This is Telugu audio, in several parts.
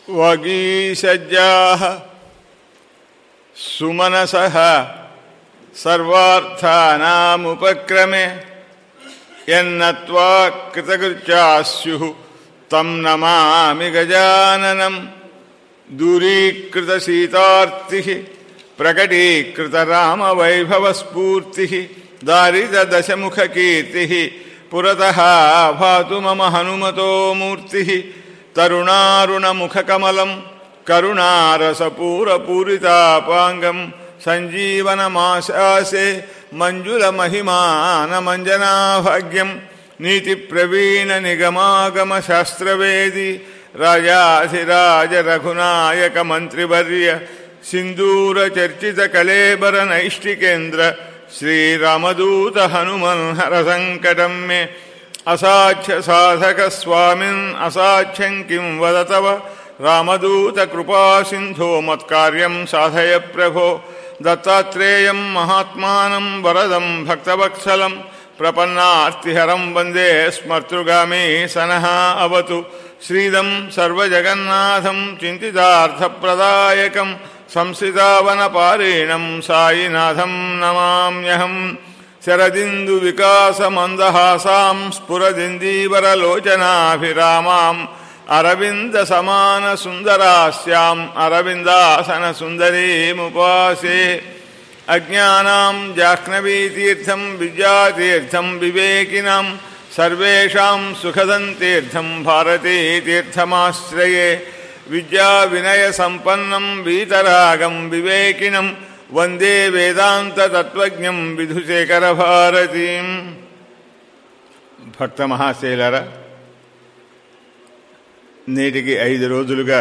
వగీసజ్జాः సుమనసः సర్వార్థానాముపక్రమే యన్నత్వా కృతకృత్యాస్యుః తం నమామి గజాననం దూరీకృతసీతార్తిः ప్రకటీకృతరామవైభవస్ఫూర్తిः దారితదశముఖకీర్తిः పురతः భాతు మమ హనుమతో మూర్తిः తరుణారుణముఖకమలం కరుణారసపూరపూరితాపాంగం సంజీవనమాశాసే మంజులమహిమానమంజనాభాగ్యం నీతిప్రవీణ నిగమాగమ శాస్త్రవేది రాజాధిరాజ రఘునాయక మంత్రివర్య సింధూర చర్చిత కళేబర నైష్టికేంద్ర శ్రీరామదూత హనుమన్ హర సంకటం మే అసాధ్య సాధక స్వామిన్ అసాధ్యం కిం వదతవ రామదూత కృపా సింధో మత్కార్యం సాధయ ప్రభో దత్తాత్రేయం మహాత్మానం వరదం భక్తవత్సలం ప్రపన్నార్తిహరం వందే స్మర్తృగామి సనః అవతు శ్రీదం సర్వజగన్నాథం చింతితార్థప్రదాయకం సంస్థితావనపారేణం సాయినాథం నమామ్యహం శరదిందు వికాసమందహాసాం స్ఫురదిందీవరలోచనాభిరామాం అరవింద సమాన సుందరాస్యాం అరవిందాసన సుందరీముపాసే అజ్ఞానాం జాహ్నవీతీర్థం విద్యాతీర్థం వివేకినాం సర్వేషాం సుఖదం తీర్థం భారతీతీర్థమాశ్రయే విద్యా వినయ సంపన్నం వీతరాగం వివేకినం వందే వేదాంత తత్వజ్ఞం విధుశేఖర భారతీం భక్త మహాశైలర నేటికి ఐదు రోజులుగా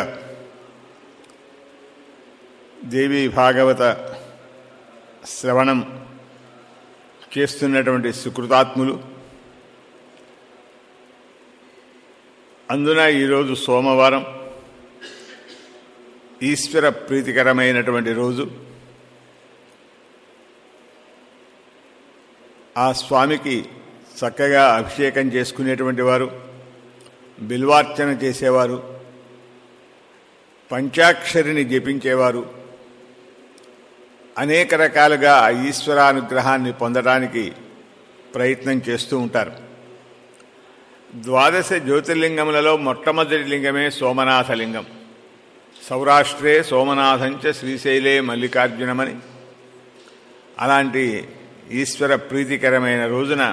దేవి భాగవత శ్రవణం చేస్తున్నటువంటి సుకృతాత్ములు అందున ఈరోజు సోమవారం ఈశ్వర ప్రీతికరమైనటువంటి రోజు ఆ స్వామికి చక్కగా అభిషేకం చేసుకునేటువంటి వారు బిల్వార్చన చేసేవారు పంచాక్షరిని జపించేవారు అనేక రకాలుగా ఆ ఈశ్వరానుగ్రహాన్ని పొందడానికి ప్రయత్నం చేస్తూ ఉంటారు ద్వాదశ జ్యోతిర్లింగములలో మొట్టమొదటి లింగమే సోమనాథలింగం సౌరాష్ట్రే సోమనాథంచ శ్రీశైలే మల్లికార్జునమని అలాంటి ఈశ్వర ప్రీతికరమైన రోజున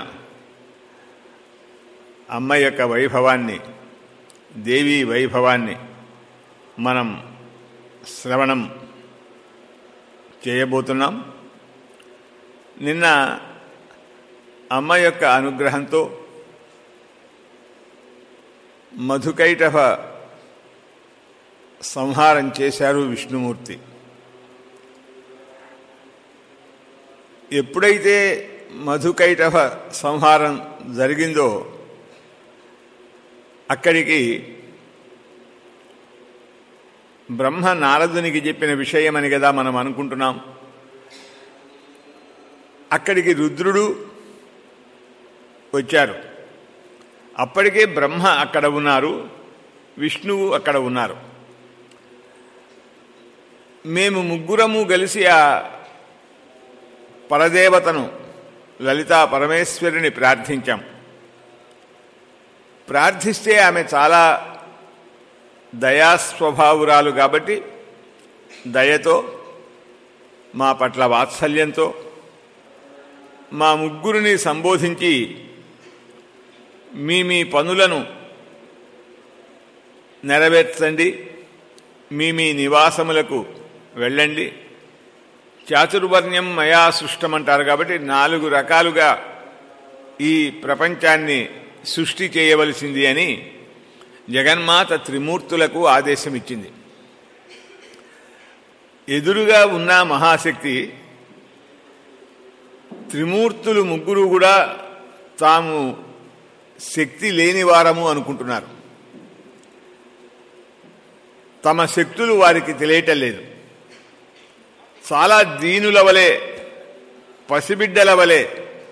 అమ్మ యొక్క వైభవాన్ని దేవీ వైభవాన్ని మనం శ్రవణం చేయబోతున్నాం నిన్న అమ్మ యొక్క అనుగ్రహంతో మధుకైటభ సంహారం చేశారు విష్ణుమూర్తి ఎప్పుడైతే మధుకైటభ సంహారం జరిగిందో అక్కడికి బ్రహ్మ నారదునికి చెప్పిన విషయమని కదా మనం అనుకుంటున్నాం అక్కడికి రుద్రుడు వచ్చారు అప్పటికే బ్రహ్మ అక్కడ ఉన్నారు విష్ణువు అక్కడ ఉన్నారు మేము ముగ్గురము కలిసి ఆ పరదేవతను లలితా పరమేశ్వరిని ప్రార్థించాం ప్రార్థిస్తే ఆమె చాలా దయాస్వభావురాలు కాబట్టి దయతో మా పట్ల వాత్సల్యంతో మా ముగ్గురిని సంబోధించి మీ మీ పనులను నెరవేర్చండి మీ మీ నివాసములకు వెళ్ళండి చాతుర్వర్ణ్యం మయా సృష్టమంటారు కాబట్టి నాలుగు రకాలుగా ఈ ప్రపంచాన్ని సృష్టి చేయవలసింది అని జగన్మాత త్రిమూర్తులకు ఆదేశం ఇచ్చింది ఎదురుగా ఉన్న మహాశక్తి త్రిమూర్తులు ముగ్గురు కూడా తాము శక్తి లేనివారము అనుకుంటున్నారు తమ శక్తులు వారికి తెలియటం లేదు చాలా దీనుల వలె పసిబిడ్డల వలె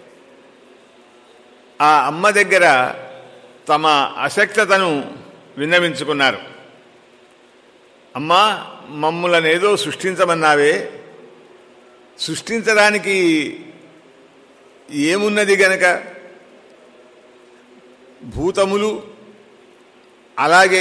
ఆ అమ్మ దగ్గర తమ అశక్తతను విన్నవించుకున్నారు అమ్మా మమ్ములను ఏదో సృష్టించమన్నావే సృష్టించడానికి ఏమున్నది గనక భూతములు అలాగే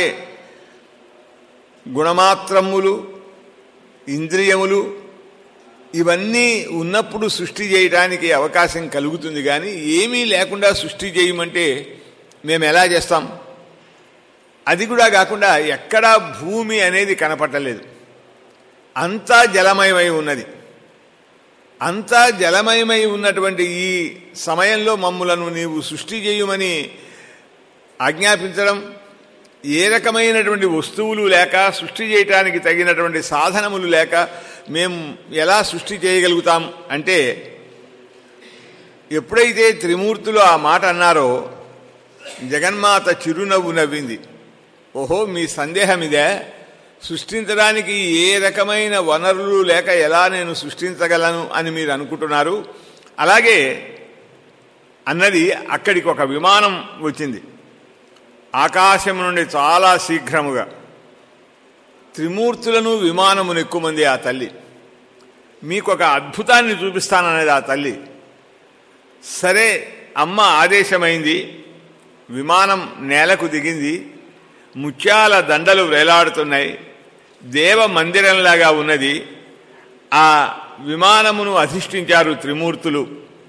గుణమాత్రములు ఇంద్రియములు ఇవన్నీ ఉన్నప్పుడు సృష్టి చేయడానికి అవకాశం కలుగుతుంది కానీ ఏమీ లేకుండా సృష్టి చేయమంటే మేము ఎలా చేస్తాం అది కూడా కాకుండా ఎక్కడా భూమి అనేది కనపట్టలేదు అంతా జలమయమై ఉన్నది అంతా జలమయమై ఉన్నటువంటి ఈ సమయంలో మమ్ములను నీవు సృష్టి చేయమని ఆజ్ఞాపించడం ఏ రకమైనటువంటి వస్తువులు లేక సృష్టి చేయటానికి తగినటువంటి సాధనములు లేక మేము ఎలా సృష్టి చేయగలుగుతాం అంటే ఎప్పుడైతే త్రిమూర్తులు ఆ మాట అన్నారో జగన్మాత చిరునవ్వు నవ్వింది ఓహో మీ సందేహం ఇదే సృష్టించడానికి ఏ రకమైన వనరులు లేక ఎలా నేను సృష్టించగలను అని మీరు అనుకుంటున్నారు అలాగే అన్నది అక్కడికి ఒక విమానం వచ్చింది ఆకాశం నుండి చాలా శీఘ్రముగా త్రిమూర్తులను విమానమును ఎక్కుమంది ఆ తల్లి మీకు ఒక అద్భుతాన్ని చూపిస్తాననేది ఆ తల్లి సరే అమ్మ ఆదేశమైంది విమానం నేలకు దిగింది ముత్యాల దండలు వేలాడుతున్నాయి దేవ మందిరంలాగా ఉన్నది ఆ విమానమును అధిష్ఠించారు త్రిమూర్తులు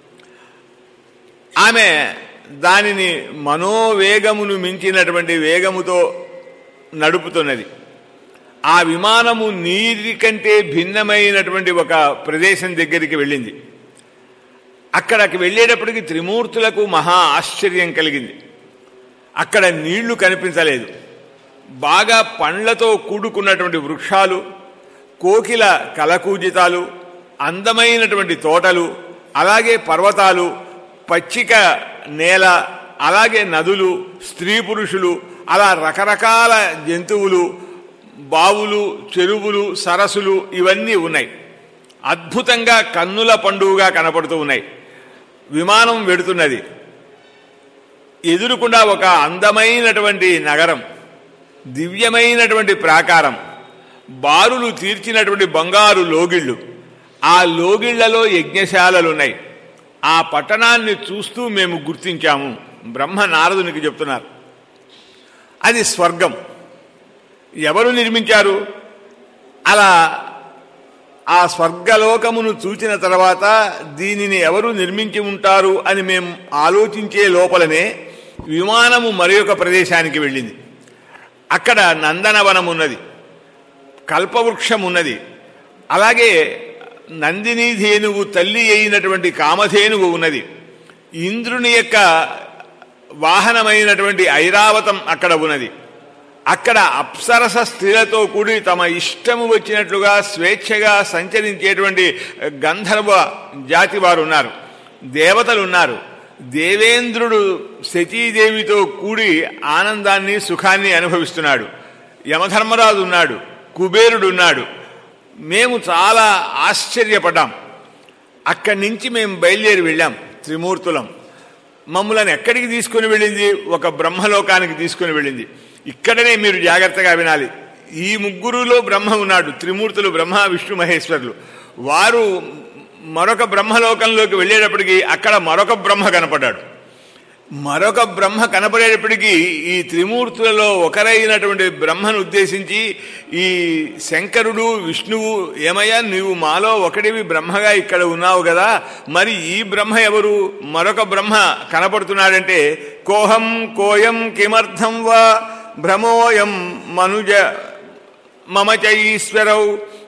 ఆమె దానిని మనోవేగమును మించినటువంటి వేగముతో నడుపుతున్నది ఆ విమానము నీటి కంటే భిన్నమైనటువంటి ఒక ప్రదేశం దగ్గరికి వెళ్ళింది అక్కడికి వెళ్ళేటప్పటికి త్రిమూర్తులకు మహా ఆశ్చర్యం కలిగింది అక్కడ నీళ్లు కనిపించలేదు బాగా పండ్లతో కూడుకున్నటువంటి వృక్షాలు కోకిల కలకూజితాలు అందమైనటువంటి తోటలు అలాగే పర్వతాలు పచ్చిక నేల అలాగే నదులు స్త్రీ పురుషులు అలా రకరకాల జంతువులు బావులు చెరువులు సరస్సులు ఇవన్నీ ఉన్నాయి అద్భుతంగా కన్నుల పండుగగా కనపడుతూ ఉన్నాయి విమానం వెడుతున్నది ఎదురుకుండా ఒక అందమైనటువంటి నగరం దివ్యమైనటువంటి ప్రాకారం బారులు తీర్చినటువంటి బంగారు లోగిళ్ళు ఆ లోగిళ్లలో యజ్ఞశాలలున్నాయి ఆ పట్టణాన్ని చూస్తూ మేము గుర్తించాము బ్రహ్మ నారదునికి చెప్తున్నారు అది స్వర్గం ఎవరు నిర్మించారు అలా ఆ స్వర్గలోకమును చూచిన తర్వాత దీనిని ఎవరు నిర్మించి ఉంటారు అని మేము ఆలోచించే లోపలనే విమానము మరి ఒక ప్రదేశానికి వెళ్ళింది అక్కడ నందనవనం ఉన్నది కల్పవృక్షం ఉన్నది అలాగే నందిని ధేనువు తల్లి అయినటువంటి కామధేనువు ఉన్నది ఇంద్రుని యొక్క వాహనమైనటువంటి ఐరావతం అక్కడ ఉన్నది అక్కడ అప్సరస స్త్రీలతో కూడి తమ ఇష్టము వచ్చినట్లుగా స్వేచ్ఛగా సంచరించేటువంటి గంధర్వ జాతి వారు ఉన్నారు దేవతలు ఉన్నారు దేవేంద్రుడు శచీదేవితో కూడి ఆనందాన్ని సుఖాన్ని అనుభవిస్తున్నాడు యమధర్మరాజు ఉన్నాడు కుబేరుడు ఉన్నాడు మేము చాలా ఆశ్చర్యపడ్డాం అక్కడి నుంచి మేము బయలుదేరి వెళ్ళాం త్రిమూర్తులం మమ్మల్ని ఎక్కడికి తీసుకుని వెళ్ళింది ఒక బ్రహ్మలోకానికి తీసుకుని వెళ్ళింది ఇక్కడనే మీరు జాగ్రత్తగా వినాలి ఈ ముగ్గురులో బ్రహ్మ ఉన్నాడు త్రిమూర్తులు బ్రహ్మ విష్ణు మహేశ్వరులు వారు మరొక బ్రహ్మలోకంలోకి వెళ్ళేటప్పటికి అక్కడ మరొక బ్రహ్మ కనపడ్డాడు మరొక బ్రహ్మ కనపడేటప్పటికీ ఈ త్రిమూర్తులలో ఒకరైనటువంటి బ్రహ్మను ఉద్దేశించి ఈ శంకరుడు విష్ణువు ఏమయ్యా నీవు మాలో ఒకటివి బ్రహ్మగా ఇక్కడ ఉన్నావు కదా మరి ఈ బ్రహ్మ ఎవరు మరొక బ్రహ్మ కనపడుతున్నాడంటే కోహం కోయం కిమర్థం వా భ్రమోయం మనుజ మమ చ ఈశ్వరౌ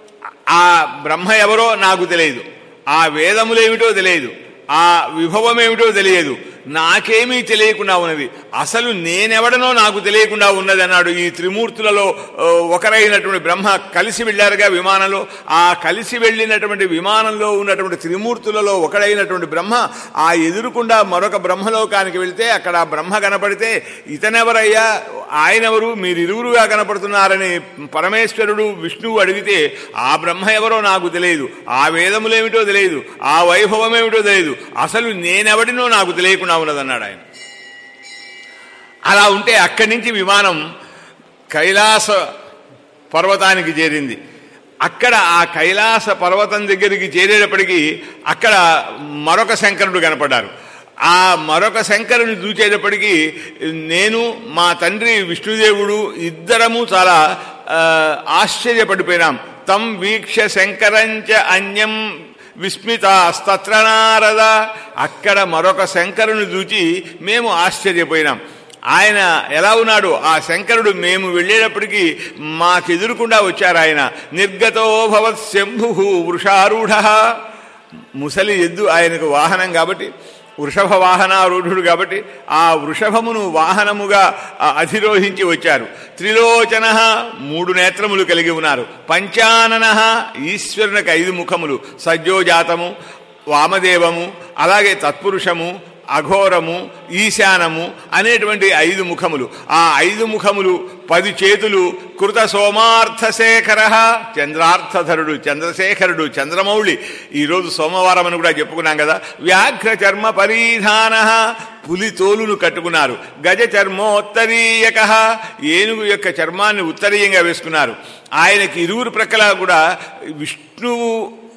ఆ బ్రహ్మ ఎవరో నాకు తెలియదు ఆ వేదములేమిటో తెలియదు ఆ విభవమేమిటో తెలియదు నాకేమీ తెలియకుండా ఉన్నది అసలు నేనెవడనో నాకు తెలియకుండా ఉన్నది అన్నాడు ఈ త్రిమూర్తులలో ఆ, ఒకరైనటువంటి బ్రహ్మ కలిసి వెళ్ళారుగా విమానంలో ఆ కలిసి వెళ్ళినటువంటి విమానంలో ఉన్నటువంటి త్రిమూర్తులలో ఒకడైనటువంటి బ్రహ్మ ఆ ఎదురుకుండా మరొక బ్రహ్మలోకానికి వెళ్తే అక్కడ ఆ బ్రహ్మ కనపడితే ఇతనెవరయ్యా ఆయనెవరు మీరిరువురుగా కనపడుతున్నారని పరమేశ్వరుడు విష్ణువు అడిగితే ఆ బ్రహ్మ ఎవరో నాకు తెలియదు ఆ వేదములేమిటో తెలియదు ఆ వైభవమేమిటో తెలియదు అసలు నేనెవడినో నాకు తెలియకుండా ఉన్నదన్నాడు ఆయన అలా ఉంటే అక్కడి నుంచి విమానం కైలాస పర్వతానికి చేరింది అక్కడ ఆ కైలాస పర్వతం దగ్గరికి చేరేటప్పటికీ అక్కడ మరొక శంకరుడు కనపడ్డారు ఆ మరొక శంకరుని చూచేటప్పటికీ నేను మా తండ్రి విష్ణుదేవుడు ఇద్దరము చాలా ఆ, ఆశ్చర్యపడిపోయినాం తం వీక్ష శంకరంచ అన్యం విస్మితాస్తత్ర నారద అక్కడ మరొక శంకరుని చూచి మేము ఆశ్చర్యపోయినాం ఆయన ఎలా ఉన్నాడు ఆ శంకరుడు మేము వెళ్ళేటప్పటికీ మాకెదురుకుండా వచ్చారు ఆయన నిర్గతో భవత్ శంభు వృషారూఢ ముసలి ఎద్దు ఆయనకు వాహనం కాబట్టి వృషభ వాహనారూఢుడు కాబట్టి ఆ వృషభమును వాహనముగా ఆ, అధిరోహించి వచ్చారు త్రిలోచన మూడు నేత్రములు కలిగి ఉన్నారు పంచానన ఈశ్వరునికి ఐదు ముఖములు సజ్జోజాతము వామదేవము అలాగే తత్పురుషము అఘోరము ఈశానము అనేటువంటి ఐదు ముఖములు ఆ ఐదు ముఖములు పది చేతులు కృత సోమార్థశేఖర చంద్రార్థధరుడు చంద్రశేఖరుడు చంద్రమౌళి ఈరోజు సోమవారం అని కూడా చెప్పుకున్నాం కదా వ్యాఘ్ర చర్మ పరిధాన పులి తోలును కట్టుకున్నారు గజ చర్మోత్తరీయక ఏనుగు యొక్క చర్మాన్ని ఉత్తరీయంగా వేసుకున్నారు ఆయనకి ఇరువురు ప్రక్కల కూడా విష్ణువు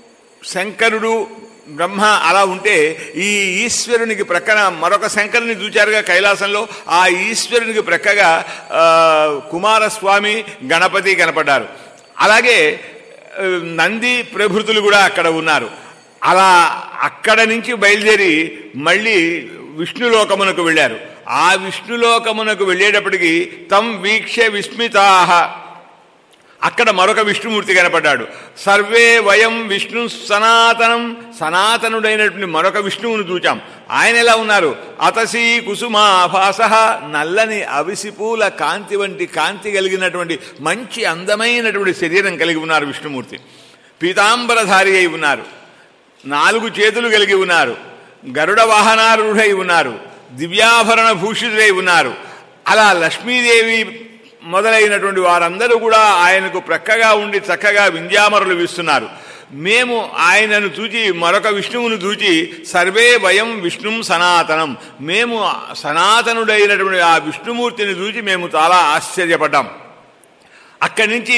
శంకరుడు బ్రహ్మ అలా ఉంటే ఈ ఈశ్వరునికి ప్రక్కన మరొక శంకరుని చూచారుగా కైలాసంలో ఆ ఈశ్వరునికి ప్రక్కగా ఆ, కుమారస్వామి గణపతి కనపడ్డారు అలాగే ఆ, నంది ప్రభృతులు కూడా అక్కడ ఉన్నారు అలా అక్కడ నుంచి బయలుదేరి మళ్ళీ విష్ణులోకమునకు వెళ్ళారు ఆ విష్ణులోకమునకు వెళ్ళేటప్పటికి తం వీక్ష విస్మితాహ అక్కడ మరొక విష్ణుమూర్తి కనపడ్డాడు సర్వే వయం విష్ణు సనాతనం సనాతనుడైనటువంటి మరొక విష్ణువును చూచాం ఆయన ఎలా ఉన్నారు అతసీ కుసుమాభాస నల్లని అవిసిపూల కాంతి వంటి కాంతి కలిగినటువంటి మంచి అందమైనటువంటి శరీరం కలిగి ఉన్నారు విష్ణుమూర్తి పీతాంబరధారి అయి ఉన్నారు నాలుగు చేతులు కలిగి ఉన్నారు గరుడ వాహనారూఢై ఉన్నారు దివ్యాభరణ భూషితులై ఉన్నారు అలా లక్ష్మీదేవి మొదలైనటువంటి వారందరూ కూడా ఆయనకు ప్రక్కగా ఉండి చక్కగా వింధ్యామరులు వీస్తున్నారు మేము ఆయనను చూచి మరొక విష్ణువును చూచి సర్వే భయం విష్ణుం సనాతనం మేము సనాతనుడైనటువంటి ఆ విష్ణుమూర్తిని చూచి మేము చాలా ఆశ్చర్యపడ్డాం అక్కడి నుంచి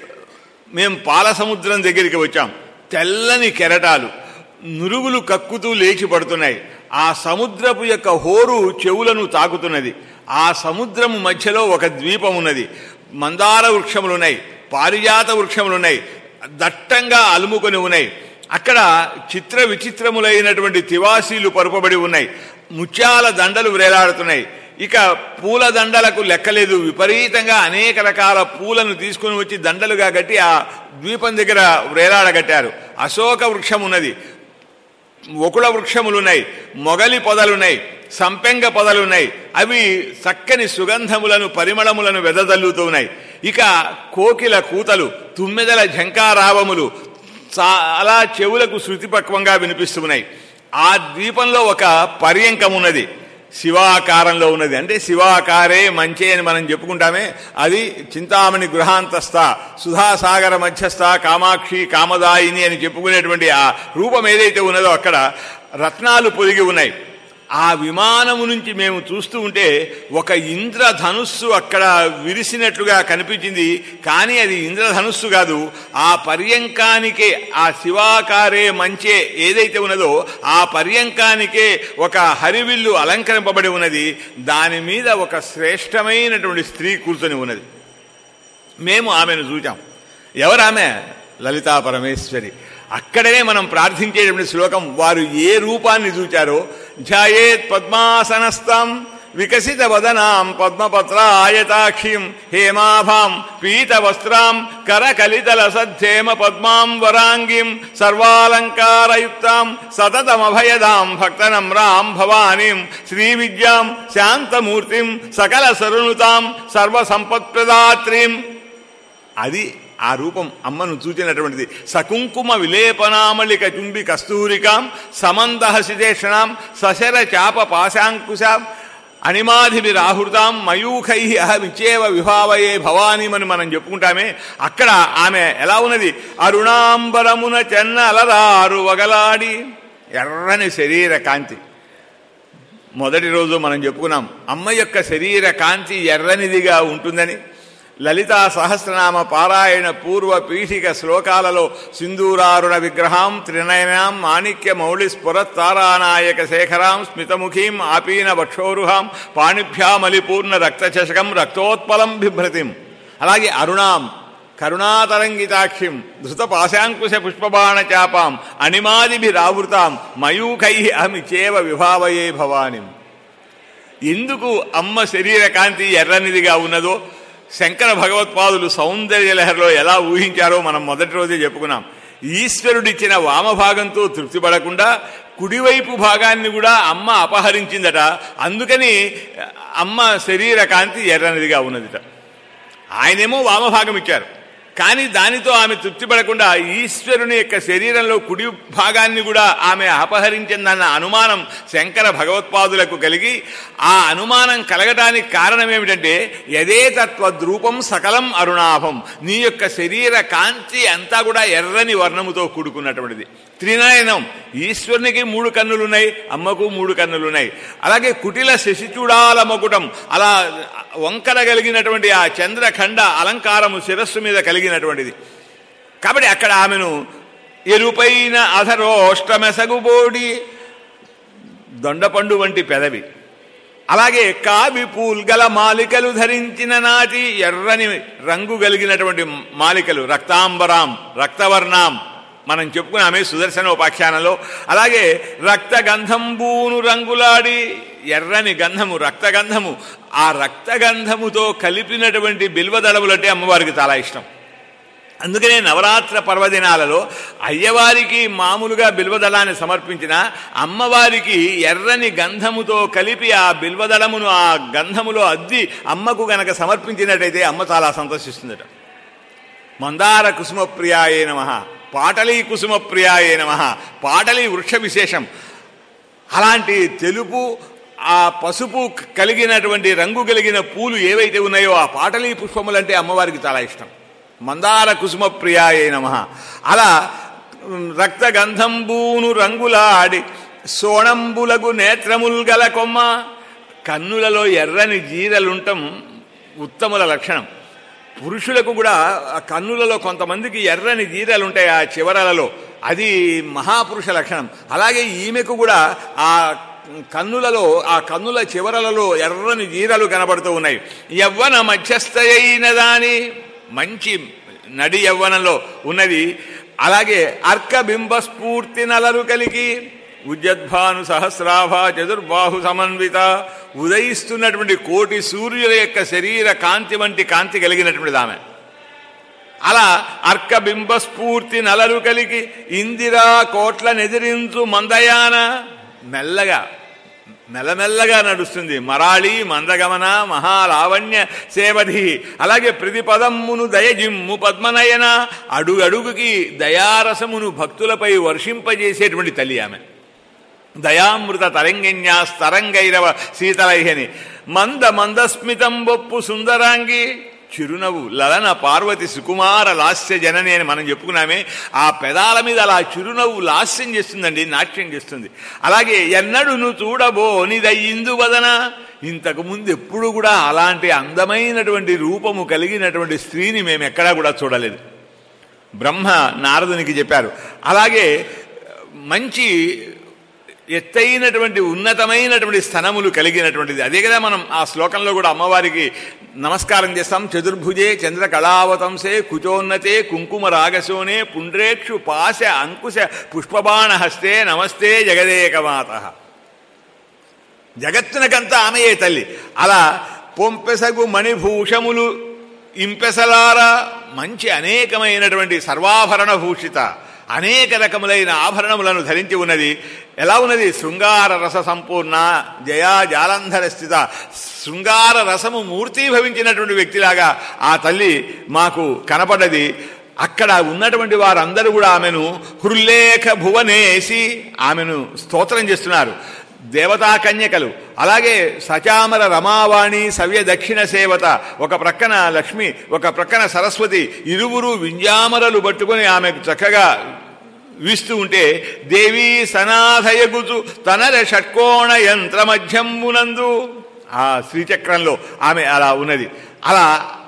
మేము పాల సముద్రం దగ్గరికి వచ్చాం తెల్లని కెరటాలు నురుగులు కక్కుతూ లేచి పడుతున్నాయి ఆ సముద్రపు యొక్క హోరు చెవులను తాకుతున్నది ఆ సముద్రము మధ్యలో ఒక ద్వీపం ఉన్నది మందార వృక్షములున్నాయి పారిజాత వృక్షములున్నాయి దట్టంగా అలుముకొని ఉన్నాయి అక్కడ చిత్ర విచిత్రములైనటువంటి తివాసీలు పరుపబడి ఉన్నాయి ముత్యాల దండలు వేలాడుతున్నాయి ఇక పూల దండలకు లెక్కలేదు విపరీతంగా అనేక రకాల పూలను తీసుకుని వచ్చి దండలుగా కట్టి ఆ ద్వీపం దగ్గర వేలాడగట్టారు అశోక వృక్షం ఉన్నది ఒకుళ వృక్షములున్నాయి మొగలి పొదలున్నాయి సంపెంగ పొదలున్నాయి అవి చక్కని సుగంధములను పరిమళములను వెదజల్లుతున్నాయి ఇక కోకిల కూతలు తుమ్మెదల ఝంకారావములు చాలా చెవులకు శృతిపక్వంగా వినిపిస్తున్నాయి ఆ ద్వీపంలో ఒక పర్యంకం ఉన్నది శివాకారంలో ఉన్నది అంటే శివాకారే మంచే అని మనం చెప్పుకుంటామే అది చింతామణి గృహాంతస్థ సుధాసాగర మధ్యస్థ కామాక్షి కామదాయిని అని చెప్పుకునేటువంటి ఆ రూపం ఏదైతే ఉన్నదో అక్కడ రత్నాలు పొదిగి ఉన్నాయి ఆ విమానము నుంచి మేము చూస్తూ ఉంటే ఒక ఇంద్రధనుస్సు అక్కడ విరిసినట్లుగా కనిపించింది కానీ అది ఇంద్రధనుస్సు కాదు ఆ పర్యంకానికే ఆ శివాకారే మంచే ఏదైతే ఉన్నదో ఆ పర్యంకానికే ఒక హరివిల్లు అలంకరింపబడి ఉన్నది దాని మీద ఒక శ్రేష్టమైనటువంటి స్త్రీ కూర్చొని ఉన్నది మేము ఆమెను చూచాం ఎవరామె లలితా పరమేశ్వరి అక్కడనే మనం ప్రార్థించేటువంటి శ్లోకం వారు ఏ రూపాన్ని చూచారో ఝాయేత్ పద్మాసనస్థం వికసిత వదనాం పద్మపత్రాయతాక్షిం హేమాభాం పీతవస్త్రాం కరకలితల సద్ధేమ పద్మాం వరాంగిం సర్వాలంకారయుక్తాం సతతమభయదాం భక్తనమ్రాం భవానీం శ్రీవిద్యాం శాంతమూర్తిం సకల సరుణుతాం సర్వసంపత్ప్రదాత్రీం అది ఆ రూపం అమ్మను చూచినటువంటిది సకుంకుమ విలేపనామళిక చుంబి కస్తూరికాం సమందహసిదేషణాం సశర చాప పాశాంకుశాం అణిమాధిభిరాహృతాం మయూఖై అహమిచ్చేవ విభావయే భవానీమని మనం చెప్పుకుంటామే అక్కడ ఆమె ఎలా ఉన్నది అరుణాంబరమున చెన్న అలరారు వగలాడి ఎర్రని శరీర కాంతి మొదటి రోజు మనం చెప్పుకున్నాం అమ్మ యొక్క శరీర కాంతి ఎర్రనిదిగా ఉంటుందని లలితా సహస్రనామ పారాయణ పూర్వ పీఠిక శ్లోకాలలో సింధూరారుణ విగ్రహాం త్రినయనాం మాణిక్య మౌళి స్ఫురత్తారానాయక శేఖరాం స్మితముఖీం ఆపీన వక్షోరుహాం పాణిభ్యామలిపూర్ణ రక్తచషకం రక్తోత్పలం బిభ్రతిం అలాగే అరుణాం కరుణాతరంగితాక్షిం ధృత పాశాంకుశ పుష్పబాణ చాపాం అణిమాదిభిరావృతాం మయూఖై అహమిచేవ విభావయే భవానిం ఎందుకు అమ్మ శరీర కాంతి ఎర్రనిదిగా ఉన్నదో శంకర భగవత్పాదులు సౌందర్య లహరిలో ఎలా ఊహించారో మనం మొదటి రోజే చెప్పుకున్నాం ఈశ్వరుడిచ్చిన వామభాగంతో తృప్తి పడకుండా కుడివైపు భాగాన్ని కూడా అమ్మ అపహరించిందట అందుకని అమ్మ శరీర కాంతి ఎర్రనిదిగా ఉన్నదిట ఆయనేమో వామభాగం ఇచ్చారు కానీ దానితో ఆమె తృప్తి పడకుండా ఈశ్వరుని యొక్క శరీరంలో కుడి భాగాన్ని కూడా ఆమె అపహరించిందన్న అనుమానం శంకర భగవత్పాదులకు కలిగి ఆ అనుమానం కలగటానికి కారణం ఏమిటంటే యదే తత్వద్రూపం సకలం అరుణాభం నీ యొక్క శరీర కాంతి అంతా కూడా ఎర్రని వర్ణముతో కూడుకున్నటువంటిది త్రినయనం ఈశ్వరునికి మూడు కన్నులున్నాయి అమ్మకు మూడు కన్నులున్నాయి అలాగే కుటిల శశిచూడాల మకుటం అలా వంకర కలిగినటువంటి ఆ చంద్రఖండ అలంకారము శిరస్సు మీద కలిగినటువంటిది కాబట్టి అక్కడ ఆమెను ఎరుపైన అధరోష్టమెసగుబోడి దొండపండు వంటి పెదవి అలాగే కావి పూల్గల మాలికలు ధరించిన నాటి ఎర్రని రంగు కలిగినటువంటి మాలికలు రక్తాంబరాం రక్తవర్ణాం మనం చెప్పుకున్నామే సుదర్శనోపాఖ్యానంలో అలాగే రక్త గంధంబూను రంగులాడి ఎర్రని గంధము రక్తగంధము ఆ రక్తగంధముతో కలిపినటువంటి బిల్వదళములంటే అమ్మవారికి చాలా ఇష్టం అందుకనే నవరాత్ర పర్వదినాలలో అయ్యవారికి మామూలుగా బిల్వదళాన్ని సమర్పించిన అమ్మవారికి ఎర్రని గంధముతో కలిపి ఆ బిల్వదళమును ఆ గంధములో అద్ది అమ్మకు గనక సమర్పించినట్టయితే అమ్మ చాలా సంతోషిస్తుందట మందార కుసుమ ప్రియాయే నమ పాటలీ కుసుమ ప్రియాయే నమ పాటలీ వృక్ష విశేషం అలాంటి తెలుపు ఆ పసుపు కలిగినటువంటి రంగు కలిగిన పూలు ఏవైతే ఉన్నాయో ఆ పాటలీ పుష్పములంటే అమ్మవారికి చాలా ఇష్టం మందార కుసుమ ప్రియాయే నమ అలా రక్తగంధంబూను రంగులాడి సోణంబులగు నేత్రముల్ గల కొమ్మ కన్నులలో ఎర్రని జీరలుంటం ఉత్తముల లక్షణం పురుషులకు కూడా ఆ కన్నులలో కొంతమందికి ఎర్రని జీరలు ఉంటాయి ఆ చివరలలో అది మహాపురుష లక్షణం అలాగే ఈమెకు కూడా ఆ కన్నులలో ఆ కన్నుల చివరలలో ఎర్రని జీరలు కనబడుతూ ఉన్నాయి యవ్వన మధ్యస్థయైన దాని మంచి నడి యవ్వనంలో ఉన్నది అలాగే అర్కబింబ స్ఫూర్తి నలరు కలిగి ఉద్యద్భాను సహస్రాభ చతుర్బాహు సమన్విత ఉదయిస్తున్నటువంటి కోటి సూర్యుల యొక్క శరీర కాంతి వంటి కాంతి కలిగినటువంటిది ఆమె అలా అర్కబింబ స్ఫూర్తి నలరు కలిగి ఇందిరా కోట్ల నెదిరించు మందయాన మెల్లగా మెల్లమెల్లగా నడుస్తుంది మరాళి మందగమన మహాలావణ్య సేవధి అలాగే ప్రతిపదమ్మును దయజిమ్ము పద్మనయన అడుగు అడుగుకి దయారసమును భక్తులపై వర్షింపజేసేటువంటి తల్లి ఆమె దయామృత తరంగిణ్యా స్తరంగైరవ శీతలైహని మంద మందస్మితం బొప్పు సుందరాంగి చిరునవ్వు లలన పార్వతి సుకుమార లాస్య జనని అని మనం చెప్పుకున్నామే ఆ పెదాల మీద అలా చిరునవ్వు లాస్యం చేస్తుందండి నాట్యం చేస్తుంది అలాగే ఎన్నడును చూడబోనిదయ్యిందు వదన ఇంతకు ముందు ఎప్పుడు కూడా అలాంటి అందమైనటువంటి రూపము కలిగినటువంటి స్త్రీని మేము ఎక్కడా కూడా చూడలేదు బ్రహ్మ నారదునికి చెప్పారు అలాగే మంచి ఎత్తైనటువంటి ఉన్నతమైనటువంటి స్థనములు కలిగినటువంటిది అదే కదా మనం ఆ శ్లోకంలో కూడా అమ్మవారికి నమస్కారం చేస్తాం చతుర్భుజే చంద్ర కళావతంసే కుచోన్నతే కుంకుమ రాగశోనే పుండ్రేక్షు పాశ అంకుశ పుష్పబాణ హస్తే నమస్తే జగదేకమాత జగత్తునకంతా ఆమెయే తల్లి అలా పొంపెసగు మణిభూషములు ఇంపెసలారా మంచి అనేకమైనటువంటి సర్వాభరణ భూషిత అనేక రకములైన ఆభరణములను ధరించి ఉన్నది ఎలా ఉన్నది శృంగార రస సంపూర్ణ జయా జాలంధర స్థిత శృంగార రసము మూర్తీభవించినటువంటి వ్యక్తిలాగా ఆ తల్లి మాకు కనపడ్డది అక్కడ ఉన్నటువంటి వారందరూ కూడా ఆమెను హృల్లేఖ భువనేసి ఆమెను స్తోత్రం చేస్తున్నారు దేవతా కన్యకలు అలాగే సచామర రమావాణి సవ్య దక్షిణ సేవత ఒక ప్రక్కన లక్ష్మి ఒక ప్రక్కన సరస్వతి ఇరువురు వింజామరలు పట్టుకొని ఆమెకు చక్కగా వీస్తూ ఉంటే దేవీ సనాథయగుచు తనర షట్కోణ యంత్ర మధ్యంబునందు ఆ శ్రీచక్రంలో ఆమె అలా ఉన్నది అలా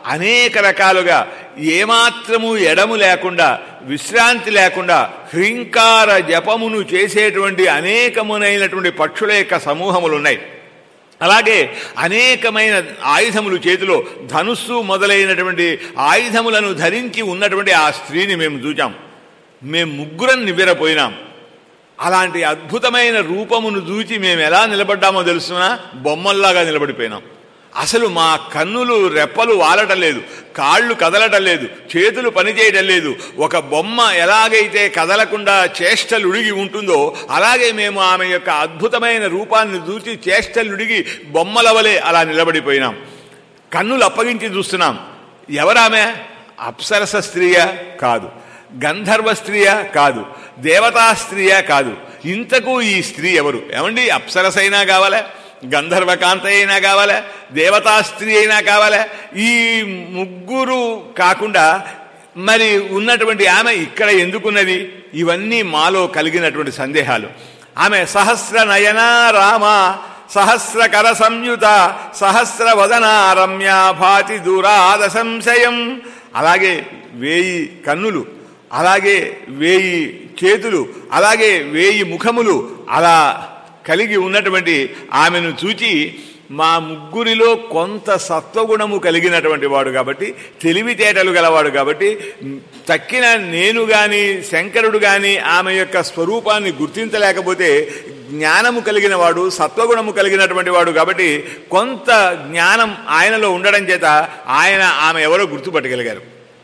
అనేక రకాలుగా ఏమాత్రము ఎడము లేకుండా విశ్రాంతి లేకుండా హ్రీంకార జపమును చేసేటువంటి అనేకమునైనటువంటి పక్షుల యొక్క సమూహములు ఉన్నాయి అలాగే అనేకమైన ఆయుధములు చేతిలో ధనుస్సు మొదలైనటువంటి ఆయుధములను ధరించి ఉన్నటువంటి ఆ స్త్రీని మేము చూచాం మేము ముగ్గురం నివ్వెరపోయినాం అలాంటి అద్భుతమైన రూపమును చూచి మేము ఎలా నిలబడ్డామో తెలుసునా బొమ్మల్లాగా నిలబడిపోయినాం అసలు మా కన్నులు రెప్పలు వాలటం లేదు కాళ్ళు కదలటం లేదు చేతులు పనిచేయటం లేదు ఒక బొమ్మ ఎలాగైతే కదలకుండా చేష్టలుడిగి ఉంటుందో అలాగే మేము ఆమె యొక్క అద్భుతమైన రూపాన్ని చూసి చేష్టలుడిగి బొమ్మల వలె అలా నిలబడిపోయినాం కన్నులు అప్పగించి చూస్తున్నాం ఎవరామె అప్సరస స్త్రీయా కాదు గంధర్వ స్త్రీయా కాదు దేవతా స్త్రీయా కాదు ఇంతకు ఈ స్త్రీ ఎవరు ఏమండి అప్సరసైనా కావాలా గంధర్వకాంత అయినా కావాలా దేవతా స్త్రీ అయినా కావాలా ఈ ముగ్గురు కాకుండా మరి ఉన్నటువంటి ఆమె ఇక్కడ ఎందుకున్నది ఇవన్నీ మాలో కలిగినటువంటి సందేహాలు ఆమె సహస్ర నయన రామ సహస్రకర సంయుత సహస్ర వదన రమ్య భాతి దూరాద సంశయం అలాగే వేయి కన్నులు అలాగే వేయి చేతులు అలాగే వేయి ముఖములు అలా కలిగి ఉన్నటువంటి ఆమెను చూచి మా ముగ్గురిలో కొంత సత్వగుణము కలిగినటువంటి వాడు కాబట్టి తెలివితేటలు గలవాడు కాబట్టి తక్కిన నేను గాని శంకరుడు గాని ఆమె యొక్క స్వరూపాన్ని గుర్తించలేకపోతే జ్ఞానము కలిగిన వాడు సత్వగుణము కలిగినటువంటి వాడు కాబట్టి కొంత జ్ఞానం ఆయనలో ఉండడం చేత ఆయన ఆమె ఎవరో గుర్తుపట్టగలిగారు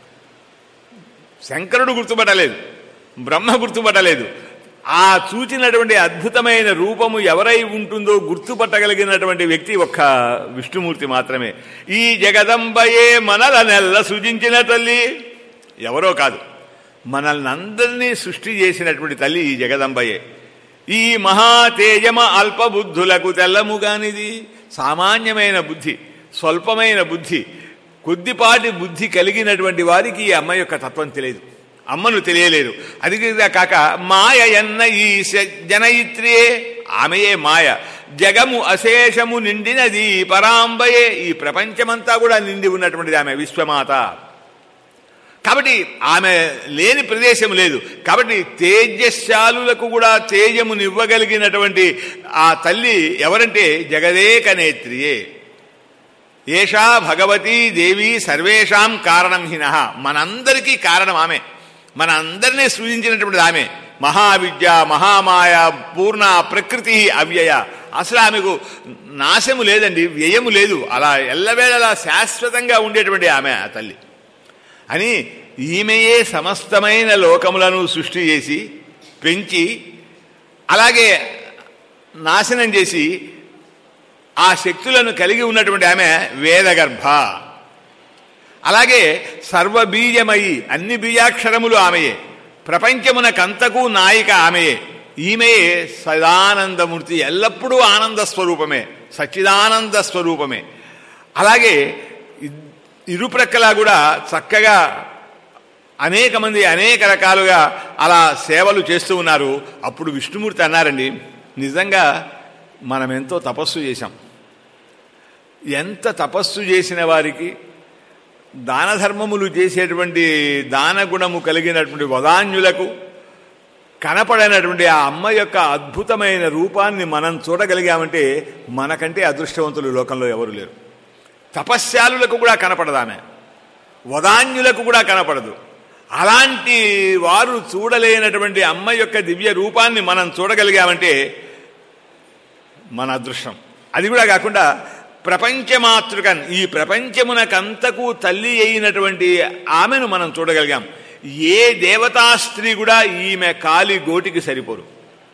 శంకరుడు గుర్తుపట్టలేదు బ్రహ్మ గుర్తుపట్టలేదు ఆ చూచినటువంటి అద్భుతమైన రూపము ఎవరై ఉంటుందో గుర్తుపట్టగలిగినటువంటి వ్యక్తి ఒక్క విష్ణుమూర్తి మాత్రమే ఈ జగదంబయే మనల నెల్ల సృజించిన తల్లి ఎవరో కాదు మనల్ని అందరినీ సృష్టి చేసినటువంటి తల్లి ఈ జగదంబయే ఈ మహాతేజమ అల్పబుద్ధులకు తెల్లముగానిది సామాన్యమైన బుద్ధి స్వల్పమైన బుద్ధి కొద్దిపాటి బుద్ధి కలిగినటువంటి వారికి ఈ అమ్మ యొక్క తత్వం తెలియదు అమ్మను తెలియలేదు అది కాక మాయ ఎన్న ఈ జనయిత్రియే ఆమెయే మాయ జగము అశేషము నిండినది పరాంబయే ఈ ప్రపంచమంతా కూడా నిండి ఉన్నటువంటిది ఆమె విశ్వమాత కాబట్టి ఆమె లేని ప్రదేశం లేదు కాబట్టి తేజశాలులకు కూడా తేజమునివ్వగలిగినటువంటి ఆ తల్లి ఎవరంటే జగదేక నేత్రియే ఏషా భగవతీ దేవి సర్వేషాం కారణం హిన మనందరికీ కారణం ఆమె మన అందరినీ సృజించినటువంటిది ఆమె మహావిద్య మహామాయ పూర్ణ ప్రకృతి అవ్యయ అసలు ఆమెకు నాశము లేదండి వ్యయము లేదు అలా ఎల్లవేళలా శాశ్వతంగా ఉండేటువంటి ఆమె ఆ తల్లి అని ఈమెయే సమస్తమైన లోకములను సృష్టి చేసి పెంచి అలాగే నాశనం చేసి ఆ శక్తులను కలిగి ఉన్నటువంటి ఆమె వేదగర్భ అలాగే సర్వబీజమయి అన్ని బీజాక్షరములు ఆమెయే ప్రపంచమునకంతకు నాయిక ఆమెయే ఈమెయే సదానందమూర్తి ఎల్లప్పుడూ ఆనంద స్వరూపమే సచ్చిదానంద స్వరూపమే అలాగే ఇరుప్రక్కలా కూడా చక్కగా అనేక మంది అనేక రకాలుగా అలా సేవలు చేస్తూ ఉన్నారు అప్పుడు విష్ణుమూర్తి అన్నారండి నిజంగా మనం ఎంతో తపస్సు చేశాం ఎంత తపస్సు చేసిన వారికి దాన ధర్మములు చేసేటువంటి దాన గుణము కలిగినటువంటి వదాన్యులకు కనపడనటువంటి ఆ అమ్మ యొక్క అద్భుతమైన రూపాన్ని మనం చూడగలిగామంటే మనకంటే అదృష్టవంతులు లోకంలో ఎవరు లేరు తపస్యాలులకు కూడా కనపడదామె వదాన్యులకు కూడా కనపడదు అలాంటి వారు చూడలేనటువంటి అమ్మ యొక్క దివ్య రూపాన్ని మనం చూడగలిగామంటే మన అదృష్టం అది కూడా కాకుండా ప్రపంచమాతృకన్ ఈ ప్రపంచమునకంతకు తల్లి అయినటువంటి ఆమెను మనం చూడగలిగాం ఏ దేవతా స్త్రీ కూడా ఈమె కాలి గోటికి సరిపోరు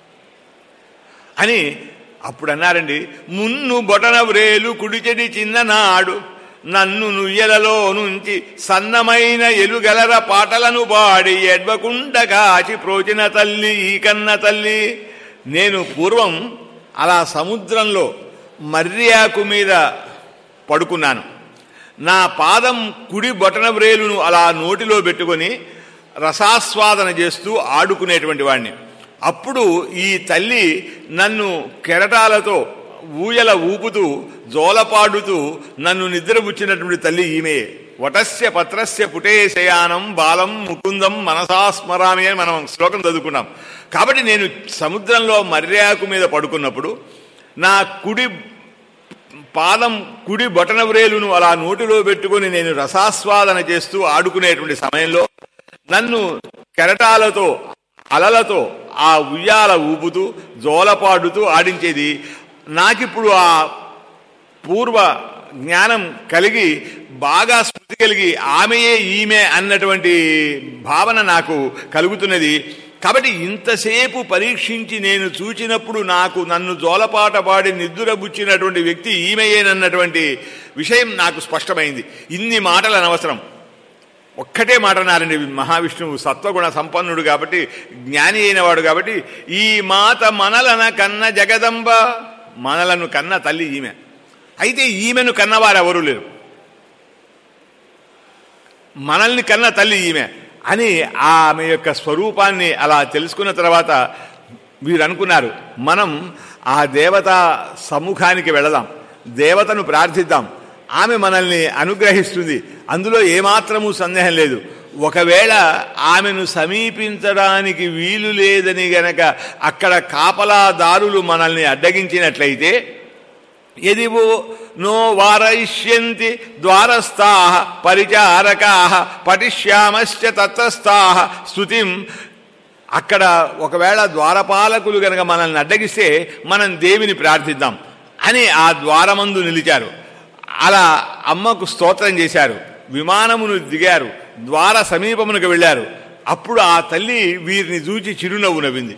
అని అప్పుడు అన్నారండి మున్ను బొటన వ్రేలు కుడిచెడి చిన్ననాడు నన్ను నుయ్యలలో నుంచి సన్నమైన ఎలుగలర పాటలను పాడి ఎడ్వకుండ కాచి ప్రోచిన తల్లి ఈ కన్న తల్లి నేను పూర్వం అలా సముద్రంలో మర్యాకు మీద పడుకున్నాను నా పాదం కుడి బొటన వ్రేలును అలా నోటిలో పెట్టుకొని రసాస్వాదన చేస్తూ ఆడుకునేటువంటి వాడిని అప్పుడు ఈ తల్లి నన్ను కెరటాలతో ఊయల ఊపుతూ జోలపాడుతూ నన్ను నిద్రపుచ్చినటువంటి తల్లి ఈమె వటస్య పత్రస్య పుటే శయానం బాలం ముకుందం మనసా స్మరామి అని మనం శ్లోకం చదువుకున్నాం కాబట్టి నేను సముద్రంలో మర్యాకు మీద పడుకున్నప్పుడు నా కుడి పాదం కుడి బొటన వ్రేలును అలా నోటిలో పెట్టుకొని నేను రసాస్వాదన చేస్తూ ఆడుకునేటువంటి సమయంలో నన్ను కెరటాలతో అలలతో ఆ ఉయ్యాల ఊపుతూ జోలపాడుతూ ఆడించేది నాకిప్పుడు ఆ పూర్వ జ్ఞానం కలిగి బాగా స్మృతి కలిగి ఆమెయే ఈమె అన్నటువంటి భావన నాకు కలుగుతున్నది కాబట్టి ఇంతసేపు పరీక్షించి నేను చూచినప్పుడు నాకు నన్ను జోలపాట పాడి నిద్దురబుచ్చినటువంటి వ్యక్తి ఈమెయేనన్నటువంటి విషయం నాకు స్పష్టమైంది ఇన్ని మాటలు అనవసరం ఒక్కటే మాట అన్నారండి మహావిష్ణువు సత్వగుణ సంపన్నుడు కాబట్టి జ్ఞాని అయినవాడు కాబట్టి ఈ మాత మనలన కన్న జగదంబ మనలను కన్న తల్లి ఈమె అయితే ఈమెను కన్నవారు ఎవరూ లేరు మనల్ని కన్న తల్లి ఈమె అని ఆమె యొక్క స్వరూపాన్ని అలా తెలుసుకున్న తర్వాత వీరు అనుకున్నారు మనం ఆ దేవత సముఖానికి వెళదాం దేవతను ప్రార్థిద్దాం ఆమె మనల్ని అనుగ్రహిస్తుంది అందులో ఏమాత్రము సందేహం లేదు ఒకవేళ ఆమెను సమీపించడానికి వీలు లేదని గనక అక్కడ కాపలాదారులు మనల్ని అడ్డగించినట్లయితే ఎదివో నో వారయిష్యంతి ద్వారస్థా పరిచారకా పఠిష్యామశ్చ తత్రస్థా స్థుతిం అక్కడ ఒకవేళ ద్వారపాలకులు గనక మనల్ని అడ్డగిస్తే మనం దేవిని ప్రార్థిద్దాం అని ఆ ద్వారమందు నిలిచారు అలా అమ్మకు స్తోత్రం చేశారు విమానమును దిగారు ద్వార సమీపమునకు వెళ్ళారు అప్పుడు ఆ తల్లి వీరిని చూచి చిరునవ్వు నవ్వింది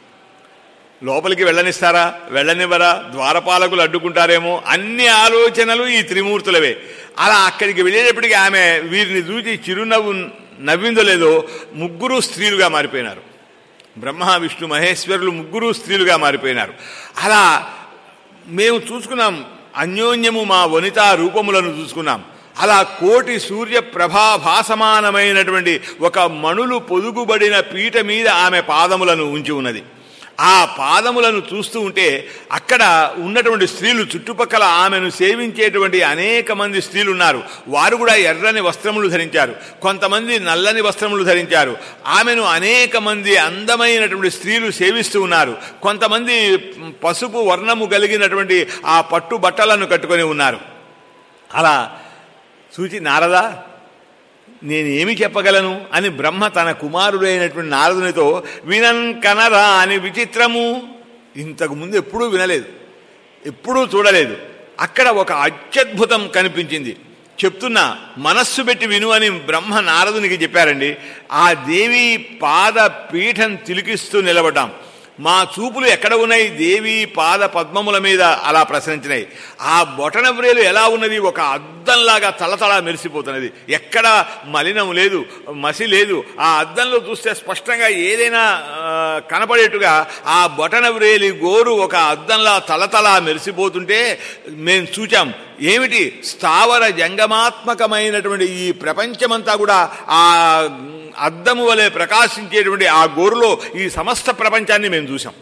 లోపలికి వెళ్ళనిస్తారా వెళ్ళనివ్వరా ద్వారపాలకులు అడ్డుకుంటారేమో అన్ని ఆలోచనలు ఈ త్రిమూర్తులవే అలా అక్కడికి వెళ్ళేటప్పటికి ఆమె వీరిని చూచి చిరునవ్వు నవ్విందో లేదో ముగ్గురు స్త్రీలుగా మారిపోయినారు బ్రహ్మ విష్ణు మహేశ్వరులు ముగ్గురు స్త్రీలుగా మారిపోయినారు అలా మేము చూసుకున్నాం అన్యోన్యము మా వనితా రూపములను చూసుకున్నాం అలా కోటి సూర్య ప్రభాభాసమానమైనటువంటి ఒక మణులు పొదుగుబడిన పీట మీద ఆమె పాదములను ఉంచి ఉన్నది ఆ పాదములను చూస్తూ ఉంటే అక్కడ ఉన్నటువంటి స్త్రీలు చుట్టుపక్కల ఆమెను సేవించేటువంటి అనేక మంది స్త్రీలు ఉన్నారు వారు కూడా ఎర్రని వస్త్రములు ధరించారు కొంతమంది నల్లని వస్త్రములు ధరించారు ఆమెను అనేక మంది అందమైనటువంటి స్త్రీలు సేవిస్తూ ఉన్నారు కొంతమంది పసుపు వర్ణము కలిగినటువంటి ఆ పట్టు బట్టలను కట్టుకొని ఉన్నారు అలా చూచి నారదా నేనేమి చెప్పగలను అని బ్రహ్మ తన కుమారుడైనటువంటి నారదునితో వినన్ కనరా అని విచిత్రము ఇంతకు ముందు ఎప్పుడూ వినలేదు ఎప్పుడూ చూడలేదు అక్కడ ఒక అత్యద్భుతం కనిపించింది చెప్తున్నా మనస్సు పెట్టి విను అని బ్రహ్మ నారదునికి చెప్పారండి ఆ దేవి పాద పీఠం తిలికిస్తూ నిలబడ్డాం మా చూపులు ఎక్కడ ఉన్నాయి దేవి పాద పద్మముల మీద అలా ప్రసరించినాయి ఆ బొటన వ్రేలు ఎలా ఉన్నది ఒక అద్దంలాగా తలతళ మెరిసిపోతున్నది ఎక్కడ మలినం లేదు మసి లేదు ఆ అద్దంలో చూస్తే స్పష్టంగా ఏదైనా ఆ, కనపడేట్టుగా ఆ బొటన వ్రేలి గోరు ఒక అద్దంలా తలతళ మెరిసిపోతుంటే మేము చూచాం ఏమిటి స్థావర జంగమాత్మకమైనటువంటి ఈ ప్రపంచమంతా కూడా ఆ అద్దము వలె ప్రకాశించేటువంటి ఆ గోరులో ఈ సమస్త ప్రపంచాన్ని మేము చూసాం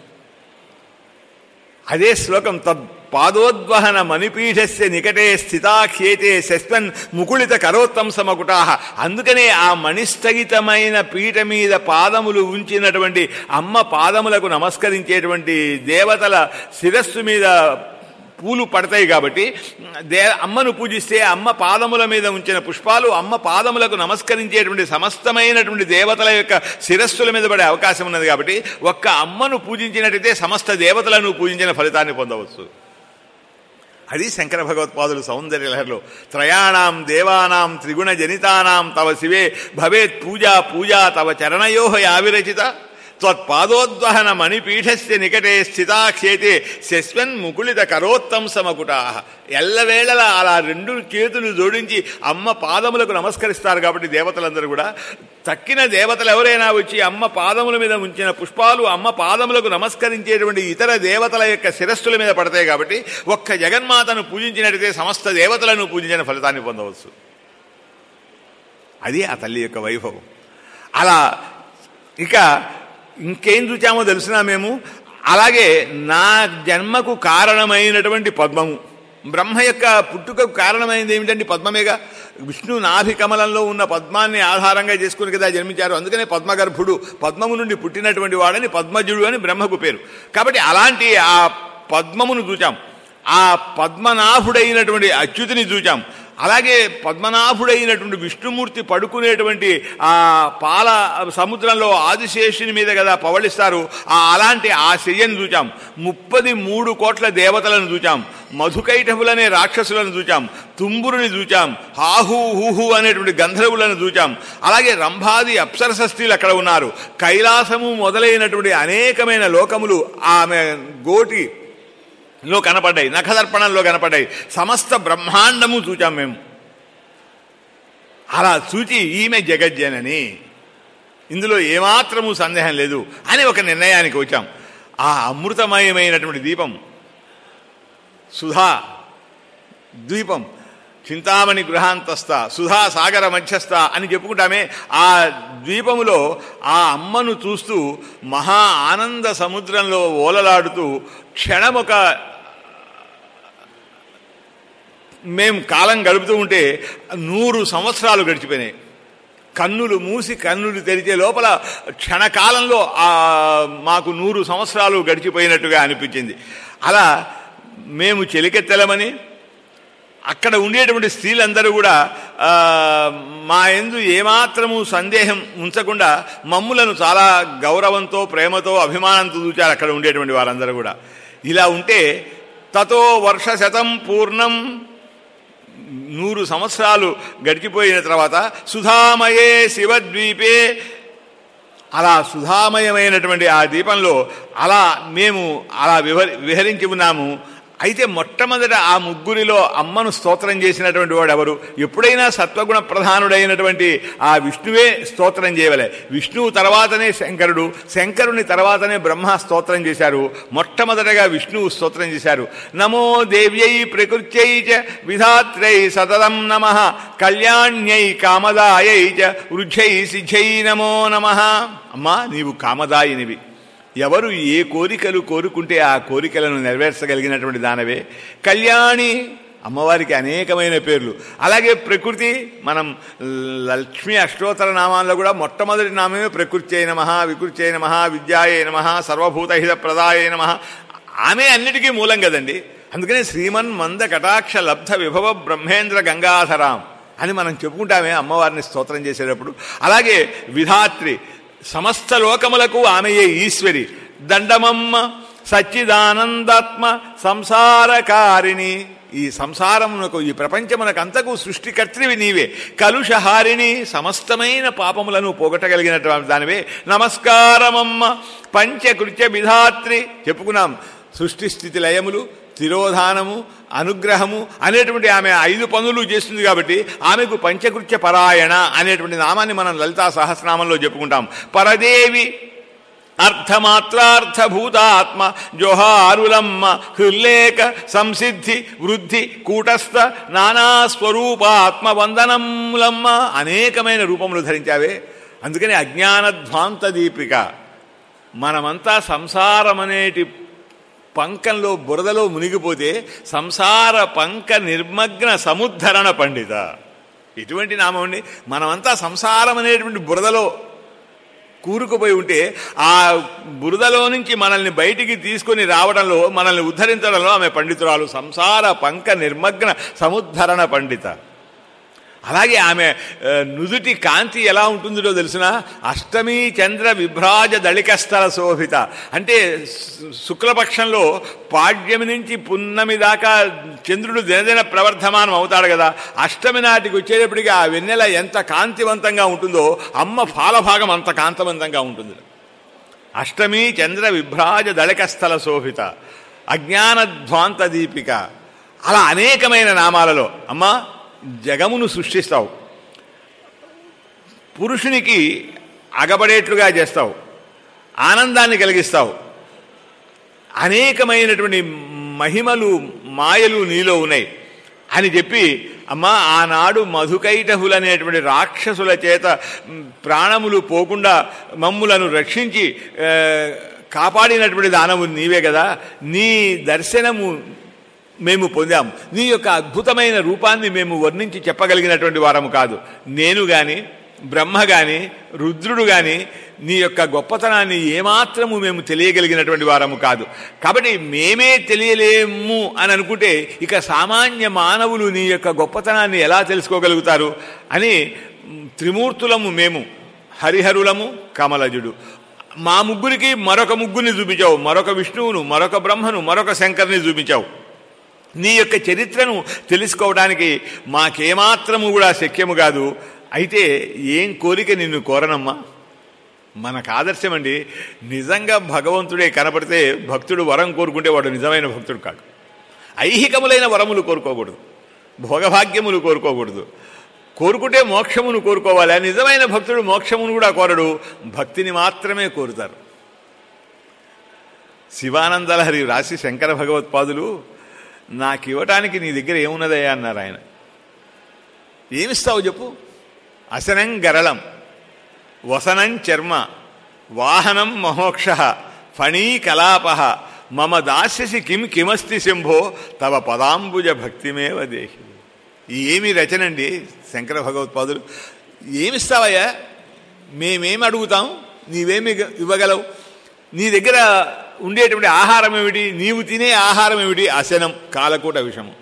అదే శ్లోకం తద్ పాదోద్వహన మణిపీఠస్య నికటే స్థితాఖ్యేతే శస్వన్ ముకుళిత కరోత్తం సమకుటా అందుకనే ఆ మణిస్థగితమైన పీఠ మీద పాదములు ఉంచినటువంటి అమ్మ పాదములకు నమస్కరించేటువంటి దేవతల శిరస్సు మీద పూలు పడతాయి కాబట్టి దే అమ్మను పూజిస్తే అమ్మ పాదముల మీద ఉంచిన పుష్పాలు అమ్మ పాదములకు నమస్కరించేటువంటి సమస్తమైనటువంటి దేవతల యొక్క శిరస్సుల మీద పడే అవకాశం ఉన్నది కాబట్టి ఒక్క అమ్మను పూజించినట్టయితే సమస్త దేవతలను పూజించిన ఫలితాన్ని పొందవచ్చు అది శంకర భగవత్పాదులు సౌందర్యలహరిలో త్రయాణం దేవానాం త్రిగుణ జనితానాం తవ శివే భవేత్ పూజా పూజా తవ చరణయో యావిరచిత త్వత్పాదోద్వహన మణిపీఠస్య నికటే స్థితాక్షేతే శస్వన్ ముకుళిత కరోత్తం సమకుటా ఎల్లవేళలా అలా రెండు చేతులు జోడించి అమ్మ పాదములకు నమస్కరిస్తారు కాబట్టి దేవతలందరూ కూడా తక్కిన దేవతలు ఎవరైనా వచ్చి అమ్మ పాదముల మీద ఉంచిన పుష్పాలు అమ్మ పాదములకు నమస్కరించేటువంటి ఇతర దేవతల యొక్క శిరస్సుల మీద పడతాయి కాబట్టి ఒక్క జగన్మాతను పూజించినట్టయితే సమస్త దేవతలను పూజించిన ఫలితాన్ని పొందవచ్చు అది ఆ తల్లి యొక్క వైభవం అలా ఇక ఇంకేం చూచామో తెలిసినా మేము అలాగే నా జన్మకు కారణమైనటువంటి పద్మము బ్రహ్మ యొక్క పుట్టుకకు కారణమైనది ఏమిటండి పద్మమేగా విష్ణు నాభి కమలంలో ఉన్న పద్మాన్ని ఆధారంగా చేసుకుని కదా జన్మించారు అందుకనే పద్మగర్భుడు పద్మము నుండి పుట్టినటువంటి వాడని పద్మజుడు అని బ్రహ్మకు పేరు కాబట్టి అలాంటి ఆ పద్మమును చూచాం ఆ పద్మనాభుడైనటువంటి అచ్యుతిని చూచాం అలాగే పద్మనాభుడైనటువంటి విష్ణుమూర్తి పడుకునేటువంటి ఆ పాల సముద్రంలో ఆదిశేషుని మీద కదా పవళిస్తారు ఆ అలాంటి ఆ శయ్యను చూచాం ముప్పది మూడు కోట్ల దేవతలను చూచాం మధుకైటవులనే రాక్షసులను చూచాం తుంబురుని చూచాం హాహు హూహు అనేటువంటి గంధర్వులను చూచాం అలాగే రంభాది అప్సరస స్త్రీలు అక్కడ ఉన్నారు కైలాసము మొదలైనటువంటి అనేకమైన లోకములు ఆమె గోటి లో కనపడ్డాయి నఖదర్పణంలో కనపడ్డాయి సమస్త బ్రహ్మాండము చూచాం మేము అలా చూచి ఈమె జగజ్జనని ఇందులో ఏమాత్రము సందేహం లేదు అని ఒక నిర్ణయానికి వచ్చాం ఆ అమృతమయమైనటువంటి దీపం సుధా ద్వీపం చింతామణి గృహాంతస్థ సుధా సాగర మధ్యస్థ అని చెప్పుకుంటామే ఆ ద్వీపములో ఆ అమ్మను చూస్తూ మహా ఆనంద సముద్రంలో ఓలలాడుతూ క్షణమొక మేం కాలం గడుపుతూ ఉంటే నూరు సంవత్సరాలు గడిచిపోయినాయి కన్నులు మూసి కన్నులు తెరిచే లోపల క్షణకాలంలో ఆ మాకు నూరు సంవత్సరాలు గడిచిపోయినట్టుగా అనిపించింది అలా మేము చెలికెత్తెలమని అక్కడ ఉండేటువంటి స్త్రీలందరూ కూడా ఆ, మా ఎందు ఏమాత్రము సందేహం ఉంచకుండా మమ్ములను చాలా గౌరవంతో ప్రేమతో అభిమానంతో చూచారు అక్కడ ఉండేటువంటి వారందరూ కూడా ఇలా ఉంటే తతో వర్ష శతం పూర్ణం నూరు సంవత్సరాలు గడిచిపోయిన తర్వాత సుధామయే శివద్వీపే అలా సుధామయమైనటువంటి ఆ దీపంలో అలా మేము అలా విహరి విహరించి ఉన్నాము అయితే మొట్టమొదట ఆ ముగ్గురిలో అమ్మను స్తోత్రం చేసినటువంటి వాడు ఎవరు ఎప్పుడైనా సత్వగుణ ప్రధానుడైనటువంటి ఆ విష్ణువే స్తోత్రం చేయవలే విష్ణువు తర్వాతనే శంకరుడు శంకరుని తర్వాతనే బ్రహ్మ స్తోత్రం చేశారు మొట్టమొదటగా విష్ణువు స్తోత్రం చేశారు నమో దేవ్యై ప్రకృత్యై చ విధాత్రై సతతం నమ కళ్యాణ్యై కామదాయై చ వృక్షై సిద్ధై నమో నమ అమ్మా నీవు కామదాయినివి ఎవరు ఏ కోరికలు కోరుకుంటే ఆ కోరికలను నెరవేర్చగలిగినటువంటి దానవే కళ్యాణి అమ్మవారికి అనేకమైన పేర్లు అలాగే ప్రకృతి మనం లక్ష్మీ అష్టోత్తర నామాల్లో కూడా మొట్టమొదటి నామమే ప్రకృతి అయిన మహా వికృతి అయిన మహా విద్యాయ నమ సర్వభూతహిత ప్రదాయ నమ ఆమె అన్నిటికీ మూలం కదండి అందుకనే శ్రీమన్ మంద కటాక్ష లబ్ధ విభవ బ్రహ్మేంద్ర గంగాధరాం అని మనం చెప్పుకుంటామే అమ్మవారిని స్తోత్రం చేసేటప్పుడు అలాగే విధాత్రి సమస్త లోకములకు ఆమెయే ఈశ్వరి దండమమ్మ సచ్చిదానందాత్మ సంసారకారిణి ఈ సంసారమునకు ఈ ప్రపంచమునకు అంతకు సృష్టికర్త్రివి నీవే కలుషహారిణి సమస్తమైన పాపములను పోగొట్టగలిగినటువంటి దానివే నమస్కారమమ్మ పంచకృత్య విధాత్రి చెప్పుకున్నాం సృష్టి స్థితి లయములు తిరోధానము అనుగ్రహము అనేటువంటి ఆమె ఐదు పనులు చేస్తుంది కాబట్టి ఆమెకు పంచకృత్య పరాయణ అనేటువంటి నామాన్ని మనం లలితా సహస్రనామంలో చెప్పుకుంటాం పరదేవి అర్థమాత్రార్థభూతాత్మ జోహారులమ్మ హృల్లేక సంసిద్ధి వృద్ధి కూటస్థ నానా స్వరూపాత్మ వందనములమ్మ అనేకమైన రూపములు ధరించావే అందుకని అజ్ఞానధ్వాంత దీపిక మనమంతా సంసారమనేటి పంకంలో బురదలో మునిగిపోతే సంసార పంక నిర్మగ్న సముద్ధరణ పండిత ఇటువంటి నామం అండి మనమంతా సంసారం అనేటువంటి బురదలో కూరుకుపోయి ఉంటే ఆ బురదలో నుంచి మనల్ని బయటికి తీసుకొని రావడంలో మనల్ని ఉద్ధరించడంలో ఆమె పండితురాలు సంసార పంక నిర్మగ్న సముద్ధరణ పండిత అలాగే ఆమె ఆ, నుదుటి కాంతి ఎలా ఉంటుందో తెలిసిన అష్టమి చంద్ర విభ్రాజ దళికస్థల శోభిత అంటే సు- శుక్లపక్షంలో పాడ్యమి నుంచి పున్నమి దాకా చంద్రుడు దినదిన ప్రవర్ధమానం అవుతాడు కదా అష్టమి నాటికి వచ్చేటప్పటికి ఆ వెన్నెల ఎంత కాంతివంతంగా ఉంటుందో అమ్మ ఫాలభాగం అంత కాంతివంతంగా ఉంటుంది అష్టమి చంద్ర విభ్రాజ దళికస్థల శోభిత అజ్ఞానధ్వాంత దీపిక అలా అనేకమైన నామాలలో అమ్మా జగమును సృష్టిస్తావు పురుషునికి అగబడేట్లుగా చేస్తావు ఆనందాన్ని కలిగిస్తావు అనేకమైనటువంటి మహిమలు మాయలు నీలో ఉన్నాయి అని చెప్పి అమ్మా ఆనాడు మధుకైటహులనేటువంటి రాక్షసుల చేత మ్, ప్రాణములు పోకుండా మమ్ములను రక్షించి ఆ, కాపాడినటువంటి దానము నీవే కదా నీ దర్శనము మేము పొందాం నీ యొక్క అద్భుతమైన రూపాన్ని మేము వర్ణించి చెప్పగలిగినటువంటి వారము కాదు నేను గాని బ్రహ్మ గాని రుద్రుడు గాని నీ యొక్క గొప్పతనాన్ని ఏమాత్రము మేము తెలియగలిగినటువంటి వారము కాదు కాబట్టి మేమే తెలియలేము అని అనుకుంటే ఇక సామాన్య మానవులు నీ యొక్క గొప్పతనాన్ని ఎలా తెలుసుకోగలుగుతారు అని మ్, త్రిమూర్తులము మేము హరిహరులము కమలజుడు మా ముగ్గురికి మరొక ముగ్గురిని చూపించావు మరొక విష్ణువును మరొక బ్రహ్మను మరొక శంకర్ని చూపించావు నీ యొక్క చరిత్రను తెలుసుకోవడానికి మాకేమాత్రము కూడా శక్యము కాదు అయితే ఏం కోరిక నిన్ను కోరనమ్మా మనకు ఆదర్శం అండి నిజంగా భగవంతుడే కనపడితే భక్తుడు వరం కోరుకుంటే వాడు నిజమైన భక్తుడు కాదు ఐహికములైన వరములు కోరుకోకూడదు భోగభాగ్యములు కోరుకోకూడదు కోరుకుంటే మోక్షమును కోరుకోవాలి ఆ నిజమైన భక్తుడు మోక్షమును కూడా కోరడు భక్తిని మాత్రమే కోరుతారు శివానందలహరి రాసి శంకర భగవత్పాదులు నాకు ఇవ్వటానికి నీ దగ్గర ఏమున్నదయ్యా అన్నారు ఆయన ఏమిస్తావు చెప్పు అసనం గరళం వసనం చర్మ వాహనం మహోక్ష ఫణీ కలాప మమ దాస్యసి కిం కిమస్తి శంభో తవ పదాంబుజ భక్తిమేవ దేహి ఏమి రచనండి శంకర భగవత్పాదులు ఏమిస్తావయ్యా మేమేమి అడుగుతాం నీవేమి ఇవ్వగలవు నీ దగ్గర ఉండేటువంటి ఆహారం ఏమిటి నీవు తినే ఆహారం ఏమిటి అశనం కాలకూట విషము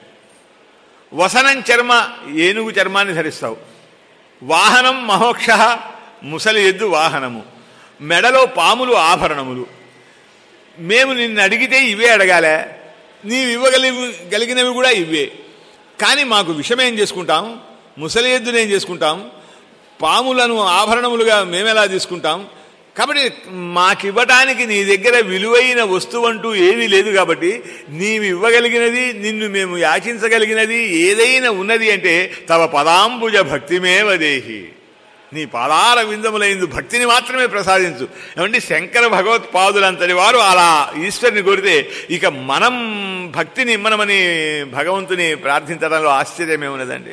వసనం చర్మ ఏనుగు చర్మాన్ని ధరిస్తావు వాహనం మహోక్ష ముసలి ఎద్దు వాహనము మెడలో పాములు ఆభరణములు మేము నిన్ను అడిగితే ఇవే అడగాలే నీవు ఇవ్వగలి గలిగినవి కూడా ఇవే కానీ మాకు విషమేం చేసుకుంటాం ముసలి ఎద్దునేం చేసుకుంటాం పాములను ఆభరణములుగా మేమెలా తీసుకుంటాం కాబట్టి మాకివ్వటానికి నీ దగ్గర విలువైన వస్తువంటూ ఏమీ లేదు కాబట్టి నీవు ఇవ్వగలిగినది నిన్ను మేము యాచించగలిగినది ఏదైనా ఉన్నది అంటే తవ పదాంబుజ భక్తిమేవ దేహి నీ పాదాల విందములైందు భక్తిని మాత్రమే ప్రసాదించు ఏమంటే శంకర భగవత్పాదులంతటి వారు అలా ఈశ్వరుని కోరితే ఇక మనం భక్తిని ఇమ్మనమని భగవంతుని ప్రార్థించడంలో ఆశ్చర్యమేమున్నదండి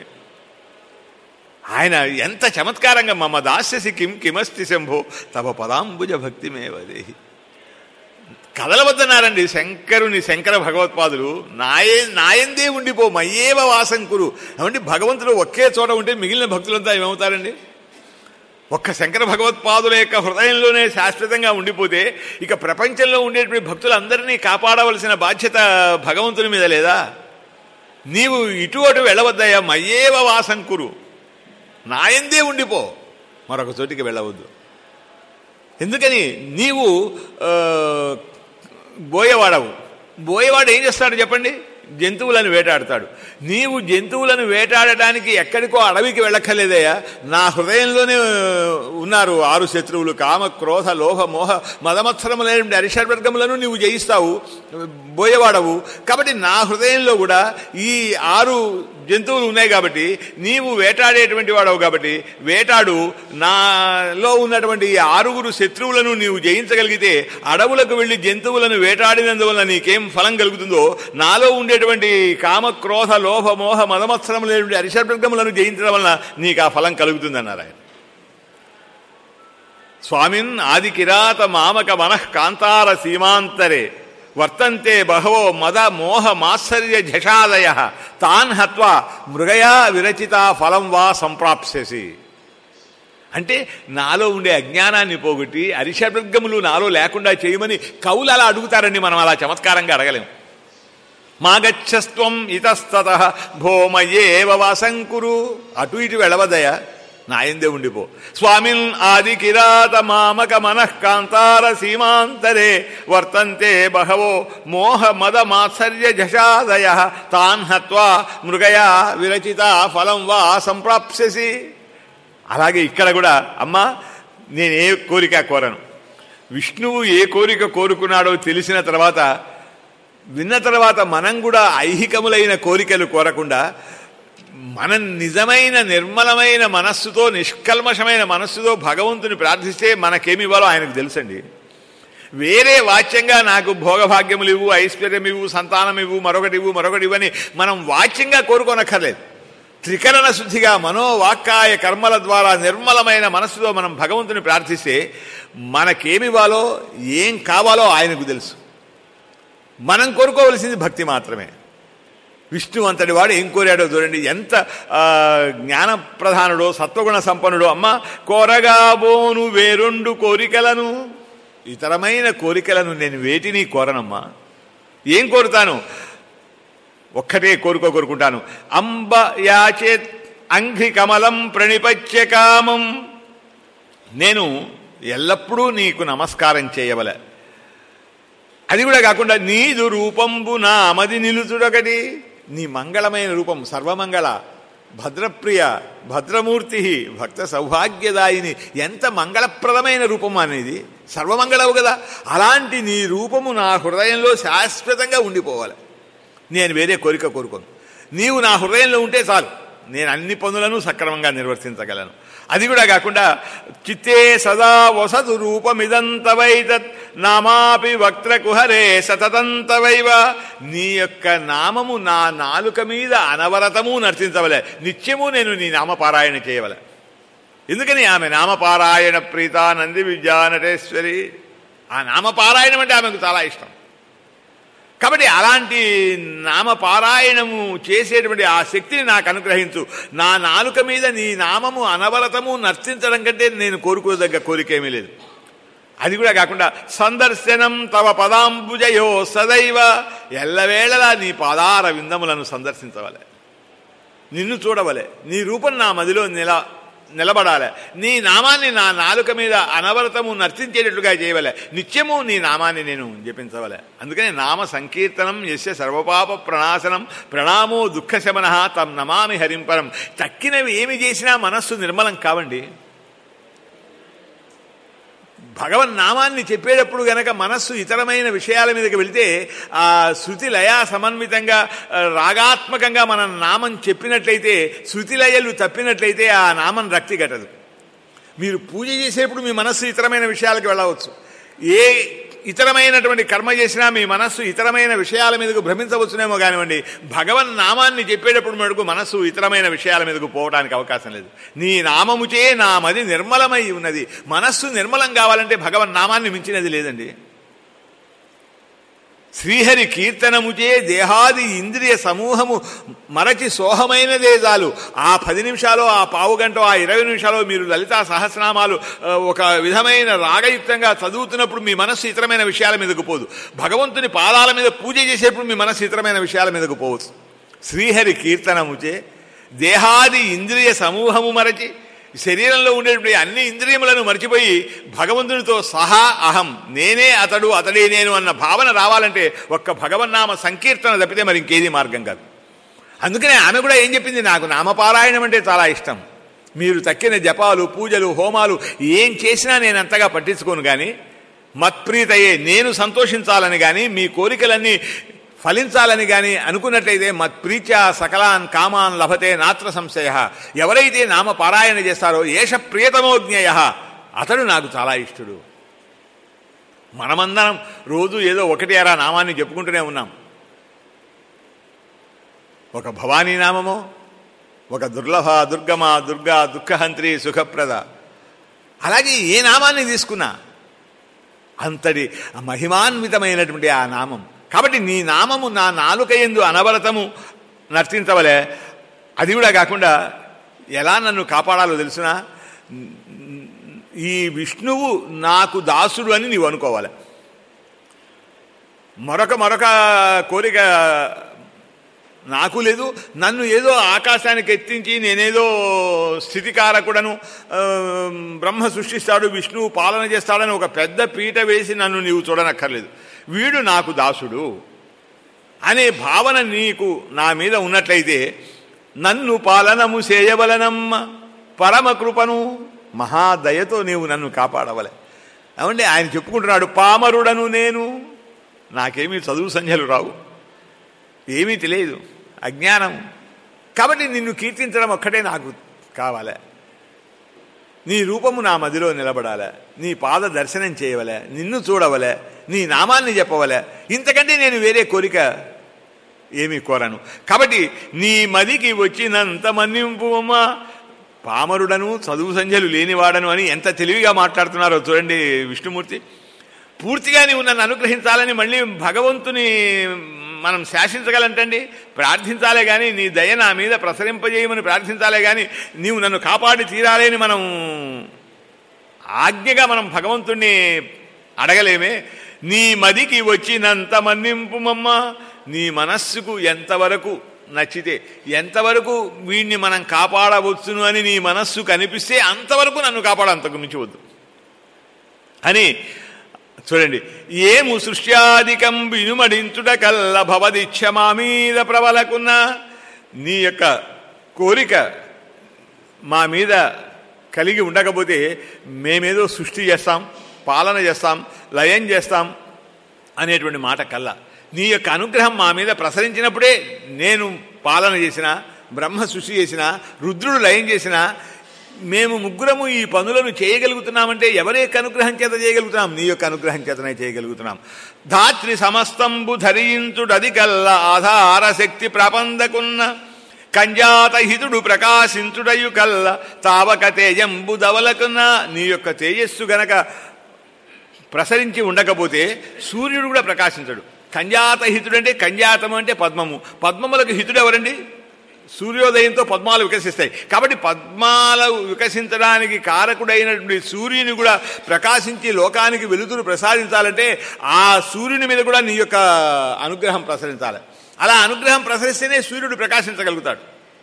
ఆయన ఎంత చమత్కారంగా మమ దాస్యసి కిం కిమస్తి శంభో తవ పదాంబుజ భక్తిమేవదేహి కదలవద్దన్నారండి శంకరుని శంకర భగవత్పాదులు నాయే నాయందే ఉండిపో మయ్యేవ వాసంకురు ఏమంటే భగవంతుడు ఒకే చోట ఉంటే మిగిలిన భక్తులంతా ఏమవుతారండి ఒక్క శంకర భగవత్పాదుల యొక్క హృదయంలోనే శాశ్వతంగా ఉండిపోతే ఇక ప్రపంచంలో ఉండేటువంటి భక్తులందరినీ కాపాడవలసిన బాధ్యత భగవంతుని మీద లేదా నీవు ఇటు అటు వెళ్ళవద్దయ్యా మయ్యేవ వాసంకురు నాయందే ఉండిపో మరొక చోటికి వెళ్ళవద్దు ఎందుకని నీవు ఆ, బోయవాడవు బోయవాడు ఏం చేస్తాడు చెప్పండి జంతువులను వేటాడతాడు నీవు జంతువులను వేటాడటానికి ఎక్కడికో అడవికి వెళ్ళక్కర్లేదయ్యా నా హృదయంలోనే ఉన్నారు ఆరు శత్రువులు కామ క్రోధ లోభ మోహ మదమత్సరములైన అరిషడ్వర్గములను నీవు జయిస్తావు బోయవాడవు కాబట్టి నా హృదయంలో కూడా ఈ ఆరు జంతువులు ఉన్నాయి కాబట్టి నీవు వేటాడేటువంటి వాడవు కాబట్టి వేటాడు నాలో ఉన్నటువంటి ఈ ఆరుగురు శత్రువులను నీవు జయించగలిగితే అడవులకు వెళ్లి జంతువులను వేటాడినందువల్ల నీకేం ఫలం కలుగుతుందో నాలో ఉండేటువంటి కామ క్రోధ లోభ మోహ మదమత్సరములైనటువంటి అరిషడ్వర్గములను జయించడం వలన నీకు ఆ ఫలం కలుగుతుందన్నారు ఆయన స్వామిన్ ఆది కిరాత మామక మనః కాంతార సీమాంతరే వర్తంతే బహవో మద మోహ మాత్సర్య ఝషాదయ తాన్ హత్వా మృగయా విరచిత ఫలం వా సంప్రాప్స్యసి అంటే నాలో ఉండే అజ్ఞానాన్ని పోగొట్టి అరిషడ్వర్గములు నాలో లేకుండా చేయమని కవులు అలా అడుగుతారండి మనం అలా చమత్కారంగా అడగలేం మాగచ్చస్త్వం ఇతస్తత భోమయేవ వాసంకురు అటు ఇటు వెళ్ళవద్దయా నాయందే ఉండిపో స్వామిన్ ఆది కిరాత మామక మనః కాంతార సీమాంతరే వర్తంతే బహవో మోహ మద మాత్సర్య జషాదయ తాన్ హత్వా మృగయా విరచిత ఫలం వా సంప్రాప్స్యసి అలాగే ఇక్కడ కూడా అమ్మా నేను ఏ కోరిక కోరను విష్ణువు ఏ కోరిక కోరుకున్నాడో తెలిసిన తర్వాత విన్న తర్వాత మనం కూడా ఐహికములైన కోరికలు కోరకుండా మనం నిజమైన నిర్మలమైన మనస్సుతో నిష్కల్మషమైన మనస్సుతో భగవంతుని ప్రార్థిస్తే మనకేమివ్వాలో ఆయనకు తెలుసండి వేరే వాచ్యంగా నాకు భోగభాగ్యములు ఇవ్వు ఐశ్వర్యం ఇవ్వు సంతానం ఇవ్వు మరొకటి ఇవ్వు మరొకటి ఇవ్వని మనం వాచ్యంగా కోరుకోనక్కర్లేదు త్రికరణ శుద్ధిగా మనోవాక్కాయ కర్మల ద్వారా నిర్మలమైన మనస్సుతో మనం భగవంతుని ప్రార్థిస్తే మనకేమివ్వాలో ఏం కావాలో ఆయనకు తెలుసు మనం కోరుకోవలసింది భక్తి మాత్రమే విష్ణు అంతటి వాడు ఏం కోరాడో చూడండి ఎంత ఆ, జ్ఞాన ప్రధానుడో సత్వగుణ సంపన్నుడో అమ్మ కోరగాబోను వేరొండు కోరికలను ఇతరమైన కోరికలను నేను వేటిని కోరనమ్మా ఏం కోరుతాను ఒక్కటే కోరుకో కోరుకుంటాను అంబ యాచేత్ అంఘ్రి కమలం ప్రణిపత్య కామం నేను ఎల్లప్పుడూ నీకు నమస్కారం చేయవలే అది కూడా కాకుండా నీదు రూపంబు నా అమది నిలుచుడొకటి నీ మంగళమైన రూపం సర్వమంగళ భద్రప్రియ భద్రమూర్తి భక్త సౌభాగ్యదాయిని ఎంత మంగళప్రదమైన రూపం అనేది సర్వమంగళవు కదా అలాంటి నీ రూపము నా హృదయంలో శాశ్వతంగా ఉండిపోవాలి నేను వేరే కోరిక కోరుకోను నీవు నా హృదయంలో ఉంటే చాలు నేను అన్ని పనులను సక్రమంగా నిర్వర్తించగలను అది కూడా కాకుండా చిత్తే సదా వసతు రూపమిదంతవైతత్ నామాపి వక్త్రకుహరే సతతంతవైవ నీ యొక్క నామము నా నాలుక మీద అనవరతము నర్తించవలే నిత్యము నేను నీ నామపారాయణ చేయవలే ఎందుకని ఆమె నామపారాయణ ప్రీత నంది విద్యానటేశ్వరి ఆ నామపారాయణం అంటే ఆమెకు చాలా ఇష్టం కాబట్టి అలాంటి నామపారాయణము చేసేటువంటి ఆ శక్తిని నాకు అనుగ్రహించు నా నాలుక మీద నీ నామము అనవరతము నర్తించడం కంటే నేను కోరుకోదగ్గ కోరికేమీ లేదు అది కూడా కాకుండా సందర్శనం తవ పదాంబుజయో సదైవ ఎల్లవేళలా నీ పాదార విందములను సందర్శించవలే నిన్ను చూడవలే నీ రూపం నా మదిలో నిల నిలబడాలి నీ నామాన్ని నా నాలుక మీద అనవరతము నర్తించేటట్లుగా చేయవలే నిత్యము నీ నామాన్ని నేను జపించవలే అందుకని నామ సంకీర్తనం యస్య సర్వపాప ప్రణాశనం ప్రణామో దుఃఖశమన తం నమామి హరింపరం తక్కినవి ఏమి చేసినా మనస్సు నిర్మలం కావండి భగవన్ నామాన్ని చెప్పేటప్పుడు గనక మనస్సు ఇతరమైన విషయాల మీదకి వెళితే ఆ శృతి లయ సమన్వితంగా ఆ, రాగాత్మకంగా మన నామం చెప్పినట్లయితే శృతి లయలు తప్పినట్లయితే ఆ నామం రక్తి కట్టదు మీరు పూజ చేసేప్పుడు మీ మనస్సు ఇతరమైన విషయాలకు వెళ్ళవచ్చు ఏ ఇతరమైనటువంటి కర్మ చేసినా మీ మనస్సు ఇతరమైన విషయాల మీదకు భ్రమించవచ్చునేమో కానివ్వండి భగవన్ నామాన్ని చెప్పేటప్పుడు మటుకు మనస్సు ఇతరమైన విషయాల మీదకు పోవడానికి అవకాశం లేదు నీ నామముచే నా మది నిర్మలమై ఉన్నది మనస్సు నిర్మలం కావాలంటే భగవన్ నామాన్ని మించినది లేదండి శ్రీహరి కీర్తనముచే దేహాది ఇంద్రియ సమూహము మరచి సోహమైనదే చాలు ఆ పది నిమిషాలు ఆ పావు గంట ఆ ఇరవై నిమిషాలు మీరు లలితా సహస్రనామాలు ఆ, ఒక విధమైన రాగయుక్తంగా చదువుతున్నప్పుడు మీ మనస్సు ఇతరమైన విషయాల మీదకు పోదు భగవంతుని పాదాల మీద పూజ చేసేప్పుడు మీ మనస్సు ఇతరమైన విషయాల మీదకు పోవచ్చు శ్రీహరి కీర్తనముచే దేహాది ఇంద్రియ సమూహము మరచి శరీరంలో ఉండేటువంటి అన్ని ఇంద్రియములను మర్చిపోయి భగవంతునితో సహా అహం నేనే అతడు అతడే నేను అన్న భావన రావాలంటే ఒక్క భగవన్నామ సంకీర్తన తప్పితే మరి ఇంకేది మార్గం కాదు అందుకనే ఆమె కూడా ఏం చెప్పింది నాకు నామపారాయణం అంటే చాలా ఇష్టం మీరు తక్కిన జపాలు పూజలు హోమాలు ఏం చేసినా నేను అంతగా పట్టించుకోను కానీ మత్ప్రీతయే నేను సంతోషించాలని కానీ మీ కోరికలన్నీ ఫలించాలని కానీ అనుకున్నట్లయితే మత్ప్రీత్య సకలాన్ కామాన్ లభతే నాత్ర సంశయ ఎవరైతే నామ పారాయణ చేస్తారో ఏష ప్రియతమో జ్ఞేయ అతడు నాకు చాలా ఇష్టడు మనమందరం రోజు ఏదో ఒకటి అరా నామాన్ని చెప్పుకుంటూనే ఉన్నాం ఒక భవానీ నామమో ఒక దుర్లభ దుర్గమ దుర్గా దుఃఖహంత్రి సుఖప్రద అలాగే ఏ నామాన్ని తీసుకున్నా అంతటి మహిమాన్వితమైనటువంటి ఆ నామం కాబట్టి నీ నామము నా నాలుక ఎందు అనవరతము నర్తించవలే అది కూడా కాకుండా ఎలా నన్ను కాపాడాలో తెలుసునా ఈ విష్ణువు నాకు దాసుడు అని నీవు అనుకోవాలి మరొక మరొక కోరిక నాకు లేదు నన్ను ఏదో ఆకాశానికి ఎత్తించి నేనేదో స్థితికారకుడను ఆ, బ్రహ్మ సృష్టిస్తాడు విష్ణువు పాలన చేస్తాడని ఒక పెద్ద పీట వేసి నన్ను నీవు చూడనక్కర్లేదు వీడు నాకు దాసుడు అనే భావన నీకు నా మీద ఉన్నట్లయితే నన్ను పాలనము చేయవలనమ్మ పరమ కృపను మహాదయతో నీవు నన్ను కాపాడవలే ఏమంటే ఆయన చెప్పుకుంటున్నాడు పామరుడను నేను నాకేమీ చదువు సంధ్యలు రావు ఏమీ తెలియదు అజ్ఞానం కాబట్టి నిన్ను కీర్తించడం ఒక్కటే నాకు కావాలే నీ రూపము నా మదిలో నిలబడాలే నీ పాద దర్శనం చేయవలే నిన్ను చూడవలే నీ నామాన్ని చెప్పవలే ఇంతకంటే నేను వేరే కోరిక ఏమీ కోరను కాబట్టి నీ మదికి వచ్చినంత మన్నింపు అమ్మా పామరుడను చదువు సంధ్యలు లేనివాడను అని ఎంత తెలివిగా మాట్లాడుతున్నారో చూడండి విష్ణుమూర్తి పూర్తిగా నీవు నన్ను అనుగ్రహించాలని మళ్ళీ భగవంతుని మనం శాసించగలంటండి ప్రార్థించాలే కానీ నీ దయ నా మీద ప్రసరింపజేయమని ప్రార్థించాలే కానీ నీవు నన్ను కాపాడి తీరాలి అని మనం ఆజ్ఞగా మనం భగవంతుణ్ణి అడగలేమే నీ మదికి వచ్చినంత మన్నింపుమమ్మ నీ మనస్సుకు ఎంతవరకు నచ్చితే ఎంతవరకు వీడిని మనం కాపాడవచ్చును అని నీ మనస్సు కనిపిస్తే అంతవరకు నన్ను కాపాడ అంతకు మించి వద్దు అని చూడండి ఏము సృష్ట్యాధికం వినుమడించుట కల్ల భవదిచ్ఛ మా మీద ప్రబలకున్న నీ యొక్క కోరిక మా మీద కలిగి ఉండకపోతే మేమేదో సృష్టి చేస్తాం పాలన చేస్తాం లయం చేస్తాం అనేటువంటి మాట కల్లా నీ యొక్క అనుగ్రహం మా మీద ప్రసరించినప్పుడే నేను పాలన చేసిన బ్రహ్మ సృష్టి చేసిన రుద్రుడు లయం చేసిన మేము ముగ్గురము ఈ పనులను చేయగలుగుతున్నామంటే ఎవరి యొక్క అనుగ్రహం చేత చేయగలుగుతున్నాం నీ యొక్క అనుగ్రహం చేతనే చేయగలుగుతున్నాం ధాత్రి సమస్తంబు ధరించుడది కల్ల ఆధార శక్తి ప్రపందకున్న కంజాత హితుడు ప్రకాశించుడయు కల్ల తావక తేజంబు దవలకున్న నీ యొక్క తేజస్సు గనక ప్రసరించి ఉండకపోతే సూర్యుడు కూడా ప్రకాశించడు కంజాత హితుడు అంటే కంజాతము అంటే పద్మము పద్మములకు హితుడు ఎవరండి సూర్యోదయంతో పద్మాలు వికసిస్తాయి కాబట్టి పద్మాలు వికసించడానికి కారకుడైనటువంటి సూర్యుని కూడా ప్రకాశించి లోకానికి వెలుతురు ప్రసాదించాలంటే ఆ సూర్యుని మీద కూడా నీ యొక్క అనుగ్రహం ప్రసరించాలి అలా అనుగ్రహం ప్రసరిస్తేనే సూర్యుడు ప్రకాశించగలుగుతాడు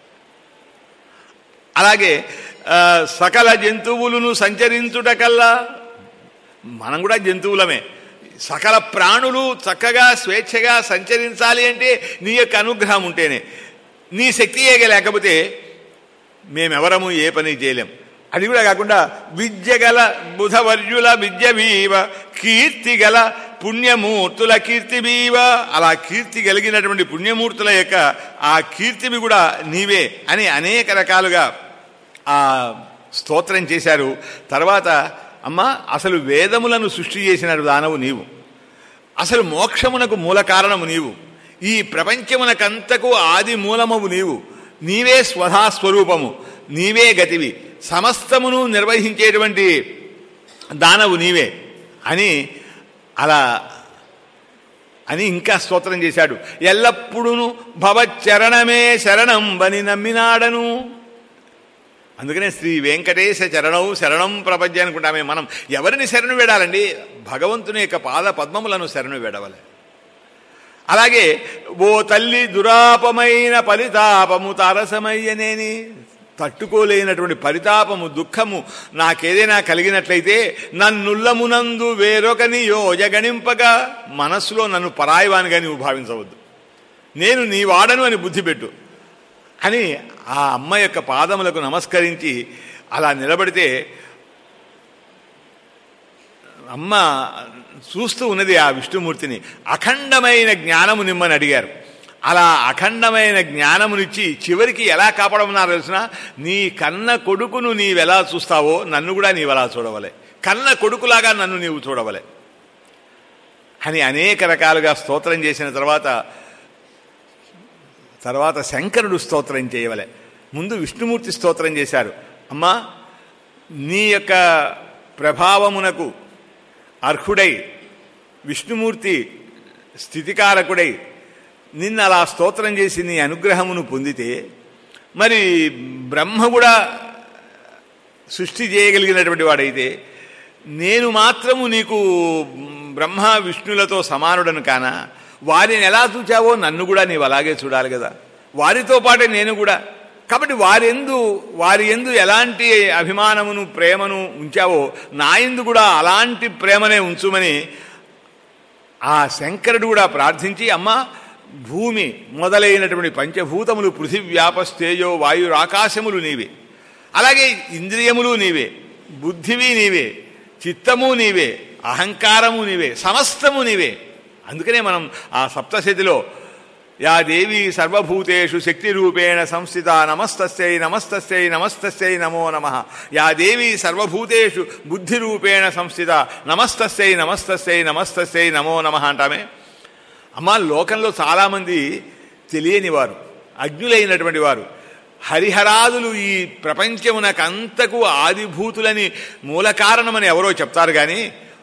అలాగే ఆ, సకల జంతువులను సంచరించుట కల్లా మనం కూడా జంతువులమే సకల ప్రాణులు చక్కగా స్వేచ్ఛగా సంచరించాలి అంటే నీ యొక్క అనుగ్రహం ఉంటేనే నీ శక్తి ఏగ లేకపోతే మేమెవరము ఏ పని చేయలేం అది కూడా కాకుండా విద్య గల బుధవర్యుల విద్య వీవ కీర్తి గల పుణ్యమూర్తుల కీర్తి వీవ అలా కీర్తి కలిగినటువంటి పుణ్యమూర్తుల యొక్క ఆ కీర్తివి కూడా నీవే అని అనేక రకాలుగా ఆ స్తోత్రం చేశారు తర్వాత అమ్మ అసలు వేదములను సృష్టి చేసిన దానవు నీవు అసలు మోక్షమునకు మూల కారణము నీవు ఈ ప్రపంచమునకంతకు ఆది మూలమవు నీవు నీవే స్వధా స్వరూపము నీవే గతివి సమస్తమును నిర్వహించేటువంటి దానవు నీవే అని అలా అని ఇంకా స్తోత్రం చేశాడు ఎల్లప్పుడూను భవచ్చరణమే శరణం బని నమ్మినాడను అందుకనే శ్రీ వెంకటేశ చరణం శరణం ప్రపంచ అనుకుంటామే మనం ఎవరిని శరణు వేడాలండి భగవంతుని యొక్క పాద పద్మములను శరణు వేడవలే అలాగే ఓ తల్లి దురాపమైన పరితాపము తారసమయ్యనేని తట్టుకోలేనటువంటి పరితాపము దుఃఖము నాకేదైనా కలిగినట్లయితే నన్నుల్లమునందు వేరొకని యోజగణింపగా మనస్సులో నన్ను పరాయివానిగా నీవు భావించవద్దు నేను నీ వాడను అని బుద్ధి పెట్టు అని ఆ అమ్మ యొక్క పాదములకు నమస్కరించి అలా నిలబడితే అమ్మ చూస్తూ ఉన్నది ఆ విష్ణుమూర్తిని అఖండమైన జ్ఞానము నిమ్మని అడిగారు అలా అఖండమైన జ్ఞానమునిచ్చి చివరికి ఎలా కాపాడమన్నారో తెలిసిన నీ కన్న కొడుకును నీవెలా చూస్తావో నన్ను కూడా నీవెలా చూడవలే కన్న కొడుకులాగా నన్ను నీవు చూడవలే అని అనేక రకాలుగా స్తోత్రం చేసిన తర్వాత తర్వాత శంకరుడు స్తోత్రం చేయవలే ముందు విష్ణుమూర్తి స్తోత్రం చేశారు అమ్మా నీ యొక్క ప్రభావమునకు అర్హుడై విష్ణుమూర్తి స్థితికారకుడై నిన్న అలా స్తోత్రం చేసి నీ అనుగ్రహమును పొందితే మరి బ్రహ్మ కూడా సృష్టి చేయగలిగినటువంటి వాడైతే నేను మాత్రము నీకు బ్రహ్మ విష్ణులతో సమానుడను కానా వారిని ఎలా చూచావో నన్ను కూడా నీవు అలాగే చూడాలి కదా వారితో పాటే నేను కూడా కాబట్టి వారెందు వారి ఎందు ఎలాంటి అభిమానమును ప్రేమను ఉంచావో నా ఎందు కూడా అలాంటి ప్రేమనే ఉంచుమని ఆ శంకరుడు కూడా ప్రార్థించి అమ్మ భూమి మొదలైనటువంటి పంచభూతములు పృథివ్యాపస్తేజో వాయురాకాశములు నీవే అలాగే ఇంద్రియములు నీవే బుద్ధివి నీవే చిత్తము నీవే అహంకారము నీవే సమస్తము నీవే అందుకనే మనం ఆ సప్తశతిలో యా దేవి సర్వభూతేషు శక్తి రూపేణ సంస్థిత నమస్తస్యై నమస్తస్యై నమస్తస్యై నమో నమ యా దేవి సర్వభూతేషు బుద్ధి రూపేణ సంస్థిత నమస్తస్యై నమస్తస్యై నమస్తస్యై నమో నమ అంటామే అమ్మ లోకంలో చాలామంది తెలియని వారు అజ్ఞులైనటువంటి వారు హరిహరాదులు ఈ ప్రపంచమునకంతకు ఆదిభూతులని మూల కారణమని ఎవరో చెప్తారు కానీ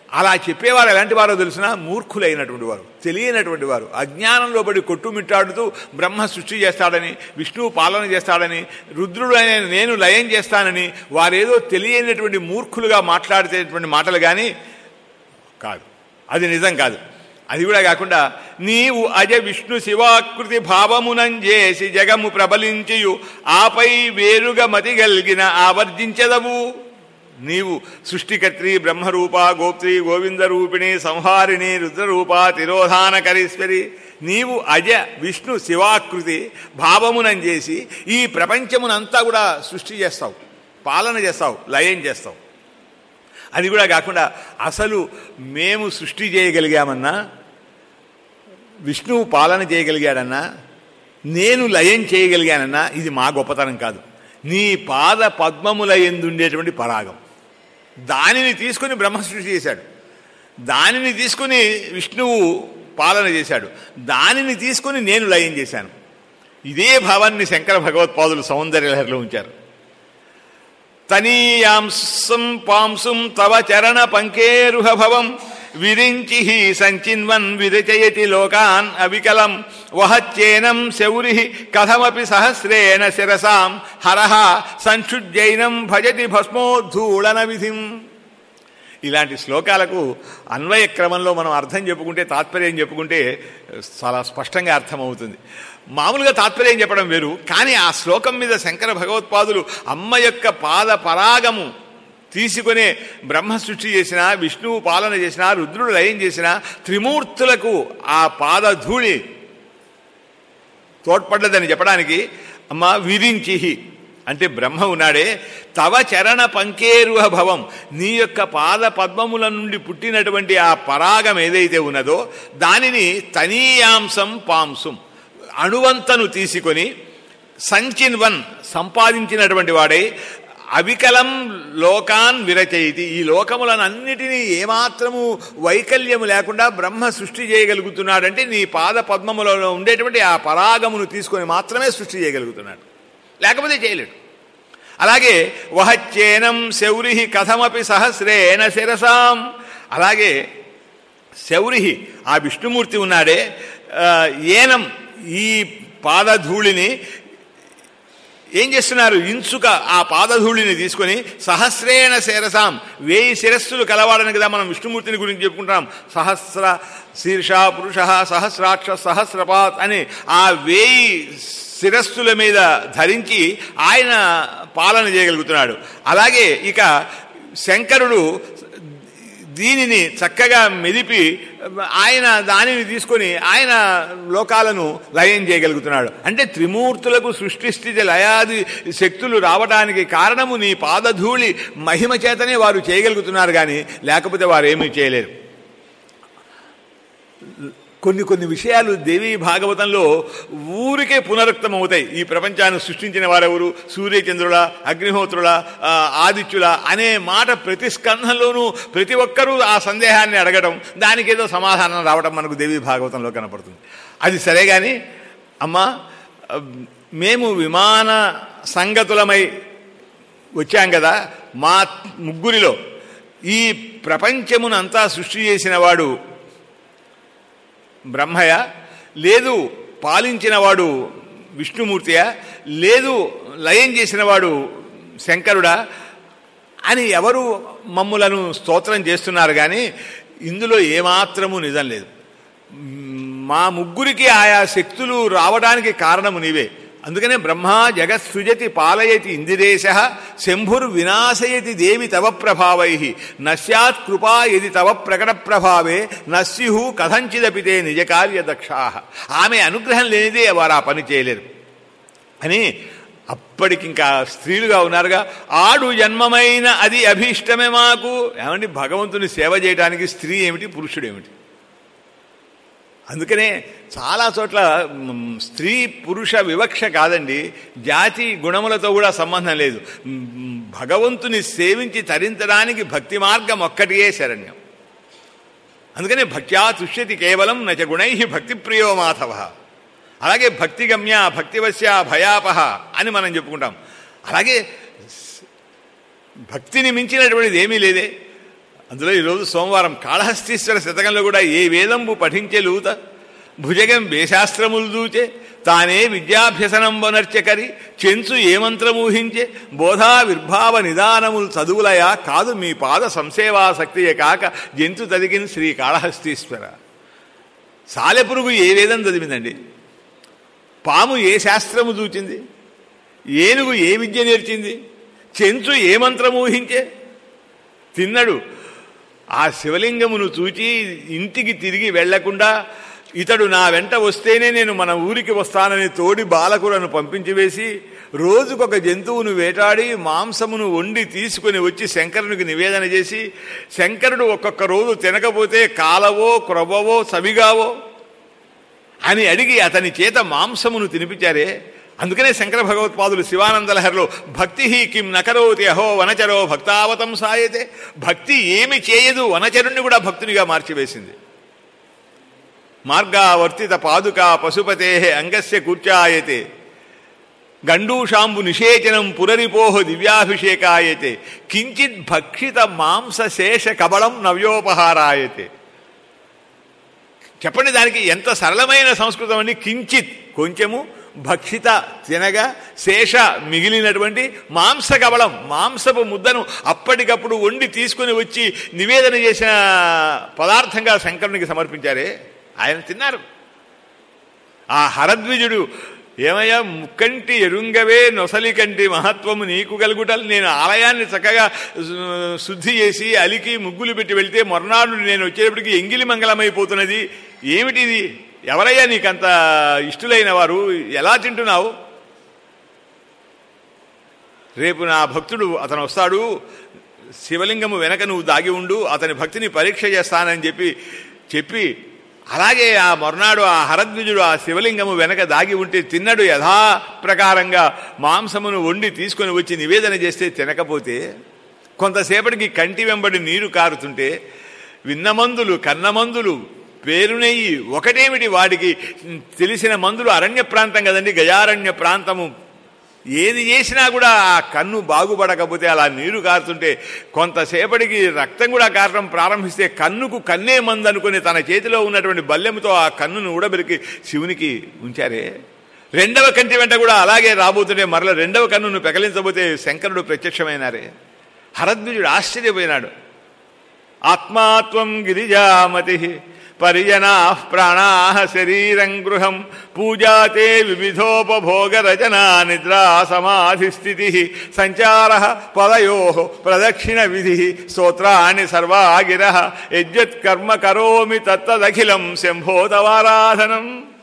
అలా చెప్పేవారు ఎలాంటి వారో తెలిసిన మూర్ఖులైనటువంటి వారు తెలియనటువంటి వారు అజ్ఞానంలో పడి కొట్టుమిట్టాడుతూ బ్రహ్మ సృష్టి చేస్తాడని విష్ణువు పాలన చేస్తాడని రుద్రుడు అనే నేను లయం చేస్తానని వారేదో తెలియనటువంటి మూర్ఖులుగా మాట్లాడేటటువంటి మాటలు కానీ కాదు అది నిజం కాదు అది కూడా కాకుండా నీవు అజ విష్ణు శివాకృతి భావమునంజేసి జగము ప్రబలించియు ఆపై వేరుగా మతి గలిగిన ఆవర్జించదవు నీవు సృష్టికర్త్రి బ్రహ్మరూప గోప్త్రి గోవింద రూపిణి సంహారిణి రుద్రరూప తిరోధానకరీశ్వరి నీవు అజ విష్ణు శివాకృతి భావమునంజేసి ఈ ప్రపంచమునంతా కూడా సృష్టి చేస్తావు పాలన చేస్తావు లయం చేస్తావు అది కూడా కాకుండా అసలు మేము సృష్టి చేయగలిగామన్నా విష్ణువు పాలన చేయగలిగాడన్నా నేను లయం చేయగలిగానన్నా ఇది మా గొప్పతనం కాదు నీ పాద పద్మముల ఎందుండేటువంటి పరాగం దానిని తీసుకుని బ్రహ్మ సృష్టి చేశాడు దానిని తీసుకుని విష్ణువు పాలన చేశాడు దానిని తీసుకుని నేను లయం చేశాను ఇదే భావాన్ని శంకర భగవత్పాదులు సౌందర్యలహరిలో ఉంచారు తనీయాంసం పాంసుం తవ చరణ పంకేరుహ భవం విరించి సంచిన్వన్ విరచయతి లోకాన్ అవికలం వహచ్చేనం శౌరి కథమపి సహస్రేణ శిరసాం హరహ సంక్షుజ్జైనం భజతి భస్మోద్ధూళన విధిం ఇలాంటి శ్లోకాలకు అన్వయ క్రమంలో మనం అర్థం చెప్పుకుంటే తాత్పర్యం చెప్పుకుంటే చాలా స్పష్టంగా అర్థమవుతుంది మామూలుగా తాత్పర్యం చెప్పడం వేరు కానీ ఆ శ్లోకం మీద శంకర భగవత్పాదులు అమ్మ యొక్క పాద పరాగము తీసుకునే బ్రహ్మ సృష్టి చేసిన విష్ణువు పాలన చేసిన రుద్రుడు లయం చేసిన త్రిమూర్తులకు ఆ పాదధూళి తోడ్పడ్డదని చెప్పడానికి అమ్మ విరించి అంటే బ్రహ్మ ఉన్నాడే తవ చరణ పంకేరుహ భవం నీ యొక్క పాద పద్మముల నుండి పుట్టినటువంటి ఆ పరాగం ఏదైతే ఉన్నదో దానిని తనీయాంశం పాంసం అణువంతను తీసుకొని సంచిన్వన్ సంపాదించినటువంటి వాడై అవికలం లోకాన్ విరచయితి ఈ లోకములను అన్నిటినీ ఏమాత్రము వైకల్యము లేకుండా బ్రహ్మ సృష్టి చేయగలుగుతున్నాడంటే నీ పాద పద్మములలో ఉండేటువంటి ఆ పరాగమును తీసుకొని మాత్రమే సృష్టి చేయగలుగుతున్నాడు లేకపోతే చేయలేడు అలాగే వహచ్చేనం శౌరి కథమపి సహస్రేణ శిరసాం అలాగే శౌరి ఆ విష్ణుమూర్తి ఉన్నాడే ఏనం ఈ పాదధూళిని ఏం చేస్తున్నారు ఇంచుక ఆ పాదధూళిని తీసుకొని సహస్రేణ శిరసాం వేయి శిరస్సులు కలవాడని కదా మనం విష్ణుమూర్తిని గురించి చెప్పుకుంటాం సహస్ర శీర్ష పురుష సహస్రాక్ష సహస్రపాత్ అని ఆ వేయి శిరస్సుల మీద ధరించి ఆయన పాలన చేయగలుగుతున్నాడు అలాగే ఇక శంకరుడు దీనిని చక్కగా మెదిపి ఆయన దానిని తీసుకొని ఆయన లోకాలను లయం చేయగలుగుతున్నాడు అంటే త్రిమూర్తులకు సృష్టిస్థితి లయాది శక్తులు రావడానికి కారణము నీ పాదధూళి మహిమ చేతనే వారు చేయగలుగుతున్నారు కానీ లేకపోతే వారు ఏమీ చేయలేరు కొన్ని కొన్ని విషయాలు దేవీ భాగవతంలో ఊరికే పునరుక్తం అవుతాయి ఈ ప్రపంచాన్ని సృష్టించిన వారెవరు సూర్యచంద్రుల అగ్నిహోత్రుల ఆదిత్యుల అనే మాట ప్రతి స్కంధంలోనూ ప్రతి ఒక్కరూ ఆ సందేహాన్ని అడగడం దానికి ఏదో సమాధానం రావడం మనకు దేవీ భాగవతంలో కనపడుతుంది అది సరే కానీ అమ్మా మేము విమాన సంగతులమై వచ్చాం కదా మా ముగ్గురిలో ఈ ప్రపంచమునంతా సృష్టి చేసిన వాడు బ్రహ్మయ లేదు పాలించినవాడు విష్ణుమూర్తియా లేదు లయం చేసినవాడు శంకరుడా అని ఎవరు మమ్ములను స్తోత్రం చేస్తున్నారు కానీ ఇందులో ఏమాత్రము నిజం లేదు మా ముగ్గురికి ఆయా శక్తులు రావడానికి కారణము నీవే అందుకనే బ్రహ్మ జగత్సృజతి పాలయతి ఇందిరేశ శంభుర్ వినాశయతి దేవి తవ ప్రభావై నశ్యాత్ కృపా యది తవ ప్రకట ప్రభావే నస్యు కథంచిదపితే నిజ కార్యదక్షా ఆమె అనుగ్రహం లేనిదే వారు ఆ పని చేయలేరు అని అప్పటికింకా స్త్రీలుగా ఉన్నారుగా ఆడు జన్మమైన అది అభీష్టమే మాకు ఏమండి భగవంతుని సేవ చేయడానికి స్త్రీ ఏమిటి పురుషుడు ఏమిటి అందుకనే చాలా చోట్ల స్త్రీ పురుష వివక్ష కాదండి జాతి గుణములతో కూడా సంబంధం లేదు భగవంతుని సేవించి తరించడానికి భక్తి మార్గం ఒక్కటియే శరణ్యం అందుకనే భక్త్యా తుష్యతి కేవలం నచ గుణై భక్తి ప్రియో మాధవ అలాగే భక్తిగమ్య భక్తివశ్య భయాపహ అని మనం చెప్పుకుంటాం అలాగే భక్తిని మించినటువంటిది ఏమీ లేదే అందులో ఈరోజు సోమవారం కాళహస్తీశ్వర శతకంలో కూడా ఏ వేదంబు పఠించే లూత భుజగం వేశాస్త్రములు దూచే తానే విద్యాభ్యసనంబనర్చకరి చెంచు ఏ మంత్రమూహించే బోధా విర్భావ నిదానములు చదువులయా కాదు మీ పాద సంసేవాసక్తియే కాక జంతు తదిగిన శ్రీ కాళహస్తీశ్వర సాలెపురుగు ఏ వేదం చదివిందండి పాము ఏ శాస్త్రము చూచింది ఏనుగు ఏ విద్య నేర్చింది చెంచు ఏ మంత్రం ఊహించే తిన్నడు ఆ శివలింగమును చూచి ఇంటికి తిరిగి వెళ్లకుండా ఇతడు నా వెంట వస్తేనే నేను మన ఊరికి వస్తానని తోడి బాలకులను పంపించి వేసి రోజుకొక జంతువును వేటాడి మాంసమును వండి తీసుకుని వచ్చి శంకరునికి నివేదన చేసి శంకరుడు ఒక్కొక్క రోజు తినకపోతే కాలవో క్రొవ్వవో సవిగావో అని అడిగి అతని చేత మాంసమును తినిపించారే అందుకనే శంకర భగవత్పాదులు శివానందలహరిలో భక్తి కిం నకరోతి అహో వనచరో భక్తావతం సాయతే భక్తి ఏమి చేయదు వనచరుణ్ణి కూడా భక్తునిగా మార్చివేసింది మార్గావర్తిత పాదుకా పశుపతే అంగస్య కూర్చాయతే గండూషాంబు నిషేచనం పురరిపోహ దివ్యాభిషేకాయతే కించిత్ భక్షిత మాంస శేష కబళం నవ్యోపహారాయతే చెప్పండి దానికి ఎంత సరళమైన సంస్కృతం అండి కించిత్ కొంచెము భక్షిత తినగా శేష మిగిలినటువంటి మాంస కబళం మాంసపు ముద్దను అప్పటికప్పుడు వండి తీసుకుని వచ్చి నివేదన చేసిన పదార్థంగా శంకరునికి సమర్పించారే ఆయన తిన్నారు ఆ హరద్విజుడు ఏమయ్యా ముక్కంటి ఎరుంగవే నొసలి కంటి మహత్వము నీకు కలుగుటలు నేను ఆలయాన్ని చక్కగా శుద్ధి చేసి అలికి ముగ్గులు పెట్టి వెళ్తే మొర్నాడు నేను వచ్చేటప్పటికి ఎంగిలి మంగళమైపోతున్నది ఏమిటిది ఎవరయ్యా నీకంత ఇష్టులైన వారు ఎలా తింటున్నావు రేపు నా భక్తుడు అతను వస్తాడు శివలింగము వెనక నువ్వు దాగి ఉండు అతని భక్తిని పరీక్ష చేస్తానని చెప్పి చెప్పి అలాగే ఆ మర్నాడు ఆ హరద్విజుడు ఆ శివలింగము వెనక దాగి ఉంటే తిన్నడు యథాప్రకారంగా మాంసమును వండి తీసుకొని వచ్చి నివేదన చేస్తే తినకపోతే కొంతసేపటికి కంటి వెంబడి నీరు కారుతుంటే విన్నమందులు కన్నమందులు పేరు నెయ్యి ఒకటేమిటి వాడికి తెలిసిన మందులు అరణ్య ప్రాంతం కదండి గజారణ్య ప్రాంతము ఏది చేసినా కూడా ఆ కన్ను బాగుపడకపోతే అలా నీరు కారుతుంటే కొంతసేపటికి రక్తం కూడా కారడం ప్రారంభిస్తే కన్నుకు కన్నే మందు అనుకుని తన చేతిలో ఉన్నటువంటి బల్లెముతో ఆ కన్నును ఊడబెరికి శివునికి ఉంచారే రెండవ కంటి వెంట కూడా అలాగే రాబోతుంటే మరల రెండవ కన్నును పెకలించబోతే శంకరుడు ప్రత్యక్షమైనారే హరద్విజుడు ఆశ్చర్యపోయినాడు ఆత్మాత్వం గిరిజామతి పరిజనా ప్రాణా శరీరం గృహం పూజాతే వివిధోపభోగ రచనా నిద్రా సమాధిస్థితి సంచార పదయో ప్రదక్షిణ విధి స్తోత్రాన్ని సర్వాగిర యజ్జత్ కర్మ కరోమి తత్తదఖిలం శంభోతవారాధనం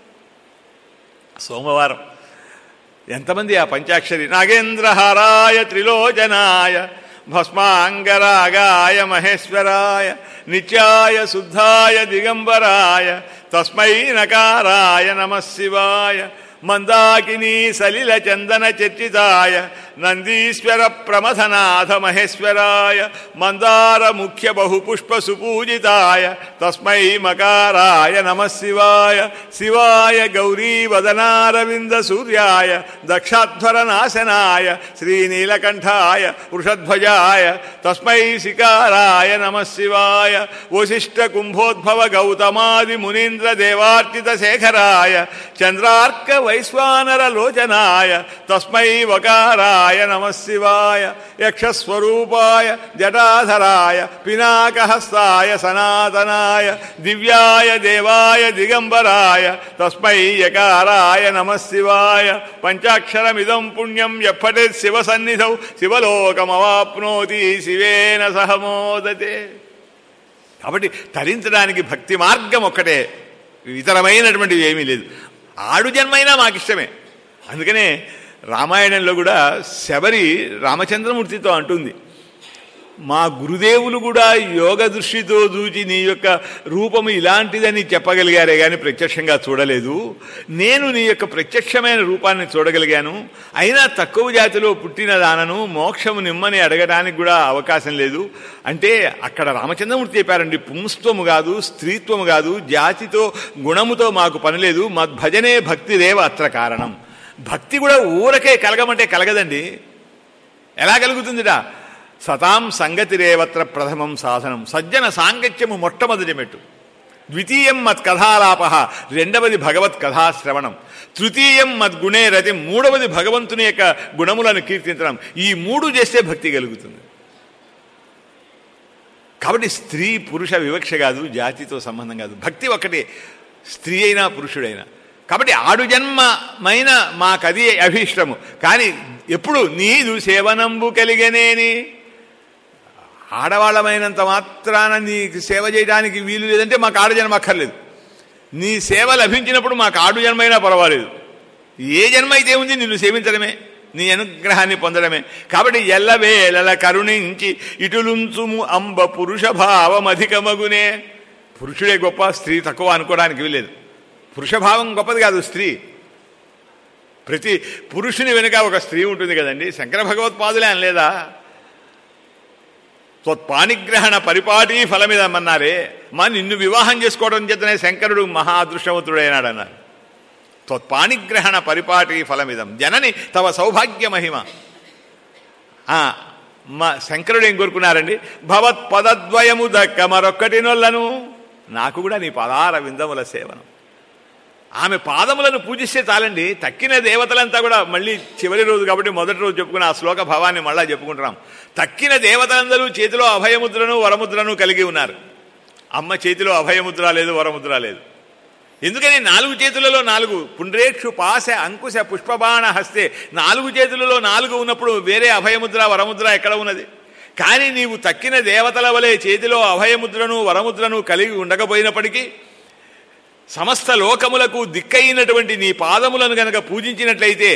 సోమవారం ఎంతమంది ఆ పంచాక్షరి నాగేంద్రహారాయ త్రిలోచనాయ భస్మాంగరాగాయ మహేశ్వరాయ నిత్యాయ శుద్ధాయ దిగంబరాయ తస్మై నకారాయ నమ శివాయ మందాకినీ సలిల చందన చర్చితాయ నందీశ్వర ప్రమథనాథ మహేశ్వరాయ మందార ముఖ్య బహుపుష్ప సుపూజితాయ తస్మై మకారాయ నమ శివాయ శివాయ గౌరీ వదనారవింద సూర్యాయ దక్షాధ్వర నాశనాయ శ్రీనీలకంఠాయ వృషధ్వజాయ తస్మై శికారాయ నమ శివాయ వశిష్ట కుంభోద్భవ గౌతమాది మునీంద్ర దేవార్చిత శేఖరాయ చంద్రార్క వైశ్వానర లోచనాయ తస్మై వకారాయ నమ శివాయ యక్షస్వరూపాయ జటాధరాయ పినాకహస్తాయ సనాతనాయ దివ్యాయ దేవాయ దిగంబరాయ తస్మై యకారాయ నమ శివాయ పంచాక్షరమిదం పుణ్యం ఎప్పటి శివ సన్నిధౌ శివలోకమవాప్నోతి శివేన సహమోదతే కాబట్టి తరించడానికి భక్తి మార్గం ఒక్కటే ఇతరమైనటువంటివి ఏమీ లేదు ఆడు జన్మైనా మాకిష్టమే అందుకనే రామాయణంలో కూడా శబరి రామచంద్రమూర్తితో అంటుంది మా గురుదేవులు కూడా యోగ దృష్టితో చూచి నీ యొక్క రూపము ఇలాంటిదని చెప్పగలిగారే కానీ ప్రత్యక్షంగా చూడలేదు నేను నీ యొక్క ప్రత్యక్షమైన రూపాన్ని చూడగలిగాను అయినా తక్కువ జాతిలో పుట్టిన దానను మోక్షము నిమ్మని అడగడానికి కూడా అవకాశం లేదు అంటే అక్కడ రామచంద్రమూర్తి చెప్పారండి పుంస్త్వము కాదు స్త్రీత్వము కాదు జాతితో గుణముతో మాకు పని లేదు మద్భజనే భక్తిరేవ అత్ర కారణం భక్తి కూడా ఊరకే కలగమంటే కలగదండి ఎలా కలుగుతుందిరా సతాం సంగతిరేవత్ర ప్రథమం సాధనం సజ్జన సాంగత్యము మొట్టమొదటి మెట్టు ద్వితీయం మత్ కథాలాప రెండవది భగవత్ కథాశ్రవణం తృతీయం మద్గుణే రతి మూడవది భగవంతుని యొక్క గుణములను కీర్తించడం ఈ మూడు చేస్తే భక్తి కలుగుతుంది కాబట్టి స్త్రీ పురుష వివక్ష కాదు జాతితో సంబంధం కాదు భక్తి ఒకటే స్త్రీ అయినా పురుషుడైనా కాబట్టి ఆడు జన్మమైన మాకది అభీష్టము కానీ ఎప్పుడు నీదు సేవనంబు కలిగనేని ఆడవాళ్ళమైనంత మాత్రాన నీకు సేవ చేయడానికి వీలు లేదంటే మాకు ఆడు జన్మ అక్కర్లేదు నీ సేవ లభించినప్పుడు మాకు ఆడు జన్మైనా పర్వాలేదు ఏ జన్మ అయితే ఉంది నిన్ను సేవించడమే నీ అనుగ్రహాన్ని పొందడమే కాబట్టి ఎల్లవేళల కరుణించి ఇటులుంచుము అంబ పురుష భావం అధికమగునే పురుషుడే గొప్ప స్త్రీ తక్కువ అనుకోవడానికి వీలేదు పురుషభావం గొప్పది కాదు స్త్రీ ప్రతి పురుషుని వెనుక ఒక స్త్రీ ఉంటుంది కదండి శంకర భగవత్పాదులే అనలేదా త్వత్పాణిగ్రహణ పరిపాటి ఫలమిదమన్నారే మా నిన్ను వివాహం చేసుకోవడం చేతనే శంకరుడు మహా అదృష్టవంతుడైనాడు అన్నారు త్వత్పాణిగ్రహణ పరిపాటి ఫలమిదం జనని తవ సౌభాగ్య మహిమ ఆ, మా శంకరుడు ఏం కోరుకున్నారండి భవత్ పదద్వయము దక్క మరొక్కటి నొల్లను నాకు కూడా నీ పదార విందముల సేవనం ఆమె పాదములను పూజిస్తే చాలండి తక్కిన దేవతలంతా కూడా మళ్ళీ చివరి రోజు కాబట్టి మొదటి రోజు చెప్పుకున్న ఆ శ్లోక భావాన్ని మళ్ళా చెప్పుకుంటున్నాం తక్కిన దేవతలందరూ చేతిలో అభయముద్రను వరముద్రను కలిగి ఉన్నారు అమ్మ చేతిలో అభయముద్ర లేదు వరముద్ర లేదు ఎందుకని నాలుగు చేతులలో నాలుగు పుండ్రేక్షు పాస అంకుశ పుష్పబాణ హస్తే నాలుగు చేతులలో నాలుగు ఉన్నప్పుడు వేరే అభయముద్ర వరముద్ర ఎక్కడ ఉన్నది కానీ నీవు తక్కిన దేవతల వలె చేతిలో అభయముద్రను వరముద్రను కలిగి ఉండకపోయినప్పటికీ సమస్త లోకములకు దిక్కైనటువంటి నీ పాదములను గనక పూజించినట్లయితే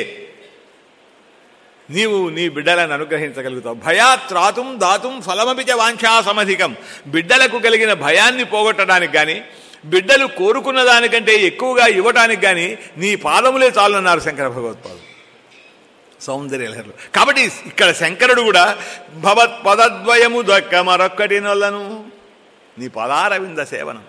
నీవు నీ బిడ్డలను అనుగ్రహించగలుగుతావు భయాత్రాతుం దాతుం ఫలమపిచ వాంఛా సమధికం బిడ్డలకు కలిగిన భయాన్ని పోగొట్టడానికి కానీ బిడ్డలు కోరుకున్న దానికంటే ఎక్కువగా ఇవ్వటానికి కానీ నీ పాదములే చాలన్నారు శంకర భగవత్పాదు సౌందర్యలహరులు కాబట్టి ఇక్కడ శంకరుడు కూడా భవత్ పదద్వయము దొక్క మరొక్కటి నొల్లను నీ పదారవింద సేవనం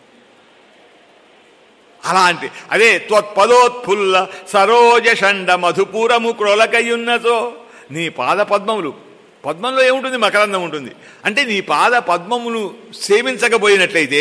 అలాంటి అదే త్వత్పదోత్ఫుల్ల సరోజ షండ మధుపూరము క్రోలకయున్నతో నీ పాద పద్మములు పద్మంలో ఏముంటుంది మకరందం ఉంటుంది అంటే నీ పాద పద్మములు సేవించకపోయినట్లయితే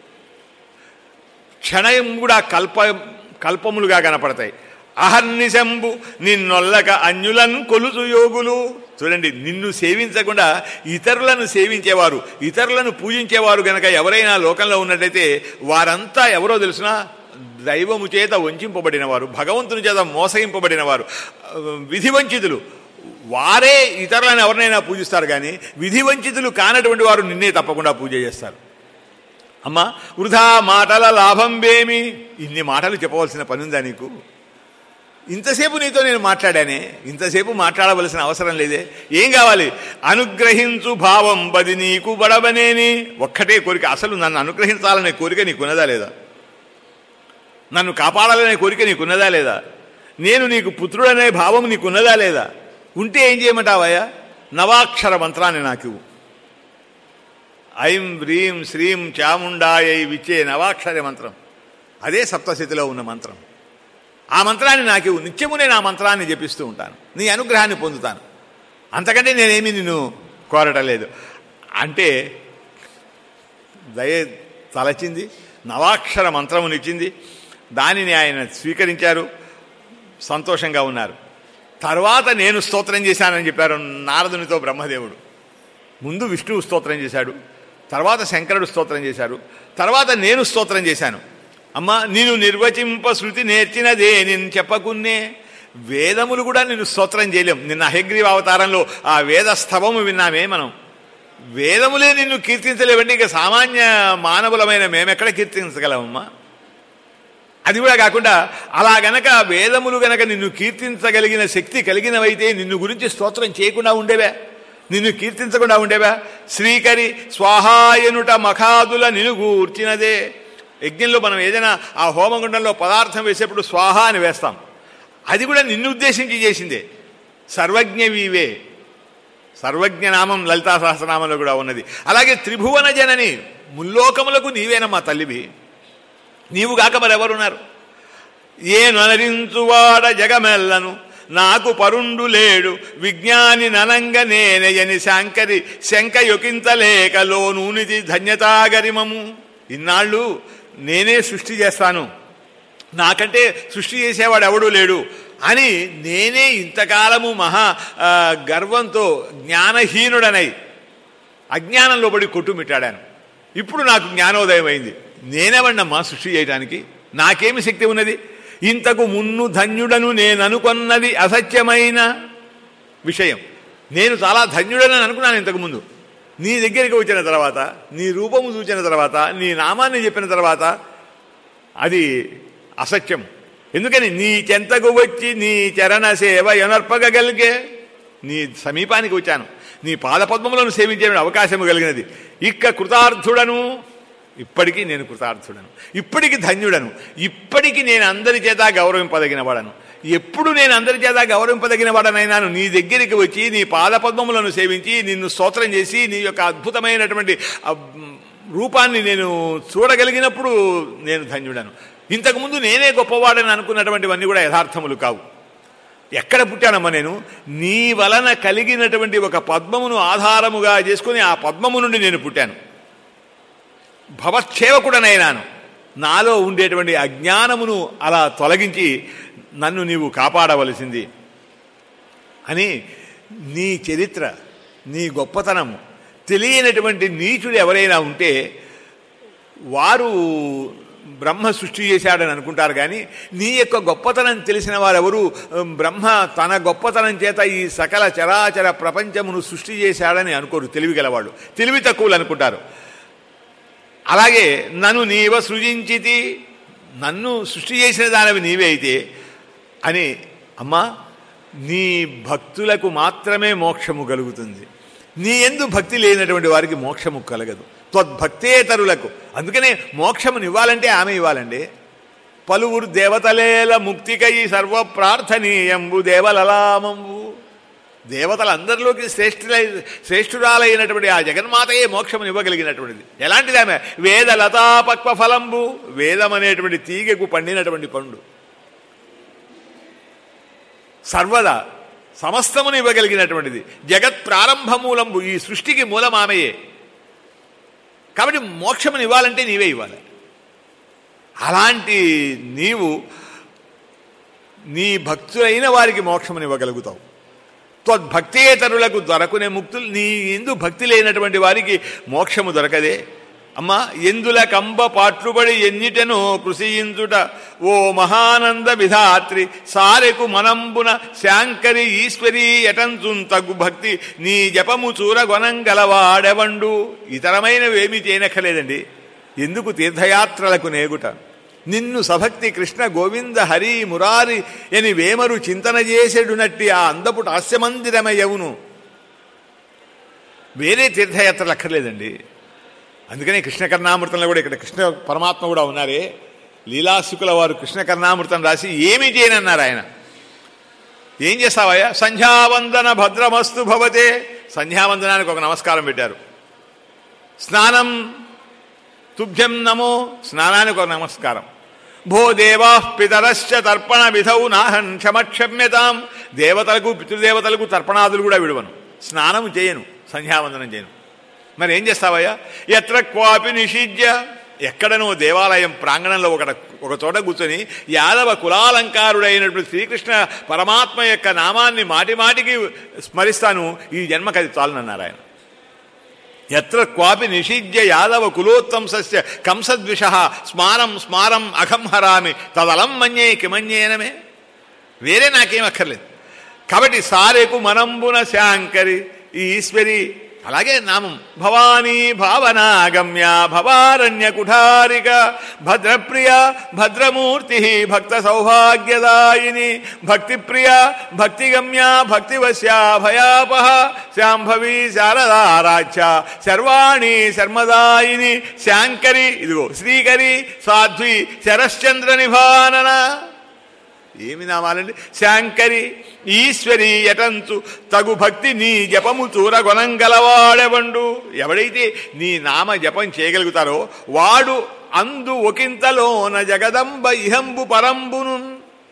క్షణయం కూడా కల్ప కల్పములుగా కనపడతాయి అహర్నిశంబు నిన్నొల్లక అన్యులన్ కొలుసు యోగులు చూడండి నిన్ను సేవించకుండా ఇతరులను సేవించేవారు ఇతరులను పూజించేవారు గనక ఎవరైనా లోకంలో ఉన్నట్లయితే వారంతా ఎవరో తెలుసునా దైవము చేత వంచింపబడిన వారు భగవంతుని చేత మోసగింపబడిన వారు విధి వంచితులు వారే ఇతరులను ఎవరినైనా పూజిస్తారు కానీ విధి వంచితులు కానటువంటి వారు నిన్నే తప్పకుండా పూజ చేస్తారు అమ్మా వృధా మాటల లాభం వేమి ఇన్ని మాటలు చెప్పవలసిన పని ఉందా నీకు ఇంతసేపు నీతో నేను మాట్లాడానే ఇంతసేపు మాట్లాడవలసిన అవసరం లేదే ఏం కావాలి అనుగ్రహించు భావం బది నీకు బడబనేని ఒక్కటే కోరిక అసలు నన్ను అనుగ్రహించాలనే కోరిక నీకున్నదా లేదా నన్ను కాపాడాలనే కోరిక నీకున్నదా లేదా నేను నీకు పుత్రుడనే భావం నీకున్నదా లేదా ఉంటే ఏం చేయమంటావయ్యా నవాక్షర మంత్రాన్ని నాకు ఐం హ్రీం శ్రీం చాముండాయై విచ్చే నవాక్షర మంత్రం అదే సప్తశతిలో ఉన్న మంత్రం ఆ మంత్రాన్ని నాకు నిత్యము నేను ఆ మంత్రాన్ని జపిస్తూ ఉంటాను నీ అనుగ్రహాన్ని పొందుతాను అంతకంటే నేనేమి నిన్ను కోరటలేదు అంటే దయ తలచింది నవాక్షర మంత్రమునిచ్చింది దానిని ఆయన స్వీకరించారు సంతోషంగా ఉన్నారు తర్వాత నేను స్తోత్రం చేశానని చెప్పారు నారదునితో బ్రహ్మదేవుడు ముందు విష్ణువు స్తోత్రం చేశాడు తర్వాత శంకరుడు స్తోత్రం చేశాడు తర్వాత నేను స్తోత్రం చేశాను అమ్మ నేను నిర్వచింప శృతి నేర్చినదే నేను చెప్పకున్నే వేదములు కూడా నేను స్తోత్రం చేయలేం నిన్న అహగ్రీవ అవతారంలో ఆ వేద స్తవము విన్నామే మనం వేదములే నిన్ను కీర్తించలేవండి ఇక సామాన్య మానవులమైన మేమెక్కడ కీర్తించగలమమ్మా అది కూడా కాకుండా అలా గనక వేదములు గనక నిన్ను కీర్తించగలిగిన శక్తి కలిగినవైతే నిన్ను గురించి స్తోత్రం చేయకుండా ఉండేవే నిన్ను కీర్తించకుండా ఉండేవా శ్రీకరి స్వాహాయనుట మఖాదుల నినుగూర్చినదే యజ్ఞంలో మనం ఏదైనా ఆ హోమగుండంలో పదార్థం వేసేప్పుడు స్వాహ అని వేస్తాం అది కూడా నిన్ను ఉద్దేశించి చేసిందే సర్వజ్ఞవీవే సర్వజ్ఞనామం లలితా సహస్రనామంలో కూడా ఉన్నది అలాగే త్రిభువన జనని ముల్లోకములకు నీవేనమ్మా తల్లివి నీవు కాక మరెవరున్నారు ఏ ననరించువాడ జగమెల్లను నాకు పరుండు లేడు విజ్ఞాని ననంగ నేనయని శాంకరి శంక యొకింతలేక లోనూనిది ధన్యతాగరిమము ఇన్నాళ్ళు నేనే సృష్టి చేస్తాను నాకంటే సృష్టి చేసేవాడు ఎవడూ లేడు అని నేనే ఇంతకాలము మహా ఆ, గర్వంతో జ్ఞానహీనుడనై అజ్ఞానంలో పడి కొట్టుమిట్టాడాను ఇప్పుడు నాకు జ్ఞానోదయం అయింది నేనెవన్నమ్మా సృష్టి చేయడానికి నాకేమి శక్తి ఉన్నది ఇంతకు మున్ను ధన్యుడను నేను అనుకొన్నది అసత్యమైన విషయం నేను చాలా ధన్యుడని అనుకున్నాను ఇంతకుముందు నీ దగ్గరికి వచ్చిన తర్వాత నీ రూపము చూచిన తర్వాత నీ నామాన్ని చెప్పిన తర్వాత అది అసత్యం ఎందుకని నీ చెంతకు వచ్చి నీ చరణ సేవ ఎనర్పగలిగే నీ సమీపానికి వచ్చాను నీ పాదపద్మములను సేవించే అవకాశం కలిగినది ఇక్క కృతార్థుడను ఇప్పటికీ నేను కృతార్థుడను ఇప్పటికి ధన్యుడను ఇప్పటికి నేను అందరి చేత గౌరవింపదగిన వాడను ఎప్పుడు నేను అందరి చేత గౌరవింపదగిన వాడనైనాను నీ దగ్గరికి వచ్చి నీ పాదపద్మములను సేవించి నిన్ను స్తోత్రం చేసి నీ యొక్క అద్భుతమైనటువంటి ఆ, రూపాన్ని నేను చూడగలిగినప్పుడు నేను ధన్యుడను ఇంతకుముందు నేనే గొప్పవాడని అనుకున్నటువంటివన్నీ కూడా యథార్థములు కావు ఎక్కడ పుట్టానమ్మా నేను నీ వలన కలిగినటువంటి ఒక పద్మమును ఆధారముగా చేసుకుని ఆ పద్మము నుండి నేను పుట్టాను భవచ్చేవకుడనైనాను నాలో ఉండేటువంటి అజ్ఞానమును అలా తొలగించి నన్ను నీవు కాపాడవలసింది అని నీ చరిత్ర నీ గొప్పతనము తెలియనటువంటి నీచుడు ఎవరైనా ఉంటే వారు బ్రహ్మ సృష్టి చేశాడని అనుకుంటారు కానీ నీ యొక్క గొప్పతనం తెలిసిన వారెవరు ఉమ్, బ్రహ్మ తన గొప్పతనం చేత ఈ సకల చరాచర ప్రపంచమును సృష్టి చేశాడని అనుకోరు తెలివి గలవాళ్ళు తెలివి తక్కువలు అనుకుంటారు అలాగే నన్ను నీవ సృజించితి నన్ను సృష్టి చేసిన దానివి నీవే అయితే అని అమ్మా నీ భక్తులకు మాత్రమే మోక్షము కలుగుతుంది నీ ఎందు భక్తి లేనటువంటి వారికి మోక్షము కలగదు త్వద్భక్తేతరులకు అందుకనే మోక్షమును ఇవ్వాలంటే ఆమె ఇవ్వాలండి పలువురు దేవతలేల ముక్తికై సర్వ ప్రార్థనీయంబు దేవలలామంబు దేవతలందరిలోకి శ్రేష్ఠులై శ్రేష్ఠురాలైనటువంటి ఆ జగన్మాతయే మోక్షమును ఇవ్వగలిగినటువంటిది ఎలాంటిది ఆమె వేద లతాపక్వ ఫలంబు వేదం అనేటువంటి తీగకు పండినటువంటి పండు సర్వదా సమస్తమును ఇవ్వగలిగినటువంటిది జగత్ ప్రారంభమూలంబు ఈ సృష్టికి మూలం ఆమెయే కాబట్టి మోక్షమును ఇవ్వాలంటే నీవే ఇవ్వాలి అలాంటి నీవు నీ భక్తులైన వారికి మోక్షమును ఇవ్వగలుగుతావు త్వద్భక్తేతరులకు దొరకునే ముక్తులు నీ ఎందు భక్తి లేనటువంటి వారికి మోక్షము దొరకదే అమ్మా ఎందుల కంబ పాట్లుబడి ఎన్నిటనో కృషియించుట ఓ మహానంద విధాత్రి సారెకు మనంబున శాంకరి ఈశ్వరి ఎటంచున్ తగ్గు భక్తి నీ జపము చూరగొనంగలవాడెవండు ఇతరమైనవేమీ చేయనక్కర్లేదండి ఎందుకు తీర్థయాత్రలకు నేగుట నిన్ను సభక్తి కృష్ణ గోవింద హరి మురారి అని వేమరు చింతన చేసేడునట్టి ఆ అందపుట హాస్యమందిరమయ్యవును వేరే తీర్థయాత్రలు అక్కర్లేదండి అందుకనే కృష్ణ కర్ణామృతంలో కూడా ఇక్కడ కృష్ణ పరమాత్మ కూడా ఉన్నారే లీలాసుకుల వారు కృష్ణ కర్ణామృతం రాసి ఏమీ చేయనన్నారు ఆయన ఏం చేస్తావయ్యా సంధ్యావందన భద్రమస్తు భవతే సంధ్యావందనానికి ఒక నమస్కారం పెట్టారు స్నానం తుభ్యం నమో స్నానానికి ఒక నమస్కారం భో దేవా పితరశ్చ తర్పణ విధౌ నాహన్ క్షమక్షమ్యతాం దేవతలకు పితృదేవతలకు తర్పణాదులు కూడా విడువను స్నానం చేయను సంధ్యావందనం చేయను మరి ఏం చేస్తావయ్యా ఎత్ర క్వాపి నిషిధ్య ఎక్కడనో దేవాలయం ప్రాంగణంలో ఒక ఒక చోట కూర్చొని యాదవ కులాలంకారుడైనటువంటి శ్రీకృష్ణ పరమాత్మ యొక్క నామాన్ని మాటి మాటికి స్మరిస్తాను ఈ జన్మకి అది చాలనన్నారు ఆయన ఎత్ర క్వాపి నిషిధ్య యాదవ కులోత్తంసస్య కంసద్విష స్మారం స్మారం అఘం హరామి తదలం మన్యే కిమన్యేనమే వేరే నాకేం అక్కర్లేదు కాబట్టి సారెకు మనంబున శాంకరి ఈ ఈశ్వరి అలాగే నామం భవానీ భావనాగమ్య భవారణ్య కుఠారిక భద్రప్రియ భద్రమూర్తి భక్త సౌభాగ్యదాయిని భక్తిప్రియ భక్తిగమ్య భక్తివశ్యా భయాపహ శాంభవి శారదారాధ్య శర్వాణి శర్మదాయిని శాంకరి ఇదిగో శ్రీకరి సాధ్వి శరశ్చంద్ర నిభానన ఏమి నామాలండి శాంకరి ఈశ్వరి ఎటంచు తగు భక్తి నీ జపము చూరగొనంగలవాడెవండు ఎవడైతే నీ నామ జపం చేయగలుగుతారో వాడు అందు ఒకంతలోన జగదంబ ఇహంబు పరంబును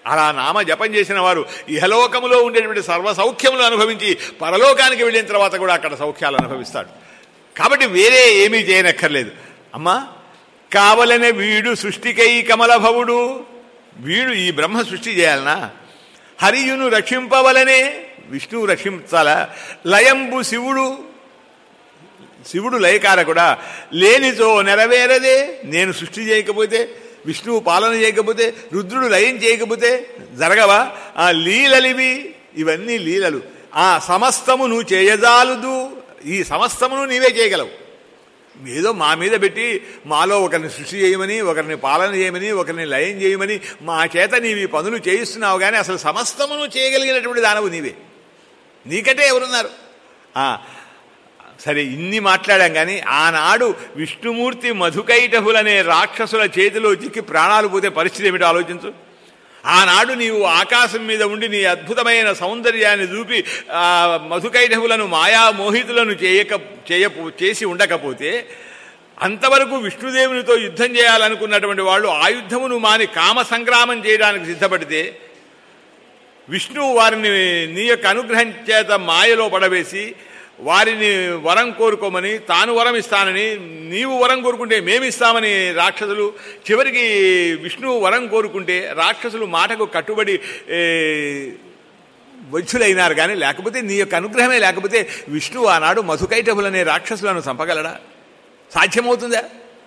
అలా నామ జపం చేసిన వారు ఇహలోకములో ఉండేటువంటి సర్వ సౌఖ్యములు అనుభవించి పరలోకానికి వెళ్ళిన తర్వాత కూడా అక్కడ సౌఖ్యాలు అనుభవిస్తాడు కాబట్టి వేరే ఏమీ చేయనక్కర్లేదు అమ్మా కావలనే వీడు సృష్టికై కమలభవుడు వీడు ఈ బ్రహ్మ సృష్టి చేయాలనా హరియును రక్షింపవలనే విష్ణువు రక్షించాలా లయంబు శివుడు శివుడు లయకారకుడా లేనిచో నెరవేరదే నేను సృష్టి చేయకపోతే విష్ణువు పాలన చేయకపోతే రుద్రుడు లయం చేయకపోతే జరగవా ఆ లీలలివి ఇవన్నీ లీలలు ఆ సమస్తము నువ్వు చేయజాలుదు ఈ సమస్తమును నీవే చేయగలవు ఏదో మా మీద పెట్టి మాలో ఒకరిని సృష్టి చేయమని ఒకరిని పాలన చేయమని ఒకరిని లయం చేయమని మా చేత నీవి ఈ పనులు చేయిస్తున్నావు కానీ అసలు సమస్తమును చేయగలిగినటువంటి దానవు నీవే నీకంటే ఎవరున్నారు ఆ, సరే ఇన్ని మాట్లాడాం కానీ ఆనాడు విష్ణుమూర్తి మధుకైటహులనే రాక్షసుల చేతిలో చిక్కి ప్రాణాలు పోతే పరిస్థితి ఏమిటో ఆలోచించు ఆనాడు నీవు ఆకాశం మీద ఉండి నీ అద్భుతమైన సౌందర్యాన్ని చూపి ఆ మధుకైటహులను మాయా మోహితులను చేయక చేయ చేసి ఉండకపోతే అంతవరకు విష్ణుదేవునితో యుద్ధం చేయాలనుకున్నటువంటి వాళ్ళు ఆయుధమును మాని కామ సంగ్రామం చేయడానికి సిద్ధపడితే విష్ణువు వారిని నీ యొక్క అనుగ్రహం చేత మాయలో పడవేసి వారిని వరం కోరుకోమని తాను వరం ఇస్తానని నీవు వరం కోరుకుంటే మేమిస్తామని రాక్షసులు చివరికి విష్ణువు వరం కోరుకుంటే రాక్షసులు మాటకు కట్టుబడి ఏ, వజ్జులైనారు కానీ లేకపోతే నీ యొక్క అనుగ్రహమే లేకపోతే విష్ణువు ఆనాడు మధుకైటభులనే రాక్షసులను చంపగలడా సాధ్యమవుతుందా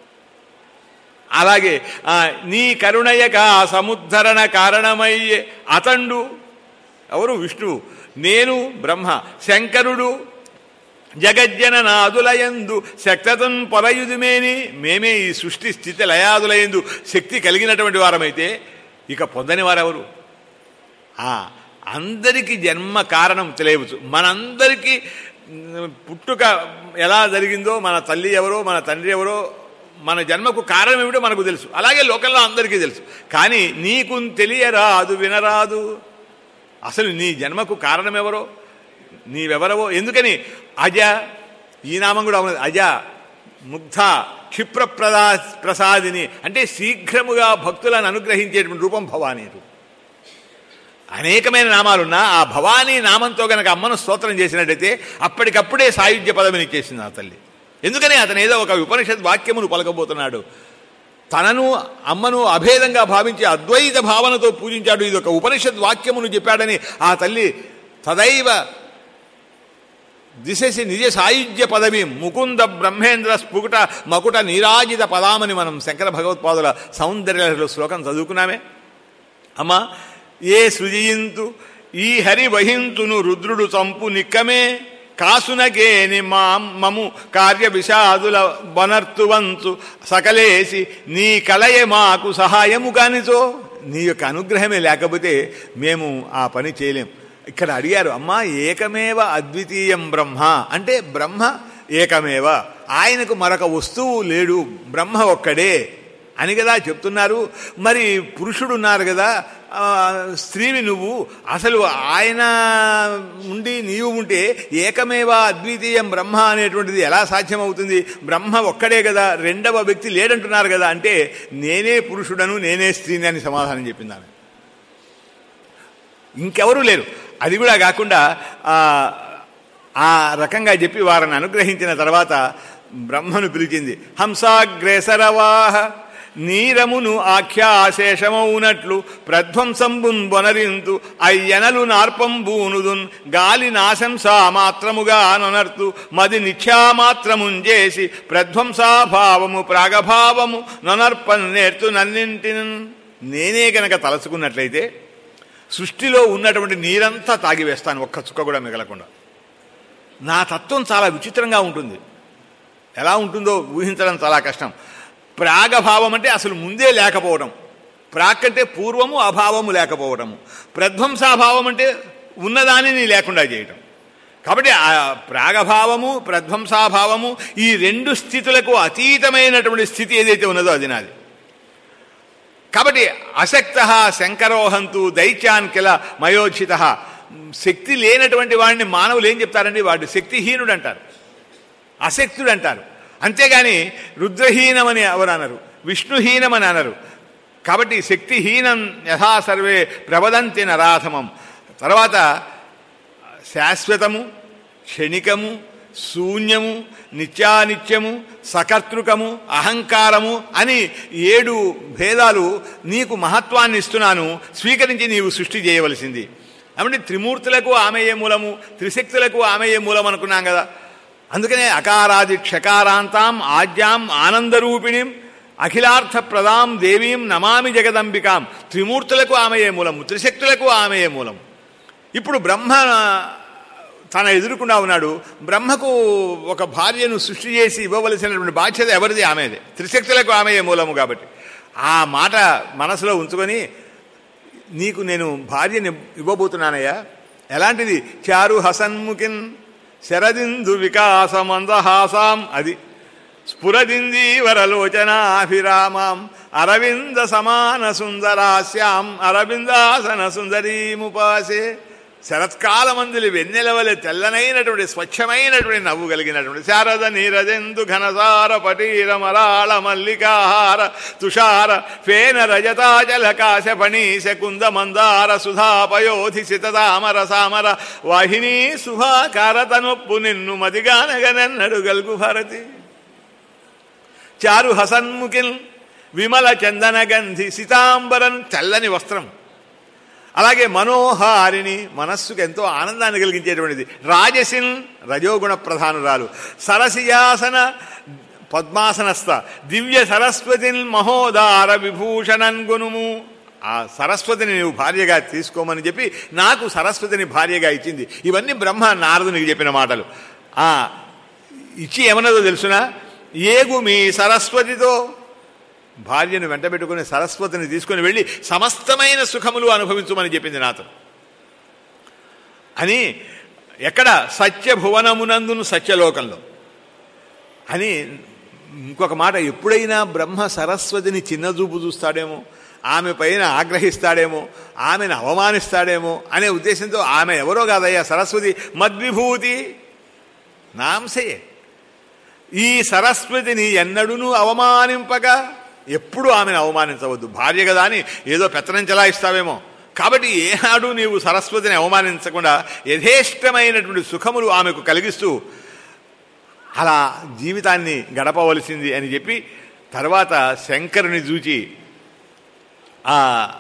అలాగే ఆ, నీ కరుణయక ఆ సముద్ధరణ కారణమయ్యే అతండు ఎవరు విష్ణువు నేను బ్రహ్మ శంకరుడు జగజ్జన నాదులయందు శక్తతం పొలయుదుమేని మేమే ఈ సృష్టి స్థితి లయాదులయందు శక్తి కలిగినటువంటి వారమైతే ఇక పొందని వారెవరు ఆ, అందరికీ జన్మ కారణం తెలియవచ్చు మనందరికీ మ్, పుట్టుక ఎలా జరిగిందో మన తల్లి ఎవరో మన తండ్రి ఎవరో మన జన్మకు కారణం ఏమిటో మనకు తెలుసు అలాగే లోకంలో అందరికీ తెలుసు కానీ నీకు తెలియరాదు వినరాదు అసలు నీ జన్మకు కారణం ఎవరో నీవెవరవో ఎందుకని అజ ఈ నామం కూడా ఉన్నది అజ ముగ్ధ క్షిప్ర ప్రదా ప్రసాదిని అంటే శీఘ్రముగా భక్తులను అనుగ్రహించేటువంటి రూపం భవానీ రూపం అనేకమైన నామాలున్నా ఆ భవానీ నామంతో గనక అమ్మను స్తోత్రం చేసినట్టయితే అప్పటికప్పుడే సాయుధ్య పదవిని ఇచ్చేసింది ఆ తల్లి ఎందుకని అతను ఏదో ఒక ఉపనిషత్ వాక్యమును పలకబోతున్నాడు తనను అమ్మను అభేదంగా భావించి అద్వైత భావనతో పూజించాడు ఇది ఒక ఉపనిషత్ వాక్యమును చెప్పాడని ఆ తల్లి తదైవ దిశసి నిజ సాయుధ్య పదవి ముకుంద బ్రహ్మేంద్ర స్ఫుకుట మకుట నీరాజిత పదామని మనం శంకర భగవత్పాదుల సౌందర్య శ్లోకం చదువుకున్నామే అమ్మా ఏ సృజయింతు ఈ హరి వహింతును రుద్రుడు చంపు నిక్కమే కాసునకేని మా మము కార్య విషాదుల వనర్తువంతు సకలేసి నీ కలయ మాకు సహాయము కానిచో నీ యొక్క అనుగ్రహమే లేకపోతే మేము ఆ పని చేయలేం ఇక్కడ అడిగారు అమ్మా ఏకమేవ అద్వితీయం బ్రహ్మ అంటే బ్రహ్మ ఏకమేవ ఆయనకు మరొక వస్తువు లేడు బ్రహ్మ ఒక్కడే అని కదా చెప్తున్నారు మరి పురుషుడు ఉన్నారు కదా ఆ, స్త్రీవి నువ్వు అసలు ఆయన ఉండి నీవు ఉంటే ఏకమేవ అద్వితీయం బ్రహ్మ అనేటువంటిది ఎలా సాధ్యమవుతుంది బ్రహ్మ ఒక్కడే కదా రెండవ వ్యక్తి లేడంటున్నారు కదా అంటే నేనే పురుషుడను నేనే స్త్రీని అని సమాధానం చెప్పింది ఆమె ఇంకెవరూ లేరు అది కూడా కాకుండా ఆ, ఆ రకంగా చెప్పి వారిని అనుగ్రహించిన తర్వాత బ్రహ్మను పిలిచింది హంసాగ్రేసరవాహ నీరమును ఆఖ్యాశేషమౌనట్లు ప్రధ్వంసంబున్ బొనరింతు అయ్యనలు నార్పంబూనుదున్ గాలి నాశంసా మాత్రముగా నొనర్తు మది నిత్యామాత్రముంజేసి ప్రధ్వంసాభావము ప్రాగభావము నొనర్పన్ నేర్తు నన్నింటిని నేనే గనక తలచుకున్నట్లయితే సృష్టిలో ఉన్నటువంటి నీరంతా తాగివేస్తాను ఒక్క చుక్క కూడా మిగలకుండా నా తత్వం చాలా విచిత్రంగా ఉంటుంది ఎలా ఉంటుందో ఊహించడం చాలా కష్టం ప్రాగభావం అంటే అసలు ముందే లేకపోవడం ప్రాక్ అంటే పూర్వము అభావము లేకపోవడము ప్రధ్వంసాభావం అంటే ఉన్నదానిని లేకుండా చేయటం కాబట్టి ఆ ప్రాగభావము ప్రధ్వంసాభావము ఈ రెండు స్థితులకు అతీతమైనటువంటి స్థితి ఏదైతే ఉన్నదో అది నాది కాబట్టి అశక్త శంకరోహంతు దైత్యాన్ కిల మయోచిత శక్తి లేనటువంటి వాడిని మానవులు ఏం చెప్తారండి వాడు శక్తిహీనుడు అంటారు అశక్తుడు అంటారు అంతేగాని రుద్రహీనమని ఎవరు అనరు విష్ణుహీనమని అనరు కాబట్టి శక్తిహీనం యథా సర్వే ప్రవదంతి నరాధమం తర్వాత శాశ్వతము క్షణికము శూన్యము నిత్యానిత్యము సకర్తృకము అహంకారము అని ఏడు భేదాలు నీకు మహత్వాన్ని ఇస్తున్నాను స్వీకరించి నీవు సృష్టి చేయవలసింది కాబట్టి త్రిమూర్తులకు ఆమెయే మూలము త్రిశక్తులకు ఆమెయే మూలం అనుకున్నాం కదా అందుకనే అకారాది క్షకారాంతాం ఆద్యాం ఆనందరూపిణిం అఖిలార్థ ప్రదాం దేవీం నమామి జగదంబికాం త్రిమూర్తులకు ఆమెయే మూలము త్రిశక్తులకు ఆమెయే మూలము ఇప్పుడు బ్రహ్మ తన ఎదురుకుండా ఉన్నాడు బ్రహ్మకు ఒక భార్యను సృష్టి చేసి ఇవ్వవలసినటువంటి బాధ్యత ఎవరిది ఆమెదే త్రిశక్తులకు ఆమెయే మూలము కాబట్టి ఆ మాట మనసులో ఉంచుకొని నీకు నేను భార్యని ఇవ్వబోతున్నానయ్యా ఎలాంటిది చారు హసన్ముఖిన్ శరదిందు వికాసమందహాసాం అది స్ఫురదింది వరలోచనాభిరామాం అరవింద సమాన సుందరాస్యాం అరవిందాసన సుందరీముపాసే శరత్కాలమందులి వెన్నెలవలె తెల్లనైనటువంటి స్వచ్ఛమైనటువంటి నవ్వు కలిగినటువంటి శారద నీరజందు ఘనసార పటీర మరాళ మల్లికాహార తుషార ఫేన రజతాచల కాశ ఫణీశ కుంద మందార సుధాపయోధి సితతామర సామర వాహిని శుభాకార తనొప్పు నిన్ను మదిగానగనెన్నడు గల్గు భారతి చారు హసన్ముఖిల్ విమల చందన గంధి సీతాంబరం తెల్లని వస్త్రం అలాగే మనోహారిని మనస్సుకు ఎంతో ఆనందాన్ని కలిగించేటువంటిది రాజసిన్ రజోగుణ ప్రధానురాలు సరసియాసన పద్మాసనస్థ దివ్య సరస్వతిన్ మహోదార విభూషణన్ గునుము ఆ సరస్వతిని నీవు భార్యగా తీసుకోమని చెప్పి నాకు సరస్వతిని భార్యగా ఇచ్చింది ఇవన్నీ బ్రహ్మ నారదునికి చెప్పిన మాటలు ఆ ఇచ్చి ఏమన్నదో తెలుసునా ఏగు మీ సరస్వతితో భార్యను వెంటబెట్టుకుని సరస్వతిని తీసుకుని వెళ్ళి సమస్తమైన సుఖములు అనుభవించమని చెప్పింది నాతో అని ఎక్కడ సత్యభువనమునందును సత్యలోకంలో అని ఇంకొక మాట ఎప్పుడైనా బ్రహ్మ సరస్వతిని చిన్నచూపు చూస్తాడేమో ఆమె పైన ఆగ్రహిస్తాడేమో ఆమెను అవమానిస్తాడేమో అనే ఉద్దేశంతో ఆమె ఎవరో కాదయ్యా సరస్వతి మద్విభూతి నాంసయే ఈ సరస్వతిని ఎన్నడూనూ అవమానింపగా ఎప్పుడు ఆమెను అవమానించవద్దు భార్య కదా అని ఏదో పెత్తనం చెలాయిస్తావేమో కాబట్టి ఏనాడు నీవు సరస్వతిని అవమానించకుండా యథేష్టమైనటువంటి సుఖములు ఆమెకు కలిగిస్తూ అలా జీవితాన్ని గడపవలసింది అని చెప్పి తర్వాత శంకరుని చూచి ఆ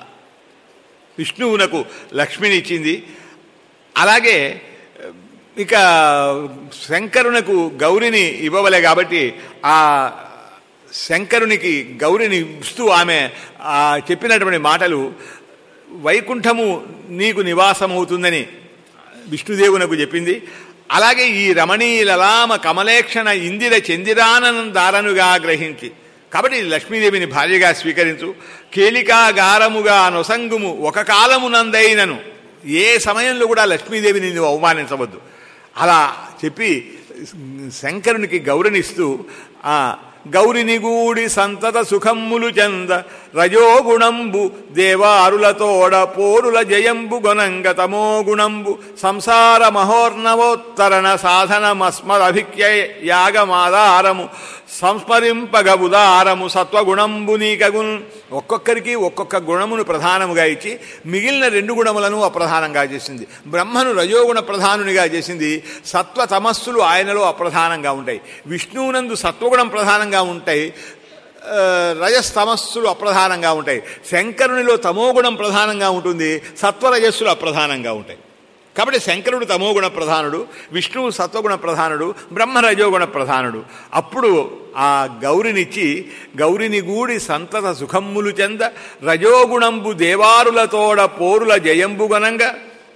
విష్ణువునకు లక్ష్మిని ఇచ్చింది అలాగే ఇక శంకరునకు గౌరిని ఇవ్వవలే కాబట్టి ఆ శంకరునికి గౌరిని ఇస్తూ ఆమె ఆ చెప్పినటువంటి మాటలు వైకుంఠము నీకు నివాసమవుతుందని విష్ణుదేవునకు చెప్పింది అలాగే ఈ రమణీలలామ కమలేక్షణ ఇందిర చందిరానందారనుగా గ్రహించి కాబట్టి లక్ష్మీదేవిని భార్యగా స్వీకరించు కేలికాగారముగా నొసంగుము ఒక కాలమునందైనను ఏ సమయంలో కూడా లక్ష్మీదేవిని నువ్వు అవమానించవద్దు అలా చెప్పి శంకరునికి గౌరనిస్తూ ఆ గౌరిని గూడి సంతత సుఖమ్ములు చంద రజోగుణంబు దేవారులతోడ పోరుల జయంబు గొనంగ తమో గుణంబు సంసార మహోర్ణవోత్తరణ సాధనమస్మదభిక్య యాగమాధారము సంస్మరింపగ ఉదారము సత్వగుణంబు నీకగున్ ఒక్కొక్కరికి ఒక్కొక్క గుణమును ప్రధానముగా ఇచ్చి మిగిలిన రెండు గుణములను అప్రధానంగా చేసింది బ్రహ్మను రజోగుణ ప్రధానునిగా చేసింది సత్వ తమస్సులు ఆయనలో అప్రధానంగా ఉంటాయి విష్ణువునందు సత్వగుణం ప్రధానంగా ఉంటాయి రజస్తమస్సులు అప్రధానంగా ఉంటాయి శంకరునిలో తమోగుణం ప్రధానంగా ఉంటుంది సత్వరజస్సులు అప్రధానంగా ఉంటాయి కాబట్టి శంకరుడు తమోగుణ ప్రధానుడు విష్ణువు సత్వగుణ ప్రధానుడు బ్రహ్మ రజోగుణ ప్రధానుడు అప్పుడు ఆ గౌరినిచ్చి గౌరిని గూడి సంతత సుఖమ్ములు చెంద రజోగుణంబు దేవారులతోడ పోరుల జయంబు గనంగా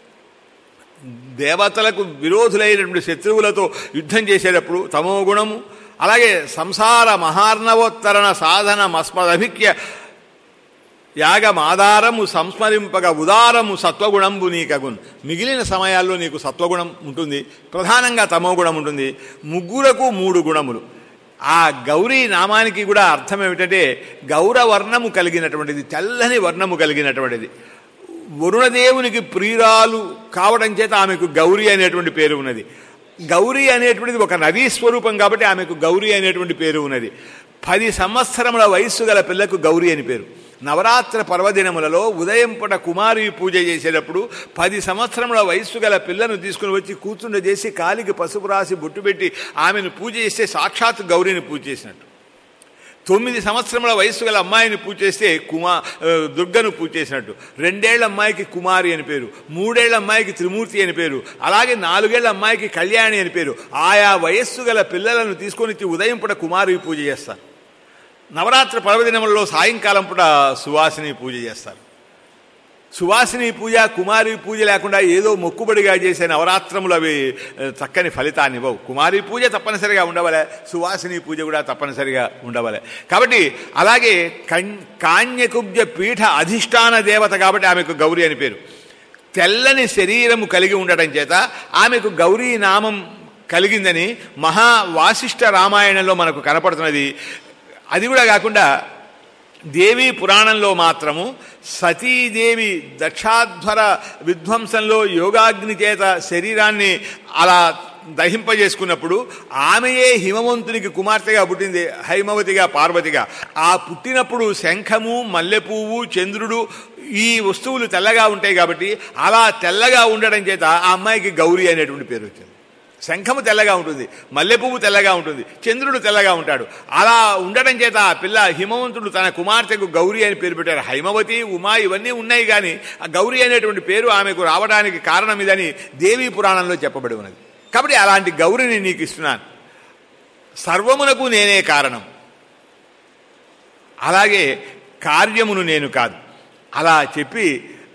దేవతలకు విరోధులైనటువంటి శత్రువులతో యుద్ధం చేసేటప్పుడు తమో గుణము అలాగే సంసార మహార్ణవోత్తరణ సాధన మస్మదభిక్య యాగమాధారము సంస్మరింపగ ఉదారము సత్వగుణంబు నీకగున్ మిగిలిన సమయాల్లో నీకు సత్వగుణం ఉంటుంది ప్రధానంగా తమో గుణం ఉంటుంది ముగ్గురకు మూడు గుణములు ఆ గౌరీ నామానికి కూడా అర్థం ఏమిటంటే గౌరవర్ణము కలిగినటువంటిది తెల్లని వర్ణము కలిగినటువంటిది వరుణదేవునికి ప్రియురాలు కావడం చేత ఆమెకు గౌరీ అనేటువంటి పేరు ఉన్నది గౌరీ అనేటువంటిది ఒక నదీ స్వరూపం కాబట్టి ఆమెకు గౌరీ అనేటువంటి పేరు ఉన్నది పది సంవత్సరముల వయస్సు గల పిల్లకు గౌరీ అని పేరు నవరాత్ర పర్వదినములలో ఉదయం పూట కుమారి పూజ చేసేటప్పుడు పది సంవత్సరముల వయస్సు గల పిల్లను తీసుకుని వచ్చి కూర్చుండ చేసి కాలికి పసుపు రాసి బొట్టు పెట్టి ఆమెను పూజ చేస్తే సాక్షాత్ గౌరీని పూజ చేసినట్టు తొమ్మిది సంవత్సరముల వయస్సు గల అమ్మాయిని పూజ చేస్తే కుమా ఆ, దుర్గను పూజ చేసినట్టు రెండేళ్ల అమ్మాయికి కుమారి అని పేరు మూడేళ్ల అమ్మాయికి త్రిమూర్తి అని పేరు అలాగే నాలుగేళ్ల అమ్మాయికి కళ్యాణి అని పేరు ఆయా వయస్సు గల పిల్లలను తీసుకొని వచ్చి ఉదయం పూట కుమారి పూజ చేస్తారు నవరాత్రి పర్వదినములలో సాయంకాలం పూట సువాసిని పూజ చేస్తారు సువాసిని పూజ కుమారి పూజ లేకుండా ఏదో మొక్కుబడిగా చేసే నవరాత్రములు అవి ఆ, చక్కని ఫలితాన్ని ఇవ్వవు కుమారి పూజ తప్పనిసరిగా ఉండవలే సువాసిని పూజ కూడా తప్పనిసరిగా ఉండవలే కాబట్టి అలాగే కన్- కాన్యకుబ్జ పీఠ అధిష్టాన దేవత కాబట్టి ఆమెకు గౌరీ అని పేరు తెల్లని శరీరము కలిగి ఉండటం చేత ఆమెకు గౌరీ నామం కలిగిందని మహా వాసిష్ఠ రామాయణంలో మనకు కనపడుతున్నది అది కూడా కాకుండా దేవీ పురాణంలో మాత్రము సతీదేవి దక్షాధ్వర విధ్వంసంలో యోగాగ్ని చేత శరీరాన్ని అలా దహింపజేసుకున్నప్పుడు ఆమెయే హిమవంతునికి కుమార్తెగా పుట్టింది హైమవతిగా పార్వతిగా ఆ పుట్టినప్పుడు శంఖము మల్లెపువ్వు చంద్రుడు ఈ వస్తువులు తెల్లగా ఉంటాయి కాబట్టి అలా తెల్లగా ఉండడం చేత ఆ అమ్మాయికి గౌరీ అనేటువంటి పేరు వచ్చింది శంఖము తెల్లగా ఉంటుంది మల్లెపువ్వు తెల్లగా ఉంటుంది చంద్రుడు తెల్లగా ఉంటాడు అలా ఉండడం చేత ఆ పిల్ల హిమవంతుడు తన కుమార్తెకు గౌరీ అని పేరు పెట్టారు హైమవతి ఉమా ఇవన్నీ ఉన్నాయి కానీ ఆ గౌరీ అనేటువంటి పేరు ఆమెకు రావడానికి కారణం ఇదని దేవీ పురాణంలో చెప్పబడి ఉన్నది కాబట్టి అలాంటి గౌరిని నీకు ఇస్తున్నాను సర్వమునకు నేనే కారణం అలాగే కార్యమును నేను కాదు అలా చెప్పి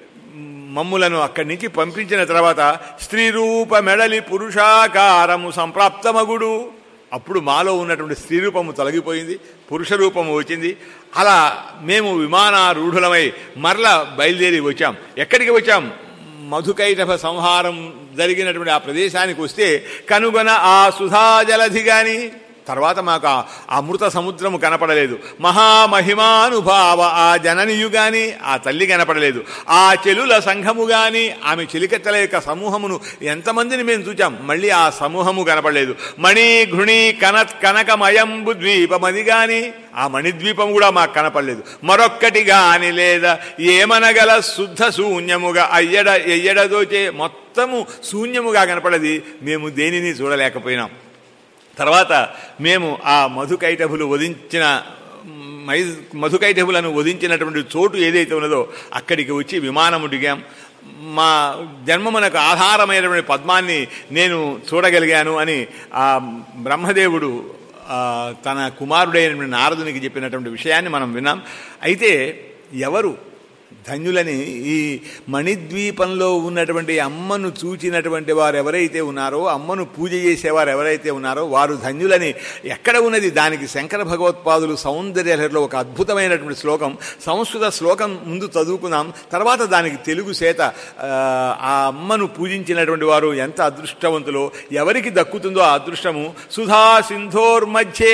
మమ్ములను అక్కడి నుంచి పంపించిన తర్వాత స్త్రీ రూప మెడలి పురుషాకారము సంప్రాప్తమగుడు అప్పుడు మాలో ఉన్నటువంటి స్త్రీ రూపము తొలగిపోయింది పురుష రూపము వచ్చింది అలా మేము విమానారూఢులమై మరల బయలుదేరి వచ్చాం ఎక్కడికి వచ్చాం మధుకైటభ సంహారం జరిగినటువంటి ఆ ప్రదేశానికి వస్తే కనుగొన ఆ సుధాజలధి గాని తర్వాత మాకు ఆ అమృత సముద్రము కనపడలేదు మహామహిమానుభావ ఆ జననియు గాని ఆ తల్లి కనపడలేదు ఆ చెలుల సంఘము గాని ఆమె చెలికత్తెల యొక్క సమూహమును ఎంతమందిని మేము చూచాం మళ్ళీ ఆ సమూహము కనపడలేదు మణి ఘృణి కనత్ కనకమయంబు ద్వీపమది గాని ఆ మణిద్వీపం కూడా మాకు కనపడలేదు మరొక్కటి గాని లేదా ఏమనగల శుద్ధ శూన్యముగా అయ్యడ ఎయ్యడదోచే మొత్తము శూన్యముగా కనపడది మేము దేనిని చూడలేకపోయినాం తర్వాత మేము ఆ మధుకైటభులు వధించిన మై మధుకైటభులను వధించినటువంటి చోటు ఏదైతే ఉన్నదో అక్కడికి వచ్చి విమానము దిగాం మా జన్మమునకు ఆధారమైనటువంటి పద్మాన్ని నేను చూడగలిగాను అని ఆ బ్రహ్మదేవుడు ఆ, తన కుమారుడైనటువంటి నారదునికి చెప్పినటువంటి విషయాన్ని మనం విన్నాం అయితే ఎవరు ధన్యులని ఈ మణిద్వీపంలో ఉన్నటువంటి అమ్మను చూచినటువంటి వారు ఎవరైతే ఉన్నారో అమ్మను పూజ చేసేవారు ఎవరైతే ఉన్నారో వారు ధన్యులని ఎక్కడ ఉన్నది దానికి శంకర భగవత్పాదులు సౌందర్యలో ఒక అద్భుతమైనటువంటి శ్లోకం సంస్కృత శ్లోకం ముందు చదువుకుందాం తర్వాత దానికి తెలుగు చేత ఆ, ఆ అమ్మను పూజించినటువంటి వారు ఎంత అదృష్టవంతులో ఎవరికి దక్కుతుందో ఆ అదృష్టము సుధా సింధోర్మధ్యే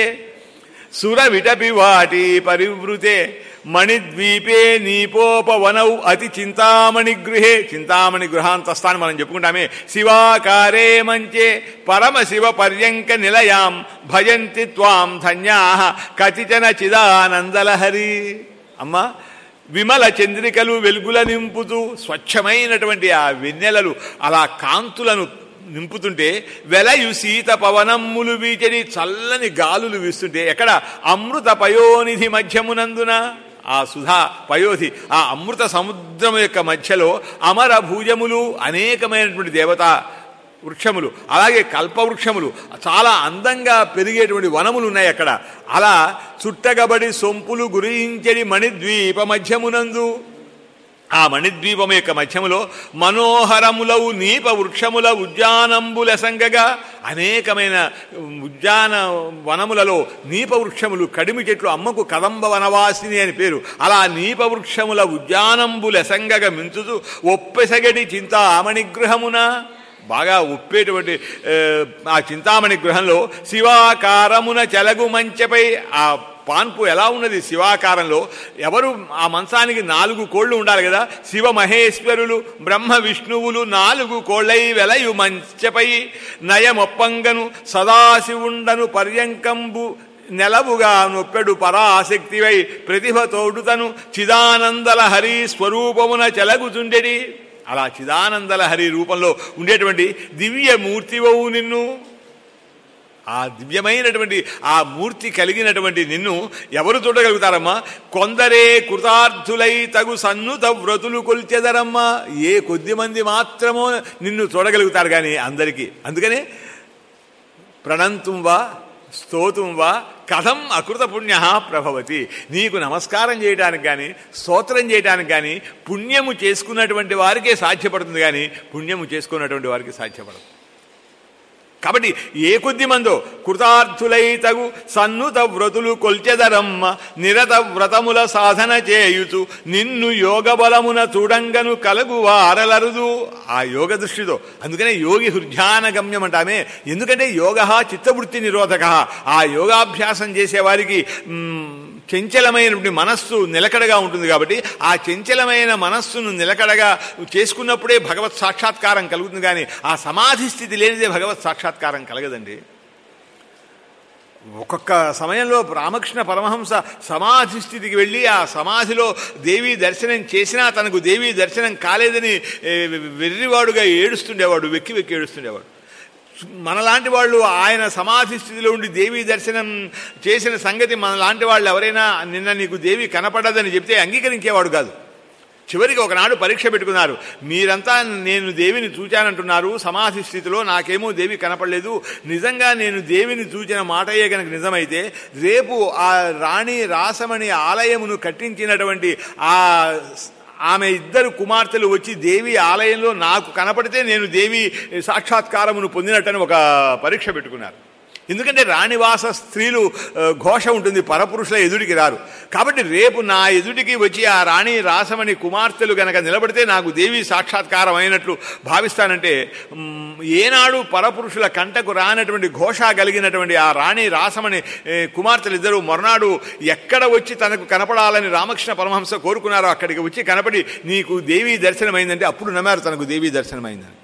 సుర విటపి వాటి పరివృతే మణిద్వీపే నీపోపవనౌ అతి చింతామణి గృహే చింతామణి గృహాంతస్థాన్ని మనం చెప్పుకుంటామే శివాకారే మంచే పరమశివ పర్యంక నిలయాం భజంతి త్వాం ధన్యా కతిచన చిదానందలహరి అమ్మా విమల చంద్రికలు వెలుగుల నింపుతూ స్వచ్ఛమైనటువంటి ఆ వెన్నెలలు అలా కాంతులను నింపుతుంటే వెలయు శీత పవనమ్ములు వీచని చల్లని గాలులు వీస్తుంటే ఎక్కడ అమృత పయోనిధి మధ్యమునందున ఆ సుధా పయోధి ఆ అమృత సముద్రం యొక్క మధ్యలో అమర భూజములు అనేకమైనటువంటి దేవత వృక్షములు అలాగే కల్పవృక్షములు చాలా అందంగా పెరిగేటువంటి వనములు ఉన్నాయి అక్కడ అలా చుట్టగబడి సొంపులు గురించడి మణిద్వీప మధ్యమునందు ఆ మణిద్వీపం యొక్క మధ్యములో మనోహరములవు నీప వృక్షముల ఉద్యానంబులెసంగగా అనేకమైన ఉద్యాన వనములలో నీప వృక్షములు కడిమి చెట్లు అమ్మకు కదంబ వనవాసిని అని పేరు అలా నీప వృక్షముల ఉద్యానంబులెసంగగా మించుతూ ఒప్పెసగడి చింతామణి గృహమున బాగా ఉప్పేటువంటి ఏ, ఆ చింతామణి గృహంలో శివాకారమున చెలగు మంచెపై ఆ పాన్పు ఎలా ఉన్నది శివాకారంలో ఎవరు ఆ మంచానికి నాలుగు కోళ్ళు ఉండాలి కదా శివ మహేశ్వరులు బ్రహ్మ విష్ణువులు నాలుగు కోళ్ళై వెలయు మంచెపై నయమొప్పంగను సదాశివుండను పర్యంకంబు నెలవుగా నొప్పెడు పరాశక్తివై ప్రతిభ తోడుతను చిదానందల హరి స్వరూపమున చెలగుచుండెడి అలా చిదానందల హరి రూపంలో ఉండేటువంటి దివ్య మూర్తివవు నిన్ను ఆ దివ్యమైనటువంటి ఆ మూర్తి కలిగినటువంటి నిన్ను ఎవరు చూడగలుగుతారమ్మా కొందరే కృతార్థులై తగు సన్నుత వ్రతులు కొల్చెదరమ్మా ఏ కొద్ది మంది మాత్రమో నిన్ను చూడగలుగుతారు కానీ అందరికీ అందుకనే ప్రణంతుం వా స్తోతుం వా కథం అకృత పుణ్య ప్రభవతి నీకు నమస్కారం చేయడానికి కానీ స్తోత్రం చేయడానికి కానీ పుణ్యము చేసుకున్నటువంటి వారికే సాధ్యపడుతుంది కానీ పుణ్యము చేసుకున్నటువంటి వారికి సాధ్యపడదు కాబట్టి ఏ కొద్ది మందో కృతార్థులై తగు సన్నుత వ్రతులు కొల్చెదరమ్మ నిరత వ్రతముల సాధన చేయుచు నిన్ను యోగ బలమున చూడంగను కలుగు వారలరుదు ఆ యోగ దృష్టితో అందుకనే యోగి హృద్యాన గమ్యం అంటామే ఎందుకంటే యోగ చిత్తవృత్తి నిరోధక ఆ యోగాభ్యాసం చేసేవారికి మ్, చంచలమైనటువంటి మనస్సు నిలకడగా ఉంటుంది కాబట్టి ఆ చంచలమైన మనస్సును నిలకడగా చేసుకున్నప్పుడే భగవత్ సాక్షాత్కారం కలుగుతుంది కానీ ఆ సమాధి స్థితి లేనిదే భగవత్ సాక్షాత్కారం కలగదండి ఒక్కొక్క సమయంలో రామకృష్ణ పరమహంస సమాధి స్థితికి వెళ్ళి ఆ సమాధిలో దేవీ దర్శనం చేసినా తనకు దేవీ దర్శనం కాలేదని ఏ, వెర్రివాడుగా ఏడుస్తుండేవాడు వెక్కి వెక్కి ఏడుస్తుండేవాడు మనలాంటి వాళ్ళు ఆయన సమాధి స్థితిలో ఉండి దేవీ దర్శనం చేసిన సంగతి మనలాంటి వాళ్ళు ఎవరైనా నిన్న నీకు దేవి కనపడదని చెప్తే అంగీకరించేవాడు కాదు చివరికి ఒకనాడు పరీక్ష పెట్టుకున్నారు మీరంతా నేను దేవిని చూచానంటున్నారు సమాధి స్థితిలో నాకేమో దేవి కనపడలేదు నిజంగా నేను దేవిని చూచిన మాటయే కనుక నిజమైతే రేపు ఆ రాణి రాసమణి ఆలయమును కట్టించినటువంటి ఆ ఆమె ఇద్దరు కుమార్తెలు వచ్చి దేవి ఆలయంలో నాకు కనపడితే నేను దేవి సాక్షాత్కారమును పొందినట్టని ఒక పరీక్ష పెట్టుకున్నారు ఎందుకంటే రాణివాస స్త్రీలు ఆ, ఘోష ఉంటుంది పరపురుషుల ఎదుటికి రారు కాబట్టి రేపు నా ఎదుటికి వచ్చి ఆ రాణి రాసమణి కుమార్తెలు గనక నిలబడితే నాకు దేవి సాక్షాత్కారం అయినట్లు భావిస్తానంటే మ్, ఏనాడు పరపురుషుల కంటకు రానటువంటి ఘోష కలిగినటువంటి ఆ రాణి రాసమణి ఏ, కుమార్తెలు ఇద్దరు మరునాడు ఎక్కడ వచ్చి తనకు కనపడాలని రామకృష్ణ పరమహంస కోరుకున్నారో అక్కడికి వచ్చి కనపడి నీకు దేవీ దర్శనమైందంటే అప్పుడు నమ్మారు తనకు దేవీ దర్శనమైందని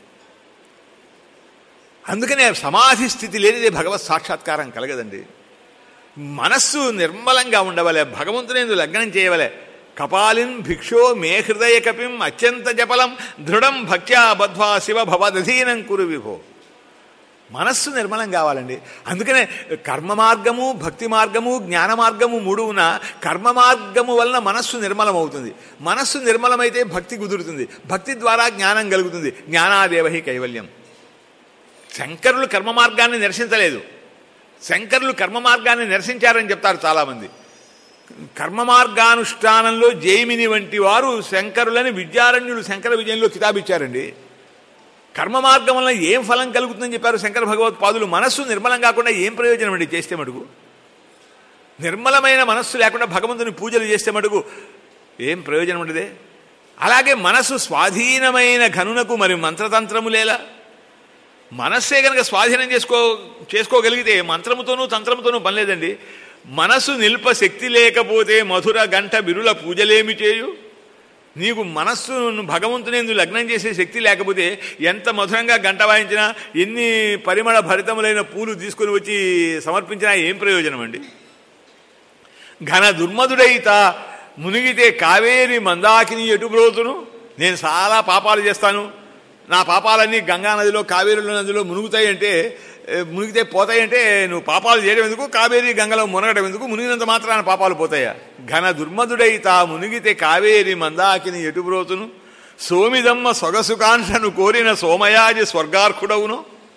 అందుకనే సమాధి స్థితి లేనిదే భగవత్ సాక్షాత్కారం కలగదండి మనస్సు నిర్మలంగా ఉండవలే భగవంతునేందు లగ్నం చేయవలే కపాలిన్ భిక్షో మే హృదయ కపిం అత్యంత జపలం దృఢం భక్త్యా బద్ధ్వా శివ భవదధీనం కురు విభో మనస్సు నిర్మలం కావాలండి అందుకనే కర్మ మార్గము భక్తి మార్గము జ్ఞాన మార్గము మూడు ఉన్న కర్మ మార్గము వలన మనస్సు నిర్మలం అవుతుంది మనస్సు నిర్మలమైతే భక్తి కుదురుతుంది భక్తి ద్వారా జ్ఞానం కలుగుతుంది జ్ఞానాదేవహి కైవల్యం శంకరులు కర్మ మార్గాన్ని నిరసించలేదు శంకరులు కర్మ మార్గాన్ని నిరసించారని చెప్తారు చాలామంది కర్మ మార్గానుష్ఠానంలో జైమిని వంటి వారు శంకరులని విద్యారణ్యులు శంకర విజయంలో కితాబిచ్చారండి కర్మ మార్గం వల్ల ఏం ఫలం కలుగుతుందని చెప్పారు శంకర భగవత్పాదులు మనస్సు నిర్మలం కాకుండా ఏం ప్రయోజనం అండి చేస్తే మటుకు నిర్మలమైన మనస్సు లేకుండా భగవంతుని పూజలు చేస్తే మటుకు ఏం ప్రయోజనం ఉండదే అలాగే మనస్సు స్వాధీనమైన ఘనునకు మరి మంత్రతంత్రములేలా మనస్సే కనుక స్వాధీనం చేసుకో చేసుకోగలిగితే మంత్రముతోనూ తంత్రముతోనూ పని లేదండి మనసు నిల్ప శక్తి లేకపోతే మధుర గంట బిరుల పూజలేమి చేయు నీకు మనస్సును భగవంతునేందు లగ్నం చేసే శక్తి లేకపోతే ఎంత మధురంగా గంట వాయించినా ఎన్ని పరిమళ భరితములైన పూలు తీసుకొని వచ్చి సమర్పించినా ఏం ప్రయోజనం అండి ఘన దుర్మధుడైత మునిగితే కావేరి మందాకిని ఎటుబ్రోతును నేను చాలా పాపాలు చేస్తాను నా పాపాలన్నీ గంగా నదిలో కావేరి నదిలో మునుగుతాయి అంటే ఏ, మునిగితే పోతాయంటే నువ్వు పాపాలు చేయడం ఎందుకు కావేరి గంగలో మునగడం ఎందుకు మునిగినంత మాత్రాన పాపాలు పోతాయా ఘన దుర్మధుడై తా మునిగితే కావేరి మందాకిని ఎటుబ్రోతును సోమిదమ్మ సొగసుకాంక్షను కోరిన సోమయాజి స్వర్గార్కుడవును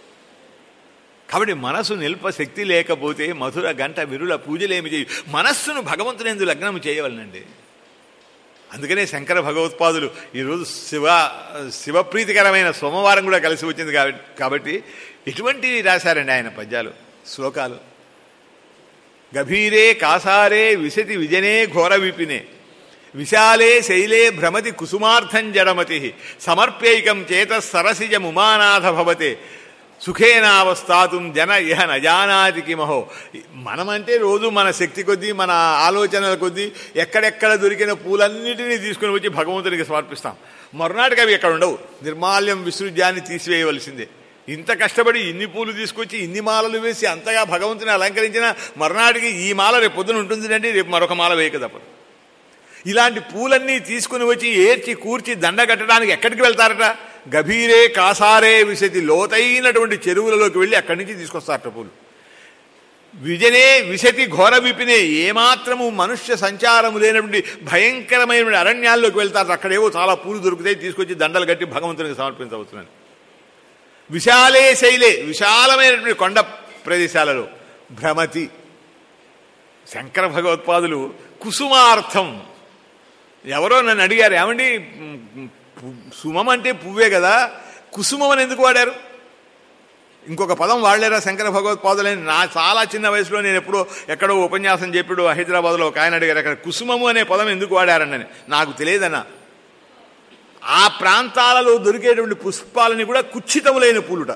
కాబట్టి మనసు నిల్ప శక్తి లేకపోతే మధుర గంట విరుల పూజలేమి చేయు మనస్సును భగవంతునేందు లగ్నం చేయవలనండి అందుకనే శంకర భగవత్పాదులు ఈరోజు శివ శివప్రీతికరమైన సోమవారం కూడా కలిసి వచ్చింది కాబట్టి కాబట్టి ఇటువంటివి రాశారండి ఆయన పద్యాలు శ్లోకాలు గభీరే కాసారే విశతి విజనే ఘోర విపినే విశాలే శైలే భ్రమతి కుసుమార్థం జడమతి సమర్ప్యైకం చేత సరసిజముమానాథ భవతే సుఖేనావస్థాతుం జన ఇహ నజానాతి కిమహో మనమంటే రోజు మన శక్తి కొద్దీ మన ఆలోచనల కొద్దీ ఎక్కడెక్కడ దొరికిన పూలన్నిటినీ తీసుకుని వచ్చి భగవంతునికి సమర్పిస్తాం మరునాటికి అవి ఎక్కడ ఉండవు నిర్మాల్యం విసృజ్యాన్ని తీసివేయవలసిందే ఇంత కష్టపడి ఇన్ని పూలు తీసుకొచ్చి ఇన్ని మాలలు వేసి అంతగా భగవంతుని అలంకరించిన మర్నాటికి ఈ మాల రేపు పొద్దున ఉంటుంది అంటే రేపు మరొక మాల వేయక తప్పదు ఇలాంటి పూలన్నీ తీసుకుని వచ్చి ఏర్చి కూర్చి దండ కట్టడానికి ఎక్కడికి వెళ్తారట గభీరే కాసారే విసతి లోతైనటువంటి చెరువులలోకి వెళ్ళి అక్కడి నుంచి తీసుకొస్తారట పూలు విజనే విశతి ఘోర విపినే ఏమాత్రము మనుష్య సంచారము లేనటువంటి భయంకరమైనటువంటి అరణ్యాల్లోకి వెళ్తారు అక్కడేవో చాలా పూలు దొరుకుతాయి తీసుకొచ్చి దండలు కట్టి భగవంతునికి సమర్పించవచ్చునని విశాలే శైలే విశాలమైనటువంటి కొండ ప్రదేశాలలో భ్రమతి శంకర భగవత్పాదులు కుసుమార్థం ఎవరో నన్ను అడిగారు ఏమండి పు- సుమం అంటే పువ్వే కదా కుసుమం అని ఎందుకు వాడారు ఇంకొక పదం వాడలేరా శంకర భగవత్పాదులని నా చాలా చిన్న వయసులో నేను ఎప్పుడో ఎక్కడో ఉపన్యాసం చెప్పాడు హైదరాబాద్లో ఒక ఆయన అడిగారు అక్కడ కుసుమము అనే పదం ఎందుకు వాడారని నాకు తెలియదన్నా ఆ ప్రాంతాలలో దొరికేటువంటి పుష్పాలని కూడా కుచ్చితములైన పూలుట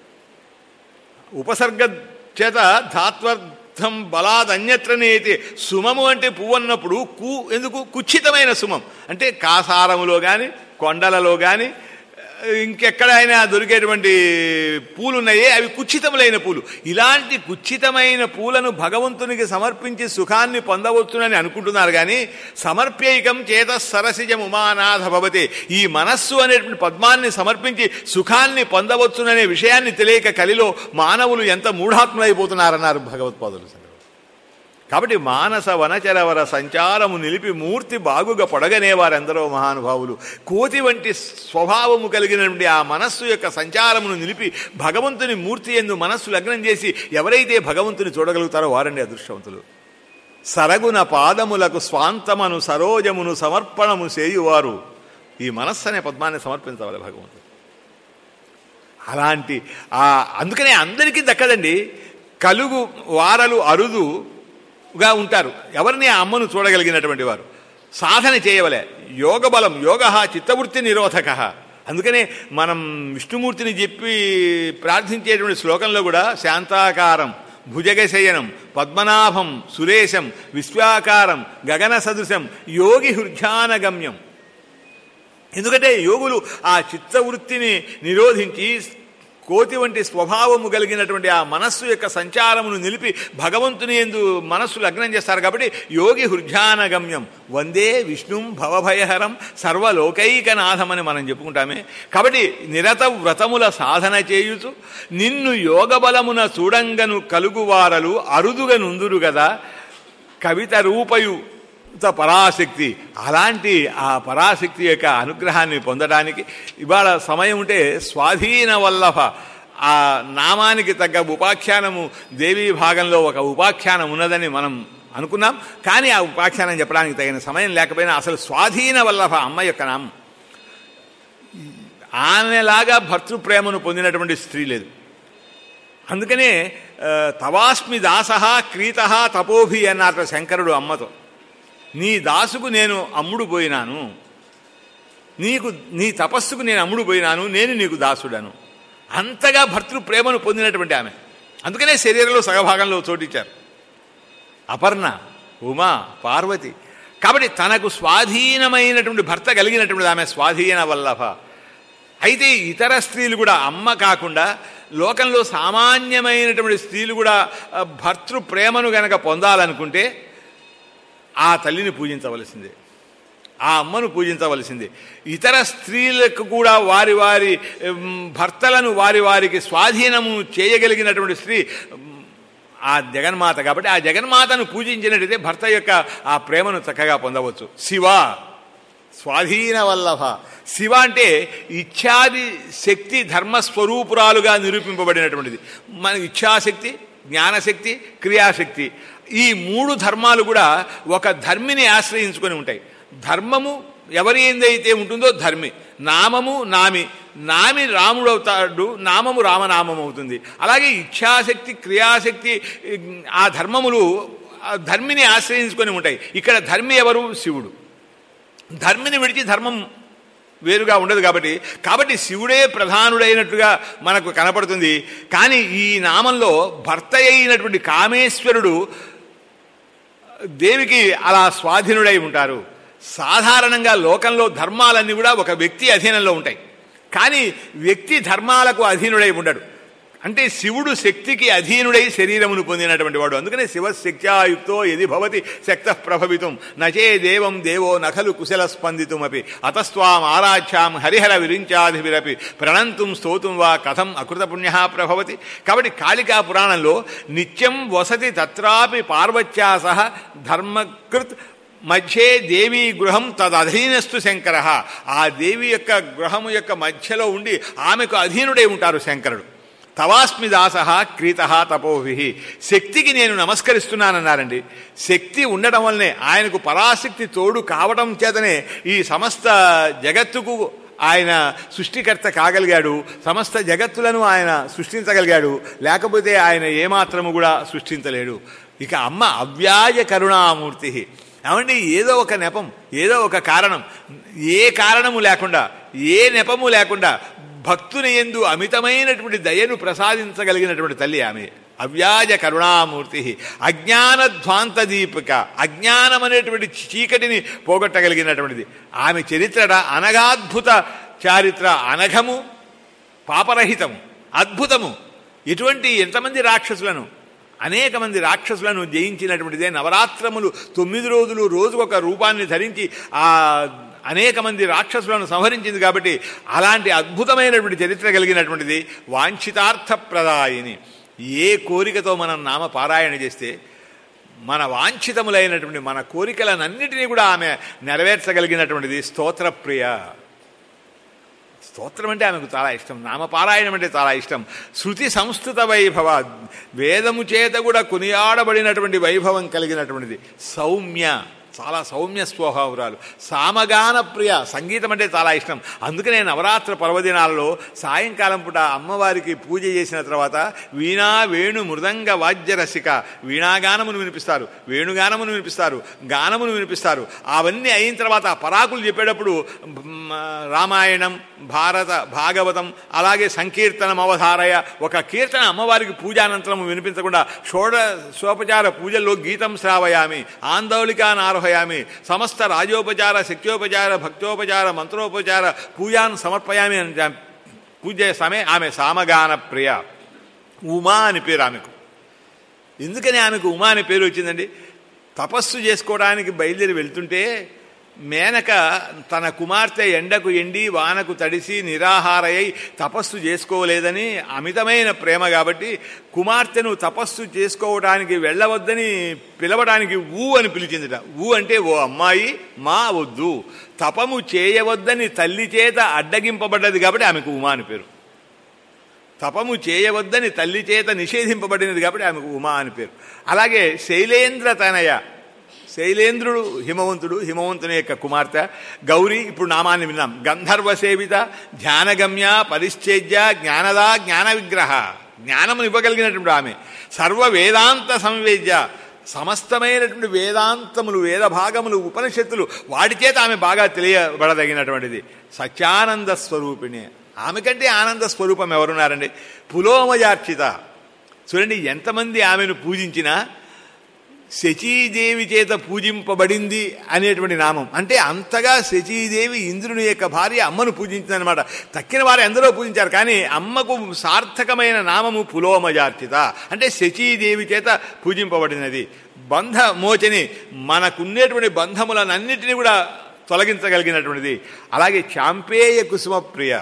ఉపసర్గ చేత ధాత్వర్థం బలాదన్యత్రనేతి సుమము అంటే పువ్వు అన్నప్పుడు కు ఎందుకు కుచ్చితమైన సుమం అంటే కాసారములో కానీ కొండలలో కానీ ఇంకెక్కడైనా దొరికేటువంటి పూలు ఉన్నాయే అవి కుచ్చితములైన పూలు ఇలాంటి కుచ్చితమైన పూలను భగవంతునికి సమర్పించి సుఖాన్ని పొందవచ్చునని అనుకుంటున్నారు కానీ సమర్ప్యైకం చేత సరసిజం ఉమానాథ భవతే ఈ మనస్సు అనేటువంటి పద్మాన్ని సమర్పించి సుఖాన్ని పొందవచ్చుననే విషయాన్ని తెలియక కలిలో మానవులు ఎంత మూఢాత్ములైపోతున్నారన్నారు భగవత్పాదులు కాబట్టి మానస వనచరవర సంచారము నిలిపి మూర్తి బాగుగా పొడగనే వారెందరో మహానుభావులు కోతి వంటి స్వభావము కలిగినటువంటి ఆ మనస్సు యొక్క సంచారమును నిలిపి భగవంతుని మూర్తి ఎందు మనస్సు లగ్నం చేసి ఎవరైతే భగవంతుని చూడగలుగుతారో వారండి అదృష్టవంతులు సరగున పాదములకు స్వాంతమను సరోజమును సమర్పణము చేయువారు ఈ మనస్సు అనే పద్మాన్ని సమర్పించవాలి భగవంతుడు అలాంటి ఆ అందుకనే అందరికీ దక్కదండి కలుగు వారలు అరుదుగా ఉంటారు ఎవరిని ఆ అమ్మను చూడగలిగినటువంటి వారు సాధన చేయవలే యోగ బలం యోగ చిత్తవృత్తి నిరోధక అందుకనే మనం విష్ణుమూర్తిని చెప్పి ప్రార్థించేటువంటి శ్లోకంలో కూడా శాంతాకారం భుజగశయనం పద్మనాభం సురేశం విశ్వాకారం గగన సదృశం యోగి హృధ్యానగమ్యం ఎందుకంటే యోగులు ఆ చిత్తవృత్తిని నిరోధించి కోతి వంటి స్వభావము కలిగినటువంటి ఆ మనస్సు యొక్క సంచారమును నిలిపి భగవంతుని ఎందు మనస్సు లగ్నం చేస్తారు కాబట్టి యోగి హృధ్యానగమ్యం వందే విష్ణుం భవభయహరం సర్వలోకైకనాథమని మనం చెప్పుకుంటామే కాబట్టి నిరత వ్రతముల సాధన చేయుచు నిన్ను యోగబలమున చూడంగను కలుగువారలు అరుదుగా నుందురు కదా కవిత రూపయు త పరాశక్తి అలాంటి ఆ పరాశక్తి యొక్క అనుగ్రహాన్ని పొందడానికి ఇవాళ సమయం ఉంటే స్వాధీన వల్లభ ఆ నామానికి తగ్గ ఉపాఖ్యానము దేవీ భాగంలో ఒక ఉపాఖ్యానం ఉన్నదని మనం అనుకున్నాం కానీ ఆ ఉపాఖ్యానం చెప్పడానికి తగిన సమయం లేకపోయినా అసలు స్వాధీన వల్లభ అమ్మ యొక్క నామం ఆమెలాగా భర్తృప్రేమను పొందినటువంటి స్త్రీ లేదు అందుకనే ఆ, తవాస్మి దాస క్రీత తపోభి అన్నట శంకరుడు అమ్మతో నీ దాసుకు నేను అమ్ముడు పోయినాను నీకు నీ తపస్సుకు నేను అమ్ముడు పోయినాను నేను నీకు దాసుడను అంతగా భర్తృ ప్రేమను పొందినటువంటి ఆమె అందుకనే శరీరంలో సగభాగంలో చోటిచ్చారు అపర్ణ ఉమా పార్వతి కాబట్టి తనకు స్వాధీనమైనటువంటి భర్త కలిగినటువంటి ఆమె స్వాధీన వల్లభ అయితే ఇతర స్త్రీలు కూడా అమ్మ కాకుండా లోకంలో సామాన్యమైనటువంటి స్త్రీలు కూడా ఆ, భర్తృ ప్రేమను గనక పొందాలనుకుంటే ఆ తల్లిని పూజించవలసిందే ఆ అమ్మను పూజించవలసిందే ఇతర స్త్రీలకు కూడా వారి వారి ఉమ్, భర్తలను వారి వారికి స్వాధీనము చేయగలిగినటువంటి స్త్రీ ఉమ్, ఆ జగన్మాత కాబట్టి ఆ జగన్మాతను పూజించినట్టయితే భర్త యొక్క ఆ ప్రేమను చక్కగా పొందవచ్చు శివ స్వాధీన వల్లభ శివ అంటే ఇచ్ఛాది శక్తి ధర్మస్వరూపురాలుగా నిరూపింపబడినటువంటిది మన ఇచ్ఛాశక్తి జ్ఞానశక్తి క్రియాశక్తి ఈ మూడు ధర్మాలు కూడా ఒక ధర్మిని ఆశ్రయించుకొని ఉంటాయి ధర్మము ఎవరి ఏందైతే ఉంటుందో ధర్మి నామము నామి నామి రాముడు అవుతాడు నామము రామనామం అవుతుంది అలాగే ఇచ్ఛాశక్తి క్రియాశక్తి ఆ ధర్మములు ఆ ధర్మిని ఆశ్రయించుకొని ఉంటాయి ఇక్కడ ధర్మి ఎవరు శివుడు ధర్మిని విడిచి ధర్మం వేరుగా ఉండదు కాబట్టి కాబట్టి శివుడే ప్రధానుడైనట్టుగా మనకు కనపడుతుంది కానీ ఈ నామంలో భర్త అయినటువంటి కామేశ్వరుడు దేవికి అలా స్వాధీనుడై ఉంటారు సాధారణంగా లోకంలో ధర్మాలన్నీ కూడా ఒక వ్యక్తి అధీనంలో ఉంటాయి కానీ వ్యక్తి ధర్మాలకు అధీనుడై ఉండడు అంటే శివుడు శక్తికి అధీనుడై శరీరమును పొందినటువంటి వాడు అందుకనే శివశక్త్యాయుక్తో ఎది భవతి శక్త ప్రభవితం నచే దేవం దేవో నఖలు కుశల స్పందితుమపి అతస్వాం ఆరాధ్యాం హరిహర విరించాధివిరపి ప్రణంతుం స్తోతుం వా కథం అకృత పుణ్య ప్రభవతి కాబట్టి కాళికా పురాణంలో నిత్యం వసతి తత్రాపి పార్వత్యా సహ ధర్మకృత్ మధ్యే దేవీ గృహం తదధీనస్తు శంకర ఆ దేవి యొక్క గృహము యొక్క మధ్యలో ఉండి ఆమెకు అధీనుడై ఉంటారు శంకరుడు తవాస్మి దాస క్రీత తపోభి శక్తికి నేను నమస్కరిస్తున్నానన్నారండి శక్తి ఉండడం వల్లనే ఆయనకు పరాశక్తి తోడు కావడం చేతనే ఈ సమస్త జగత్తుకు ఆయన సృష్టికర్త కాగలిగాడు సమస్త జగత్తులను ఆయన సృష్టించగలిగాడు లేకపోతే ఆయన ఏమాత్రము కూడా సృష్టించలేడు ఇక అమ్మ అవ్యాజ కరుణామూర్తి ఏమండి ఏదో ఒక నెపం ఏదో ఒక కారణం ఏ కారణము లేకుండా ఏ నెపము లేకుండా భక్తుని ఎందు అమితమైనటువంటి దయను ప్రసాదించగలిగినటువంటి తల్లి ఆమె అవ్యాజ కరుణామూర్తి అజ్ఞానధ్వాంత దీపిక అజ్ఞానం అనేటువంటి చీకటిని పోగొట్టగలిగినటువంటిది ఆమె చరిత్ర అనగాద్భుత చారిత్ర అనఘము పాపరహితము అద్భుతము ఇటువంటి ఎంతమంది రాక్షసులను అనేక మంది రాక్షసులను జయించినటువంటిదే నవరాత్రములు తొమ్మిది రోజులు రోజుకొక రూపాన్ని ధరించి ఆ అనేక మంది రాక్షసులను సంహరించింది కాబట్టి అలాంటి అద్భుతమైనటువంటి చరిత్ర కలిగినటువంటిది వాంఛితార్థప్రదాయిని ఏ కోరికతో మనం నామ పారాయణ చేస్తే మన వాంఛితములైనటువంటి మన కోరికలనన్నిటినీ కూడా ఆమె నెరవేర్చగలిగినటువంటిది స్తోత్రప్రియ స్తోత్రం అంటే ఆమెకు చాలా ఇష్టం నామపారాయణం అంటే చాలా ఇష్టం శృతి సంస్కృత వైభవ వేదము చేత కూడా కొనియాడబడినటువంటి వైభవం కలిగినటువంటిది సౌమ్య చాలా సౌమ్య స్వభావురాలు సామగాన ప్రియ సంగీతం అంటే చాలా ఇష్టం అందుకనే నవరాత్రి పర్వదినాలలో సాయంకాలం పూట అమ్మవారికి పూజ చేసిన తర్వాత వీణా వేణు మృదంగ వాద్య రసిక వీణాగానమును వినిపిస్తారు వేణుగానమును వినిపిస్తారు గానమును వినిపిస్తారు అవన్నీ అయిన తర్వాత పరాకులు చెప్పేటప్పుడు రామాయణం భారత భాగవతం అలాగే సంకీర్తనం అవధారయ ఒక కీర్తన అమ్మవారికి పూజానంతరం వినిపించకుండా షోడ శోపచార పూజల్లో గీతం శ్రావయామి ఆందోళికా నారోహయామి సమస్త రాజోపచార శక్త్యోపచార భక్తోపచార మంత్రోపచార పూజాన్ సమర్పయామి అని పూజ చేస్తామే ఆమె సామగాన ప్రియ ఉమా అని పేరు ఆమెకు ఎందుకని ఆమెకు ఉమా అనే పేరు వచ్చిందండి తపస్సు చేసుకోవడానికి బయలుదేరి వెళ్తుంటే మేనక తన కుమార్తె ఎండకు ఎండి వానకు తడిసి నిరాహారయ్యి తపస్సు చేసుకోలేదని అమితమైన ప్రేమ కాబట్టి కుమార్తెను తపస్సు చేసుకోవడానికి వెళ్ళవద్దని పిలవడానికి ఊ అని పిలిచిందిట ఊ అంటే ఓ అమ్మాయి మా వద్దు తపము చేయవద్దని తల్లి చేత అడ్డగింపబడ్డది కాబట్టి ఆమెకు ఉమా అని పేరు తపము చేయవద్దని తల్లి చేత నిషేధింపబడినది కాబట్టి ఆమెకు ఉమా అని పేరు అలాగే శైలేంద్ర తనయ శైలేంద్రుడు హిమవంతుడు హిమవంతుని యొక్క కుమార్తె గౌరీ ఇప్పుడు నామాన్ని విన్నాం గంధర్వ సేవిత ధ్యానగమ్య పరిశ్చేజ్య జ్ఞానదా జ్ఞాన విగ్రహ జ్ఞానమును ఇవ్వగలిగినటువంటి ఆమె సర్వ వేదాంత సంవేద్య సమస్తమైనటువంటి వేదాంతములు వేద భాగములు ఉపనిషత్తులు వాటి చేత ఆమె బాగా తెలియబడదగినటువంటిది సత్యానంద స్వరూపిణి ఆమె కంటే ఆనంద స్వరూపం ఎవరున్నారండి పులోమయార్చిత చూడండి ఎంతమంది ఆమెను పూజించినా శచీదేవి చేత పూజింపబడింది అనేటువంటి నామం అంటే అంతగా శచీదేవి ఇంద్రుని యొక్క భార్య అమ్మను పూజించిందనమాట తక్కిన వారు ఎందరో పూజించారు కానీ అమ్మకు సార్థకమైన నామము పులోమజార్చిత అంటే శచీదేవి చేత పూజింపబడినది బంధ మోచని మనకున్నటువంటి బంధములనన్నిటినీ కూడా తొలగించగలిగినటువంటిది అలాగే చాంపేయ కుసుమప్రియ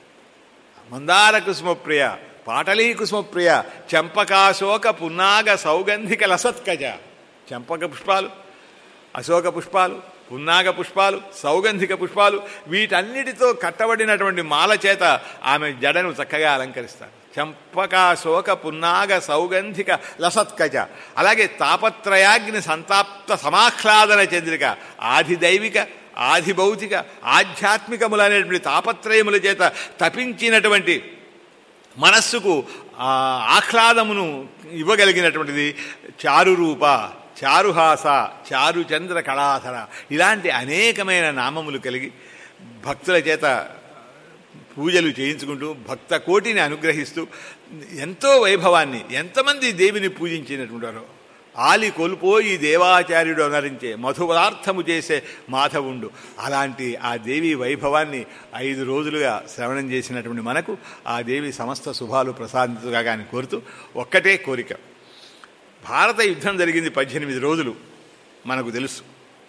మందార కుసుమప్రియ పాటలీ కుసుమప్రియ చంపకాశోక పున్నాగ సౌగంధిక లసత్కజ చంపక పుష్పాలు అశోక పుష్పాలు పున్నాగ పుష్పాలు సౌగంధిక పుష్పాలు వీటన్నిటితో కట్టబడినటువంటి మాల చేత ఆమె జడను చక్కగా అలంకరిస్తారు చంపకాశోక పున్నాగ సౌగంధిక లసత్కజ అలాగే తాపత్రయాగ్ని సంతాప్త సమాహ్లాదన చంద్రిక ఆదిదైవిక ఆది భౌతిక ఆధ్యాత్మికములనేటువంటి తాపత్రయముల చేత తపించినటువంటి మనస్సుకు ఆహ్లాదమును ఇవ్వగలిగినటువంటిది చారురూప చారుహాస చారుచంద్ర కళాధర ఇలాంటి అనేకమైన నామములు కలిగి భక్తుల చేత పూజలు చేయించుకుంటూ భక్త కోటిని అనుగ్రహిస్తూ ఎంతో వైభవాన్ని ఎంతమంది దేవిని పూజించినటువంటారో ఆలి కొల్పోయి దేవాచార్యుడు అనరించే మధు పదార్థము చేసే మాధవుండు అలాంటి ఆ దేవి వైభవాన్ని ఐదు రోజులుగా శ్రవణం చేసినటువంటి మనకు ఆ దేవి సమస్త శుభాలు ప్రసాదించుగా కానీ కోరుతూ ఒక్కటే కోరిక భారత యుద్ధం జరిగింది పద్దెనిమిది రోజులు మనకు తెలుసు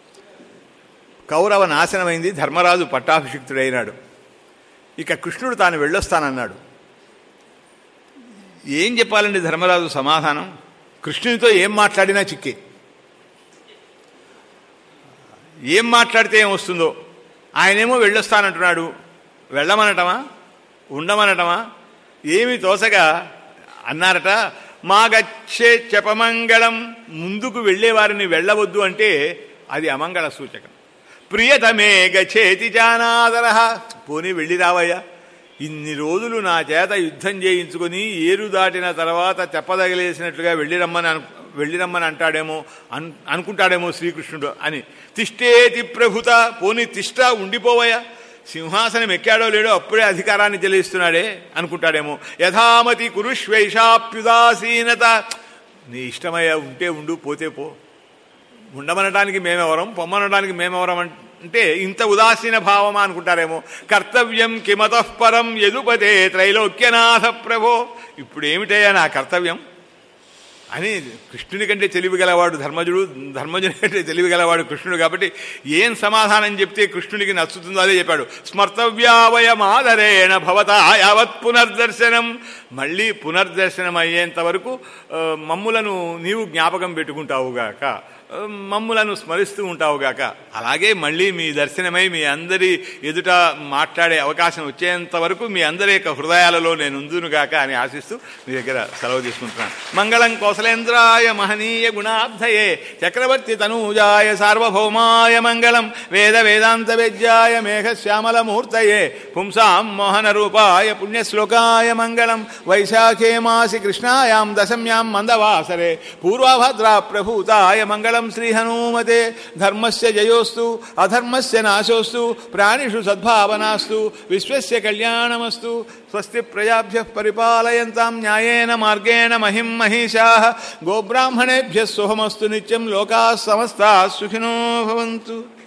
కౌరవ నాశనమైంది ధర్మరాజు పట్టాభిషిక్తుడైనాడు ఇక కృష్ణుడు తాను వెళ్ళొస్తానన్నాడు ఏం చెప్పాలండి ధర్మరాజు సమాధానం కృష్ణునితో ఏం మాట్లాడినా చిక్కే ఏం మాట్లాడితే ఏం వస్తుందో ఆయనేమో వెళ్ళొస్తానంటున్నాడు వెళ్ళమనటమా ఉండమనటమా ఏమి తోసగా అన్నారట మా గచ్చే చెప్పమంగళం ముందుకు వెళ్ళేవారిని వెళ్ళవద్దు అంటే అది అమంగళ సూచకం ప్రియతమే గచేతి జానాదర పోనీ వెళ్ళి రావయ్యా ఇన్ని రోజులు నా చేత యుద్ధం చేయించుకొని ఏరు దాటిన తర్వాత చెప్పదగలేసినట్లుగా వెళ్ళిరమ్మని అను వెళ్ళిరమ్మని అంటాడేమో అన్ అనుకుంటాడేమో శ్రీకృష్ణుడు అని తిష్టేతి ప్రభుత పోనీ తిష్ట ఉండిపోవయ్యా సింహాసనం ఎక్కాడో లేడో అప్పుడే అధికారాన్ని చెల్లిస్తున్నాడే అనుకుంటాడేమో యథామతి కురుష్వైషాప్యుదాసీనత నీ ఇష్టమయ్యా ఉంటే ఉండు పోతే పో ఉండమనడానికి మేమెవరం పొమ్మనడానికి మేమెవరం అంటే ఇంత ఉదాసీన భావమా అనుకుంటారేమో కర్తవ్యం కిమతఃపరం ఎదుపతే త్రైలోక్యనాథ ప్రభో ఇప్పుడు ఏమిటయ్యా నా కర్తవ్యం అని కృష్ణుని కంటే తెలివి గలవాడు ధర్మజుడు ధర్మజుని కంటే తెలివి గలవాడు కృష్ణుడు కాబట్టి ఏం సమాధానం చెప్తే కృష్ణునికి నచ్చుతుందో అదే చెప్పాడు స్మర్తవ్యావయమాదరేణ భవత యావత్ పునర్దర్శనం మళ్ళీ పునర్దర్శనం అయ్యేంత వరకు ఆ, మమ్ములను నీవు జ్ఞాపకం పెట్టుకుంటావుగాక ఆ, మమ్ములను స్మరిస్తూ ఉంటావుగాక అలాగే మళ్ళీ మీ దర్శనమై మీ అందరి ఎదుట మాట్లాడే అవకాశం వచ్చేంత వరకు మీ అందరి యొక్క హృదయాలలో నేను ఉందునుగాక అని ఆశిస్తూ మీ దగ్గర సెలవు తీసుకుంటున్నాను మంగళం కౌశలేంద్రాయ మహనీయ గుణాబ్ధయే చక్రవర్తి తనూజాయ సార్వభౌమాయ మంగళం వేద వేదాంత వేద్యాయ మేఘశ్యామలమూర్తయే పుంసాం మోహన రూపాయ పుణ్యశ్లోకాయ మంగళం వైశాఖే మాసి కృష్ణాయాం దశమ్యాం మందవాసరే పూర్వభద్రా ప్రభూతాయ మంగళం శ్రీహనూమతే ధర్మస్య జయోస్తు అధర్మస్య నాశోస్తు ప్రాణిషు సద్భావనాస్తు విశ్వస్య కళ్యాణమస్తు స్వస్తి ప్రజాభ్య పరిపాలయంతాం న్యాయేన మార్గేణ మహిం మహిషా గోబ్రాహ్మణేభ్య శుభమస్తు నిత్యం లోకా సమస్తా సుఖినో భవంతు